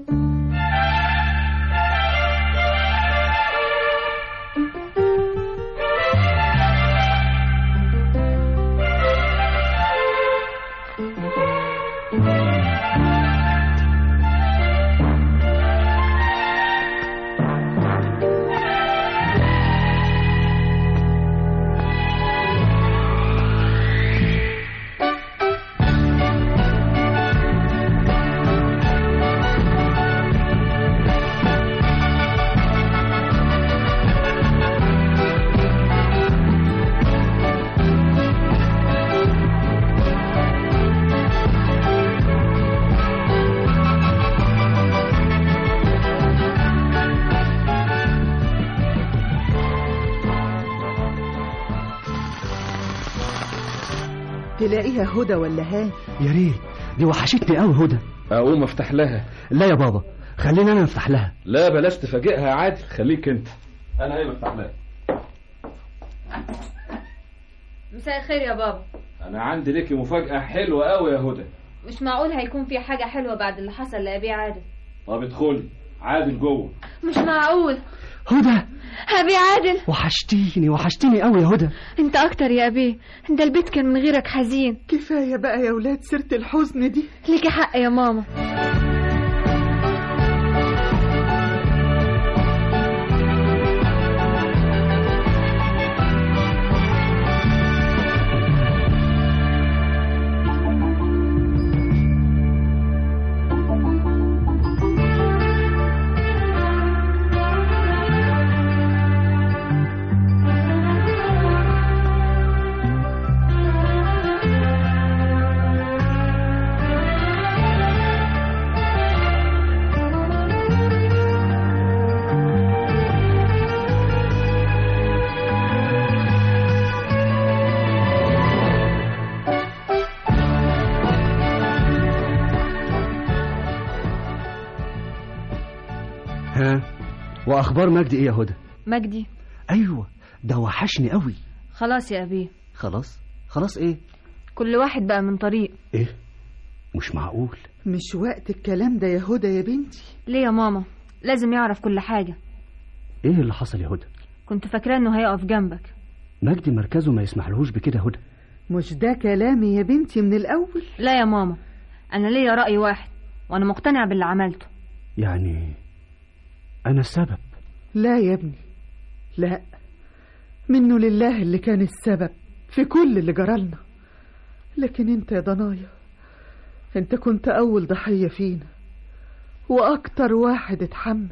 [SPEAKER 3] تلاقيها هدى ولا هاني
[SPEAKER 5] يا ريت دي وحشتني قوي هدى
[SPEAKER 2] أقوم أفتح لها
[SPEAKER 5] لا يا بابا خليني انا افتح لها
[SPEAKER 2] لا بلاش تفاجئها يا عادل خليك أنت أنا قايم أفتح لها
[SPEAKER 7] مساء الخير يا بابا
[SPEAKER 2] أنا عندي ليكي مفاجأة حلوة أوي يا هدى
[SPEAKER 7] مش معقول هيكون في حاجة حلوة بعد اللي حصل لأبي عادل
[SPEAKER 2] طب ادخلي عادل جوه
[SPEAKER 7] مش معقول
[SPEAKER 5] هدى
[SPEAKER 7] أبي عادل
[SPEAKER 5] وحشتيني وحشتيني قوي يا هدى
[SPEAKER 7] انت اكتر يا ابي ده البيت كان من غيرك حزين
[SPEAKER 3] كفاية بقى يا ولاد سيرة الحزن دي
[SPEAKER 7] ليكي حق يا ماما
[SPEAKER 5] ها واخبار مجدي ايه يا هدى
[SPEAKER 7] مجدي
[SPEAKER 5] ايوه ده وحشني قوي
[SPEAKER 7] خلاص يا ابي
[SPEAKER 5] خلاص خلاص ايه
[SPEAKER 7] كل واحد بقى من طريق
[SPEAKER 5] ايه مش معقول
[SPEAKER 3] مش وقت الكلام ده يا هدى يا بنتي
[SPEAKER 7] ليه يا ماما لازم يعرف كل حاجة
[SPEAKER 5] ايه اللي حصل يا هدى
[SPEAKER 7] كنت فاكراه انه هيقف جنبك
[SPEAKER 5] مجدي مركزه ما يسمحلهوش بكده هدى
[SPEAKER 3] مش ده كلامي يا بنتي من الأول
[SPEAKER 7] لا يا ماما انا ليا راي واحد وانا مقتنع باللي عملته
[SPEAKER 5] يعني أنا السبب
[SPEAKER 3] لا يا ابني لا منه لله اللي كان السبب في كل اللي جرالنا لكن انت يا ضنايا انت كنت أول ضحية فينا وأكتر واحد اتحمل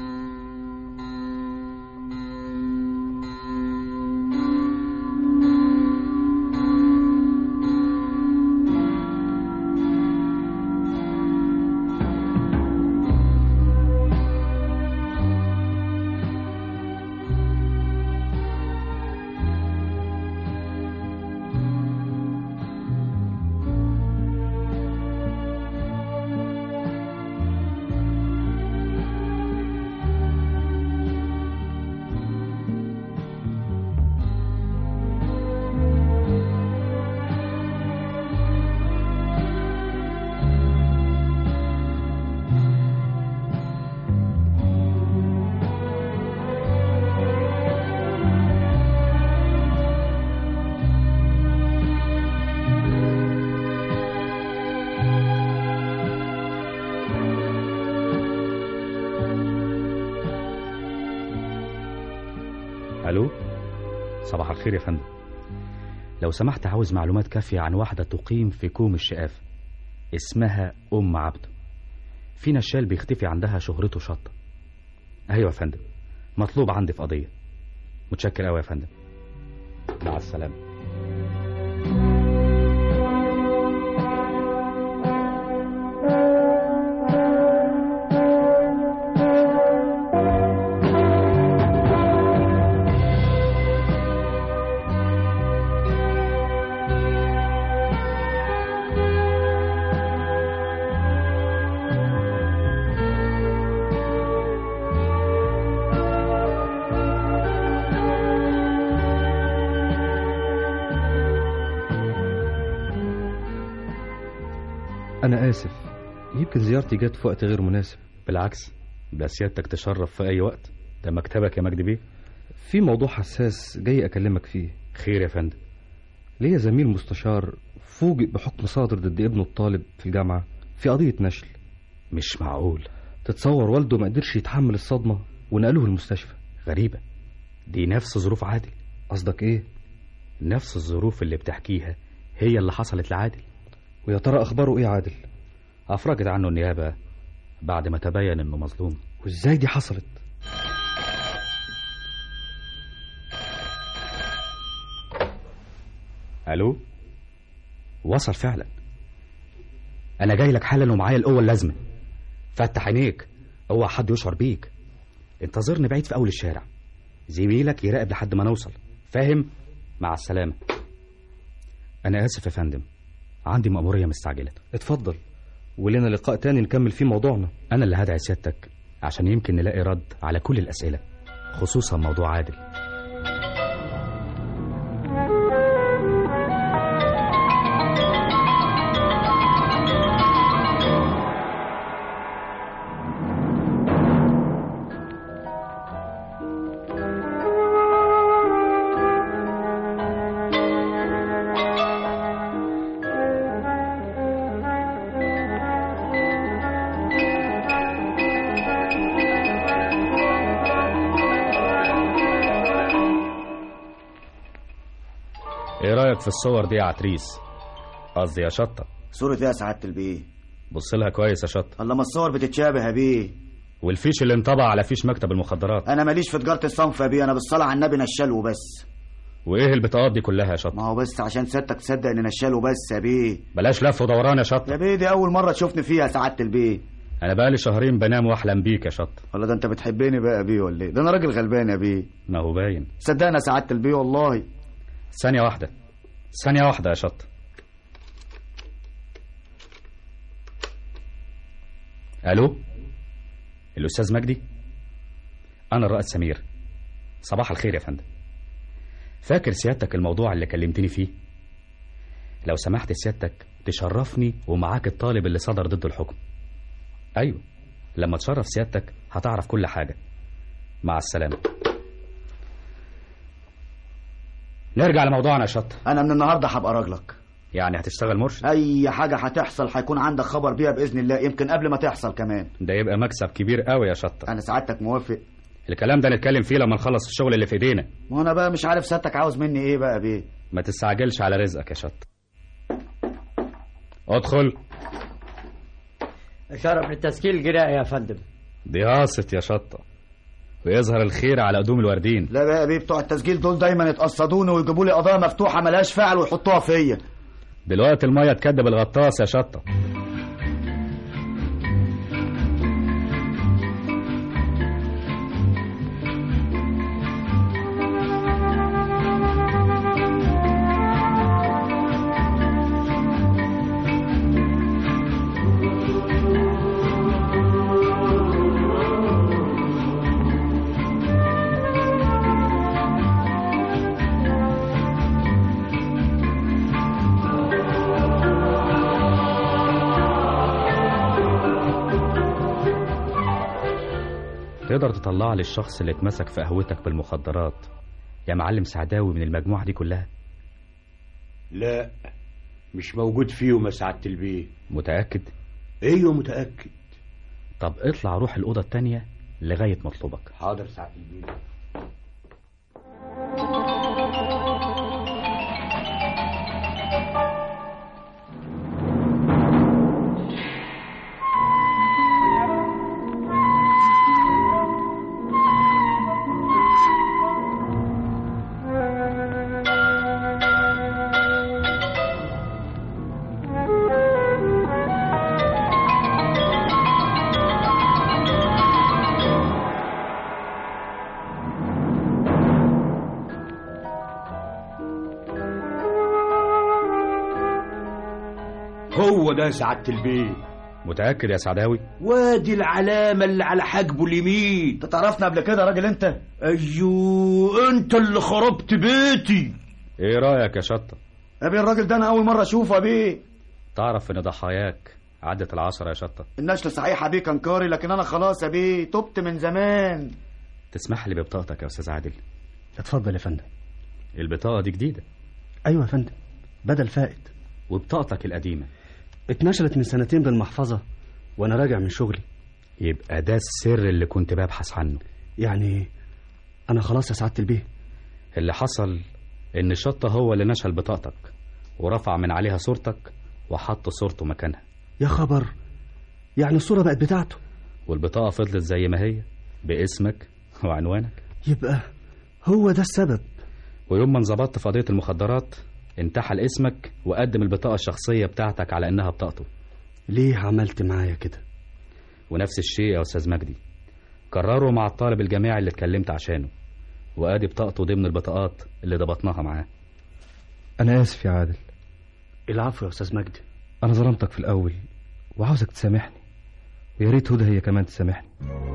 [SPEAKER 9] الو صباح الخير يا فندم لو سمحت عاوز معلومات كافية عن واحدة تقيم في كوم الشقاف اسمها أم عبده في نشال بيختفي عندها شهرته شطة أيوة يا فندم مطلوب عندي في قضية متشكر أوي يا فندم مع السلامة
[SPEAKER 13] أنا آسف يمكن زيارتي جت في وقت غير مناسب
[SPEAKER 9] بالعكس ده سيادتك تشرف في أي وقت ده مكتبك يا مجدي بيه
[SPEAKER 13] في موضوع حساس جاي أكلمك فيه
[SPEAKER 9] خير يا فندم
[SPEAKER 13] ليا زميل مستشار فوجئ بحكم صادر ضد ابنه الطالب في الجامعة في قضية نشل
[SPEAKER 9] مش معقول
[SPEAKER 13] تتصور والده ما قدرش يتحمل الصدمة ونقلوه المستشفى
[SPEAKER 9] غريبة دي نفس ظروف عادل
[SPEAKER 13] قصدك ايه
[SPEAKER 9] نفس الظروف اللي بتحكيها هي اللي حصلت لعادل
[SPEAKER 13] ويا ترى اخباره ايه عادل
[SPEAKER 9] افرجت عنه النيابة بعد ما تبين انه مظلوم
[SPEAKER 13] وازاي دي حصلت
[SPEAKER 9] الو وصل فعلا انا جاي لك حالا ومعايا القوه اللازمه فتح عينيك اوعى حد يشعر بيك انتظرني بعيد في اول الشارع زميلك يراقب لحد ما نوصل فاهم مع السلامه انا اسف يا فندم عندي مأمورية مستعجلة
[SPEAKER 13] اتفضل ولنا لقاء تاني نكمل فيه موضوعنا
[SPEAKER 9] أنا اللي هدعي سيادتك عشان يمكن نلاقي رد على كل الأسئلة خصوصا موضوع عادل ايه رايك في الصور دي يا عتريس قصدي يا شطه
[SPEAKER 10] صورة ايه يا سعادة البيه
[SPEAKER 9] بص لها كويس يا شطه
[SPEAKER 10] الله ما الصور بتتشابه يا بيه
[SPEAKER 9] والفيش اللي انطبع على فيش مكتب المخدرات
[SPEAKER 10] انا ماليش في تجارة الصنف يا بيه انا بالصلاة على النبي نشال وبس
[SPEAKER 9] وايه البطاقات دي كلها يا شطه
[SPEAKER 10] ما هو بس عشان سيادتك تصدق ان نشال وبس يا بيه
[SPEAKER 9] بلاش لف ودوران يا شطه
[SPEAKER 10] يا بيه دي اول مرة تشوفني فيها يا سعادة البيه
[SPEAKER 9] انا بقالي شهرين بنام واحلم بيك يا شطه
[SPEAKER 10] ولا ده انت بتحبني بقى يا بيه ولا ايه ده انا راجل غلبان يا بيه
[SPEAKER 9] ما هو باين
[SPEAKER 10] صدقني يا سعادة البيه والله
[SPEAKER 9] ثانيه واحده ثانيه واحده يا شطه الو الاستاذ مجدي انا الرائد سمير صباح الخير يا فندم فاكر سيادتك الموضوع اللي كلمتني فيه لو سمحت سيادتك تشرفني ومعاك الطالب اللي صدر ضده الحكم ايوه لما تشرف سيادتك هتعرف كل حاجه مع السلامه نرجع لموضوعنا يا شط
[SPEAKER 15] انا من النهارده هبقى راجلك
[SPEAKER 9] يعني هتشتغل مرشد
[SPEAKER 15] اي حاجه هتحصل هيكون عندك خبر بيها باذن الله يمكن قبل ما تحصل كمان
[SPEAKER 9] ده يبقى مكسب كبير قوي يا شطة
[SPEAKER 15] انا سعادتك موافق
[SPEAKER 9] الكلام ده نتكلم فيه لما نخلص الشغل اللي في ايدينا
[SPEAKER 15] ما انا بقى مش عارف سيادتك عاوز مني ايه بقى بيه
[SPEAKER 9] ما تستعجلش على رزقك يا شط ادخل
[SPEAKER 10] شرف التسجيل جراء يا فندم
[SPEAKER 9] دي قاصت يا شطة ويظهر الخير على قدوم الوردين
[SPEAKER 15] لا بقى بيه بتوع التسجيل دول دايما يتقصدوني ويجيبوا لي قضايا مفتوحه ملهاش فعل ويحطوها فيا
[SPEAKER 9] دلوقتي المية تكدب الغطاس يا شطة تقدر تطلع لي الشخص اللي اتمسك في قهوتك بالمخدرات يا معلم سعداوي من المجموعة دي كلها
[SPEAKER 14] لا مش موجود فيهم يا سعادة البيه
[SPEAKER 9] متأكد
[SPEAKER 14] ايوه متأكد
[SPEAKER 9] طب اطلع روح الأوضة التانية لغاية مطلوبك
[SPEAKER 14] حاضر سعادة البيه هو ده سعادة البيه
[SPEAKER 9] متأكد يا سعداوي
[SPEAKER 14] وادي العلامة اللي على حاجبه اليمين
[SPEAKER 15] انت تعرفنا قبل كده يا راجل انت
[SPEAKER 14] ايوه انت اللي خربت بيتي
[SPEAKER 9] ايه رأيك يا شطة
[SPEAKER 15] يا بيه الراجل ده انا اول مره اشوفه يا بيه
[SPEAKER 9] تعرف ان ضحاياك عدت العصر يا شطة
[SPEAKER 15] النشل صحيح يا بيه كان كاري لكن انا خلاص يا بيه تبت من زمان
[SPEAKER 9] تسمح لي ببطاقتك يا أستاذ عادل
[SPEAKER 5] اتفضل يا فندم
[SPEAKER 9] البطاقة دي جديدة
[SPEAKER 5] ايوه يا فندم بدل فائد
[SPEAKER 9] وبطاقتك القديمة
[SPEAKER 5] اتنشلت من سنتين بالمحفظة وانا راجع من شغلي
[SPEAKER 9] يبقى ده السر اللي كنت ببحث عنه
[SPEAKER 5] يعني انا خلاص يا سعادة البيه
[SPEAKER 9] اللي حصل ان الشطة هو اللي نشل بطاقتك ورفع من عليها صورتك وحط صورته مكانها
[SPEAKER 5] يا خبر يعني الصورة بقت بتاعته
[SPEAKER 9] والبطاقة فضلت زي ما هي باسمك وعنوانك
[SPEAKER 5] يبقى هو ده السبب
[SPEAKER 9] ويوم ما انظبطت في قضية المخدرات انتحل اسمك وقدم البطاقة الشخصية بتاعتك على انها بطاقته
[SPEAKER 5] ليه عملت معايا كده
[SPEAKER 9] ونفس الشيء يا استاذ مجدي كرروا مع الطالب الجامعي اللي اتكلمت عشانه وادي بطاقته ضمن البطاقات اللي ضبطناها معاه
[SPEAKER 13] أنا آسف يا عادل
[SPEAKER 5] العفو يا أستاذ مجدي
[SPEAKER 13] أنا ظلمتك في الأول وعاوزك تسامحني ويا ريت هدى هي كمان تسامحني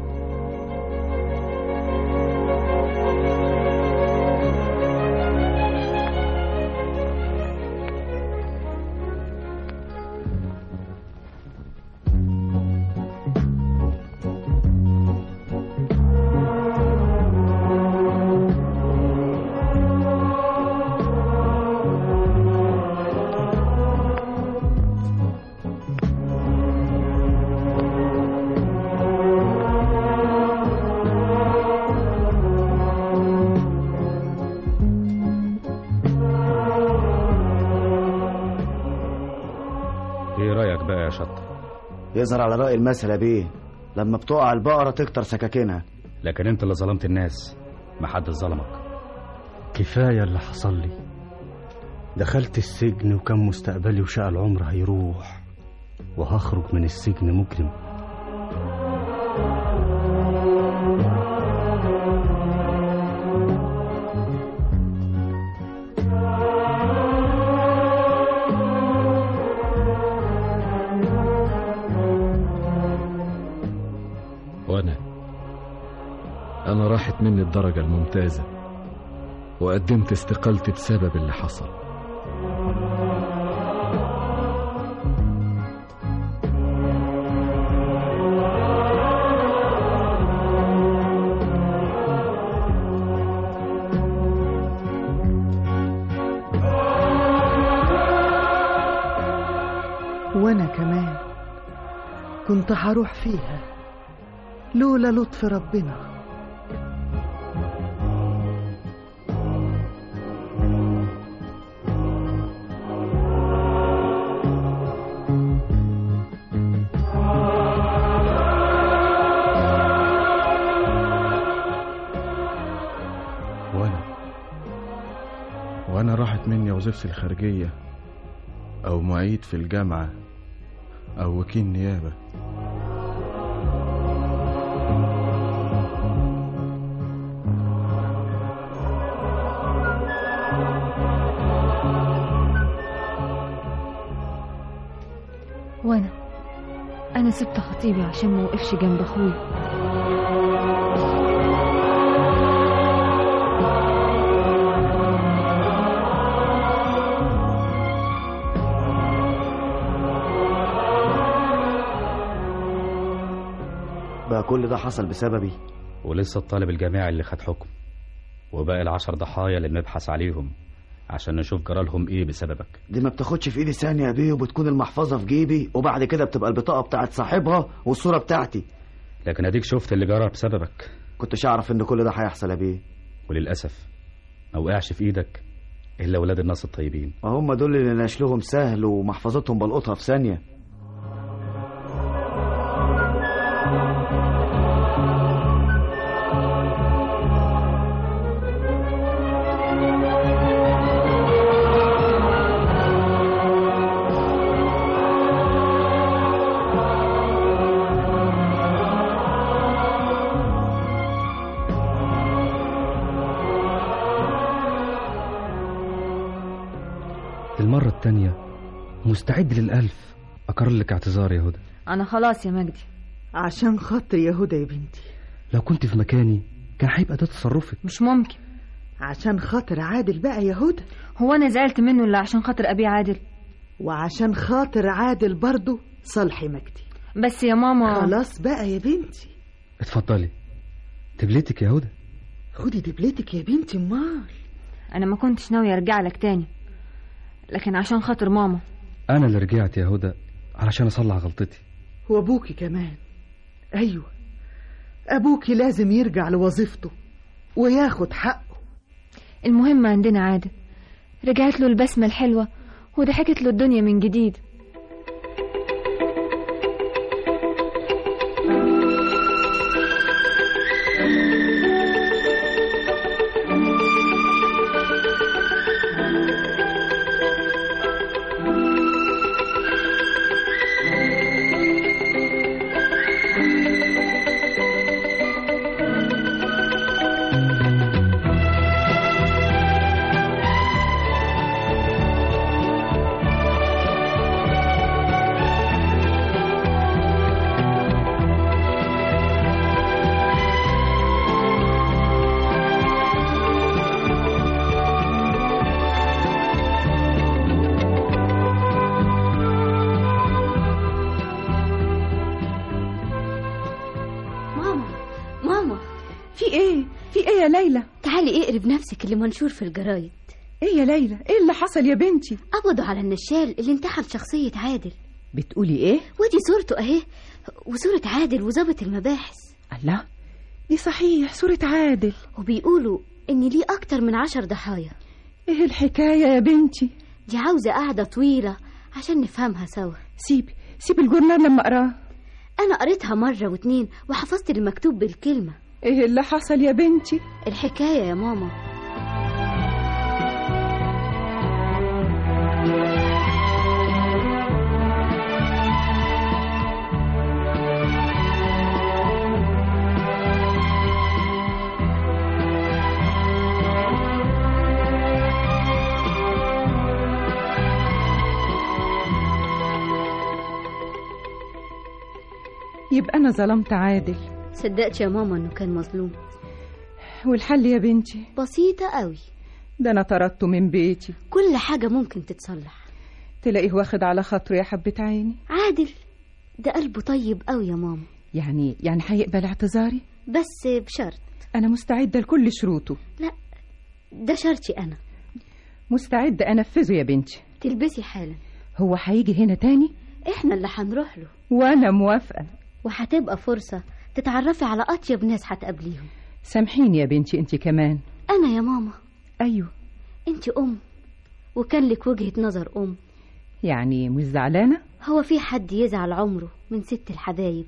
[SPEAKER 9] ايه رايك بقى يا شط
[SPEAKER 15] يظهر على رأي المثل يا بيه لما بتقع البقرة تكتر سكاكينها
[SPEAKER 9] لكن انت اللي ظلمت الناس محدش ظلمك
[SPEAKER 5] كفاية اللي حصل لي دخلت السجن وكان مستقبلي وشقى العمر هيروح وهخرج من السجن مجرم
[SPEAKER 2] وأنا أنا راحت مني الدرجة الممتازة وقدمت استقالتي بسبب اللي حصل
[SPEAKER 3] كنت هروح فيها لولا لطف ربنا
[SPEAKER 8] وانا وانا راحت مني وظيفتي الخارجية او معيد في الجامعة او وكيل نيابة
[SPEAKER 16] وانا انا سبت خطيبي عشان ما وقفش جنب اخويا
[SPEAKER 12] بقى كل ده حصل بسببي
[SPEAKER 9] ولسه الطالب الجامعي اللي خد حكم وباقي العشر ضحايا اللي بنبحث عليهم عشان نشوف جرالهم ايه بسببك
[SPEAKER 15] دي ما بتاخدش في ايدي ثانية يا بيه وبتكون المحفظة في جيبي وبعد كده بتبقى البطاقة بتاعت صاحبها والصورة بتاعتي
[SPEAKER 9] لكن اديك شفت اللي جرى بسببك
[SPEAKER 15] كنتش اعرف ان كل ده هيحصل يا بيه
[SPEAKER 9] وللاسف ما وقعش في ايدك الا ولاد الناس الطيبين
[SPEAKER 15] ما هم دول اللي نشلهم سهل ومحفظتهم بلقطها في ثانية
[SPEAKER 13] المرة التانية مستعد للألف أكرر لك اعتذار يا هدى
[SPEAKER 16] انا خلاص يا مجدي
[SPEAKER 3] عشان خاطري يا هدى يا بنتي
[SPEAKER 13] لو كنت في مكاني كان هيبقى ده تصرفك
[SPEAKER 16] مش ممكن
[SPEAKER 3] عشان خاطر عادل بقى يا هدى
[SPEAKER 16] هو انا زعلت منه الا عشان خاطر ابي عادل
[SPEAKER 3] وعشان خاطر عادل برضه صالحي مجدي
[SPEAKER 16] بس يا ماما
[SPEAKER 3] خلاص بقى يا بنتي
[SPEAKER 13] اتفضلي تبليتك يا هدى
[SPEAKER 3] خدي دبلتك يا بنتي امال
[SPEAKER 16] انا ما كنتش ناوي ارجع لك تاني لكن عشان خاطر ماما
[SPEAKER 13] أنا اللي رجعت يا هدى علشان أصلح غلطتي
[SPEAKER 3] وابوكي كمان ايوه ابوكي لازم يرجع لوظيفته وياخد حقه
[SPEAKER 16] المهم عندنا عادل رجعت له البسمة الحلوة وضحكت له الدنيا من جديد
[SPEAKER 4] ماما ماما
[SPEAKER 6] في ايه في ايه يا ليلى
[SPEAKER 4] تعالي اقري بنفسك اللي منشور في الجرايد
[SPEAKER 6] ايه يا ليلى ايه اللي حصل يا بنتي
[SPEAKER 4] قبضوا على النشال اللي انتحل شخصية عادل
[SPEAKER 6] بتقولي ايه
[SPEAKER 4] ودي صورته اهي وصورة عادل وظابط المباحث
[SPEAKER 6] الله دي صحيح صورة عادل
[SPEAKER 4] وبيقولوا ان ليه اكتر من عشر ضحايا
[SPEAKER 6] ايه الحكاية يا بنتي
[SPEAKER 4] دي عاوزة قعدة طويلة عشان نفهمها سوا
[SPEAKER 6] سيبي سيبي الجورنال لما اقراه
[SPEAKER 4] انا قريتها مرة واتنين وحفظت المكتوب بالكلمة
[SPEAKER 6] ايه اللي حصل يا بنتي
[SPEAKER 4] الحكاية يا ماما
[SPEAKER 6] يبقى انا ظلمت عادل
[SPEAKER 4] صدقت يا ماما انه كان مظلوم
[SPEAKER 6] والحل يا بنتي
[SPEAKER 4] بسيطة قوي
[SPEAKER 6] ده انا طردته من بيتي
[SPEAKER 4] كل حاجة ممكن تتصلح
[SPEAKER 6] تلاقيه واخد على خاطره يا حبة عيني
[SPEAKER 4] عادل ده قلبه طيب قوي يا ماما
[SPEAKER 6] يعني يعني هيقبل اعتذاري
[SPEAKER 4] بس بشرط
[SPEAKER 6] انا مستعدة لكل شروطه
[SPEAKER 4] لا ده شرطي انا
[SPEAKER 6] مستعدة انفذه يا بنتي
[SPEAKER 4] تلبسي حالا
[SPEAKER 6] هو هيجي هنا تاني
[SPEAKER 4] احنا اللي هنروح له
[SPEAKER 6] وانا موافقه
[SPEAKER 4] وهتبقى فرصه تتعرفي على اطيب ناس هتقابليهم
[SPEAKER 6] سامحيني يا بنتي انت كمان
[SPEAKER 4] انا يا ماما
[SPEAKER 6] ايوه
[SPEAKER 4] انت ام وكان لك وجهه نظر ام
[SPEAKER 6] يعني مش زعلانه
[SPEAKER 4] هو في حد يزعل عمره من ست الحبايب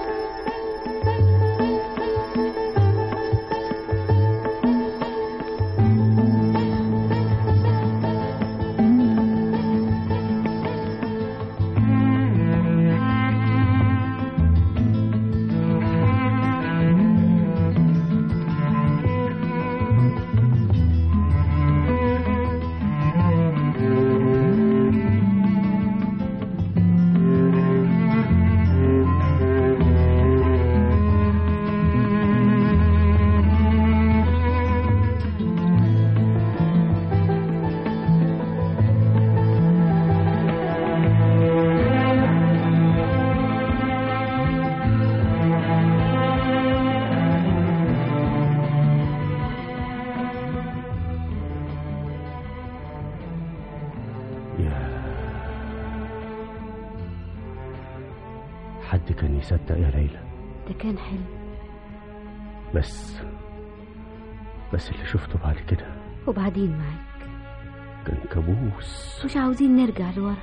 [SPEAKER 5] حد كان يصدق يا ليلى
[SPEAKER 4] ده كان حلم
[SPEAKER 5] بس بس اللي شفته بعد كده
[SPEAKER 4] وبعدين معاك
[SPEAKER 5] كان كابوس
[SPEAKER 4] مش عاوزين نرجع لورا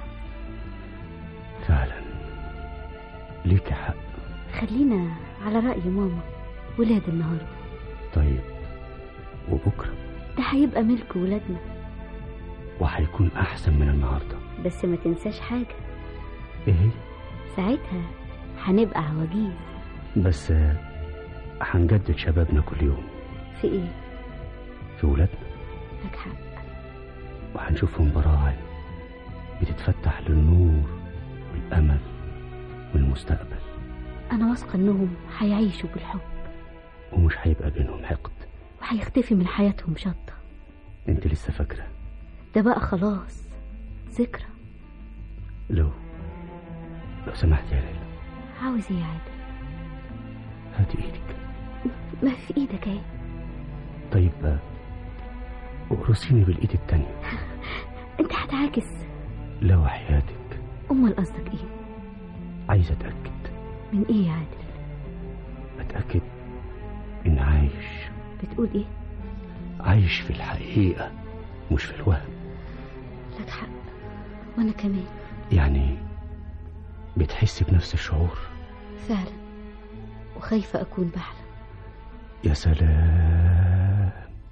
[SPEAKER 5] فعلا ليك حق
[SPEAKER 4] خلينا على رأي ماما ولاد النهاردة
[SPEAKER 5] طيب وبكرة
[SPEAKER 4] ده هيبقى ملك ولادنا
[SPEAKER 5] وهيكون أحسن من النهاردة
[SPEAKER 4] بس ما تنساش حاجة
[SPEAKER 5] إيه هي؟
[SPEAKER 4] ساعتها هنبقى عواجيز
[SPEAKER 5] بس آه، هنجدد شبابنا كل يوم
[SPEAKER 4] في ايه
[SPEAKER 5] في ولادنا
[SPEAKER 4] لك حق
[SPEAKER 5] وهنشوفهم براعم بتتفتح للنور والأمل والمستقبل
[SPEAKER 4] انا واثقة انهم هيعيشوا بالحب
[SPEAKER 5] ومش هيبقى بينهم حقد
[SPEAKER 4] وهيختفي من حياتهم شطة
[SPEAKER 5] انت لسه فاكرة
[SPEAKER 4] ده بقى خلاص ذكرى
[SPEAKER 5] لو لو سمحت يا ليلى
[SPEAKER 4] عاوز ايه يا عادل
[SPEAKER 5] هاتي ايدك
[SPEAKER 4] ما في ايدك ايه
[SPEAKER 5] طيب آه، اقرصيني بالايد التانية
[SPEAKER 4] انت هتعاكس
[SPEAKER 5] لا وحياتك
[SPEAKER 4] امال قصدك ايه
[SPEAKER 5] عايز اتأكد
[SPEAKER 4] من ايه يا عادل
[SPEAKER 5] اتأكد ان عايش
[SPEAKER 4] بتقول ايه
[SPEAKER 5] عايش في الحقيقة مش في الوهم
[SPEAKER 4] لك حق وانا كمان
[SPEAKER 5] يعني بتحس بنفس الشعور
[SPEAKER 4] فعلا وخايفة اكون بحلم
[SPEAKER 5] يا سلام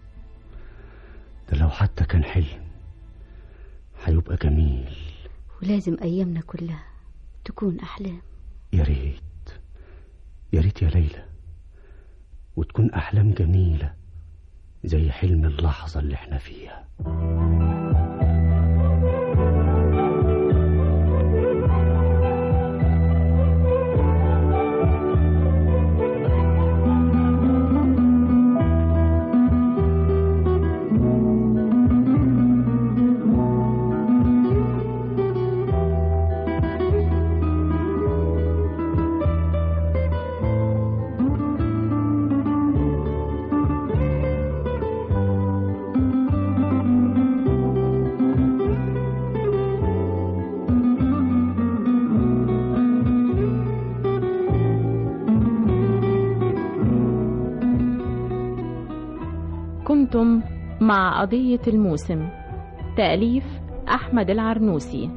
[SPEAKER 5] ده لو حتى كان حلم هيبقى جميل
[SPEAKER 4] ولازم ايامنا كلها تكون احلام
[SPEAKER 5] يا ريت يا ريت يا ليلى وتكون أحلام جميلة زي حلم اللحظة اللي احنا فيها
[SPEAKER 1] كنتم مع قضية الموسم تأليف أحمد العرنوسي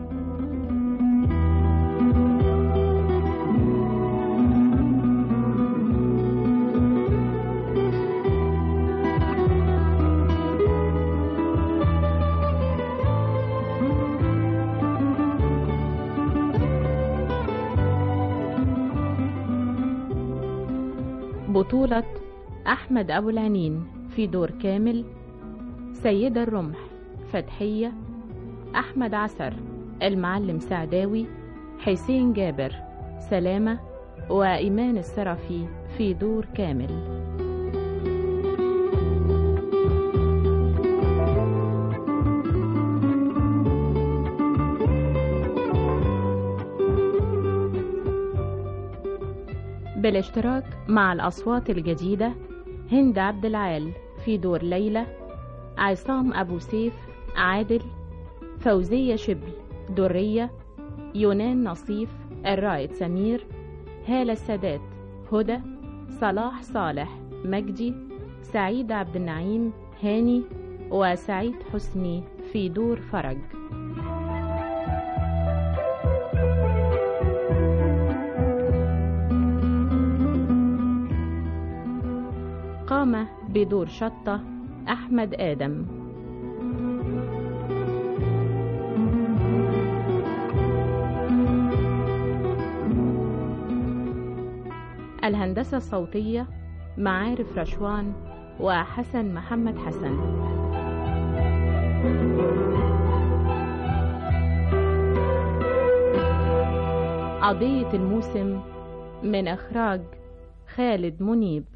[SPEAKER 1] بطولة أحمد أبو العنين في دور كامل سيدة الرمح فتحية أحمد عسر المعلم سعداوي حسين جابر سلامة وإيمان السرفي في دور كامل بالاشتراك مع الأصوات الجديدة هند عبد العال في دور ليلى عصام أبو سيف عادل فوزية شبل درية يونان نصيف الرائد سمير هالة السادات هدى صلاح صالح مجدي سعيد عبد النعيم هاني وسعيد حسني في دور فرج قام بدور شطة أحمد آدم الهندسة الصوتية معارف رشوان وحسن محمد حسن قضية الموسم من إخراج خالد منيب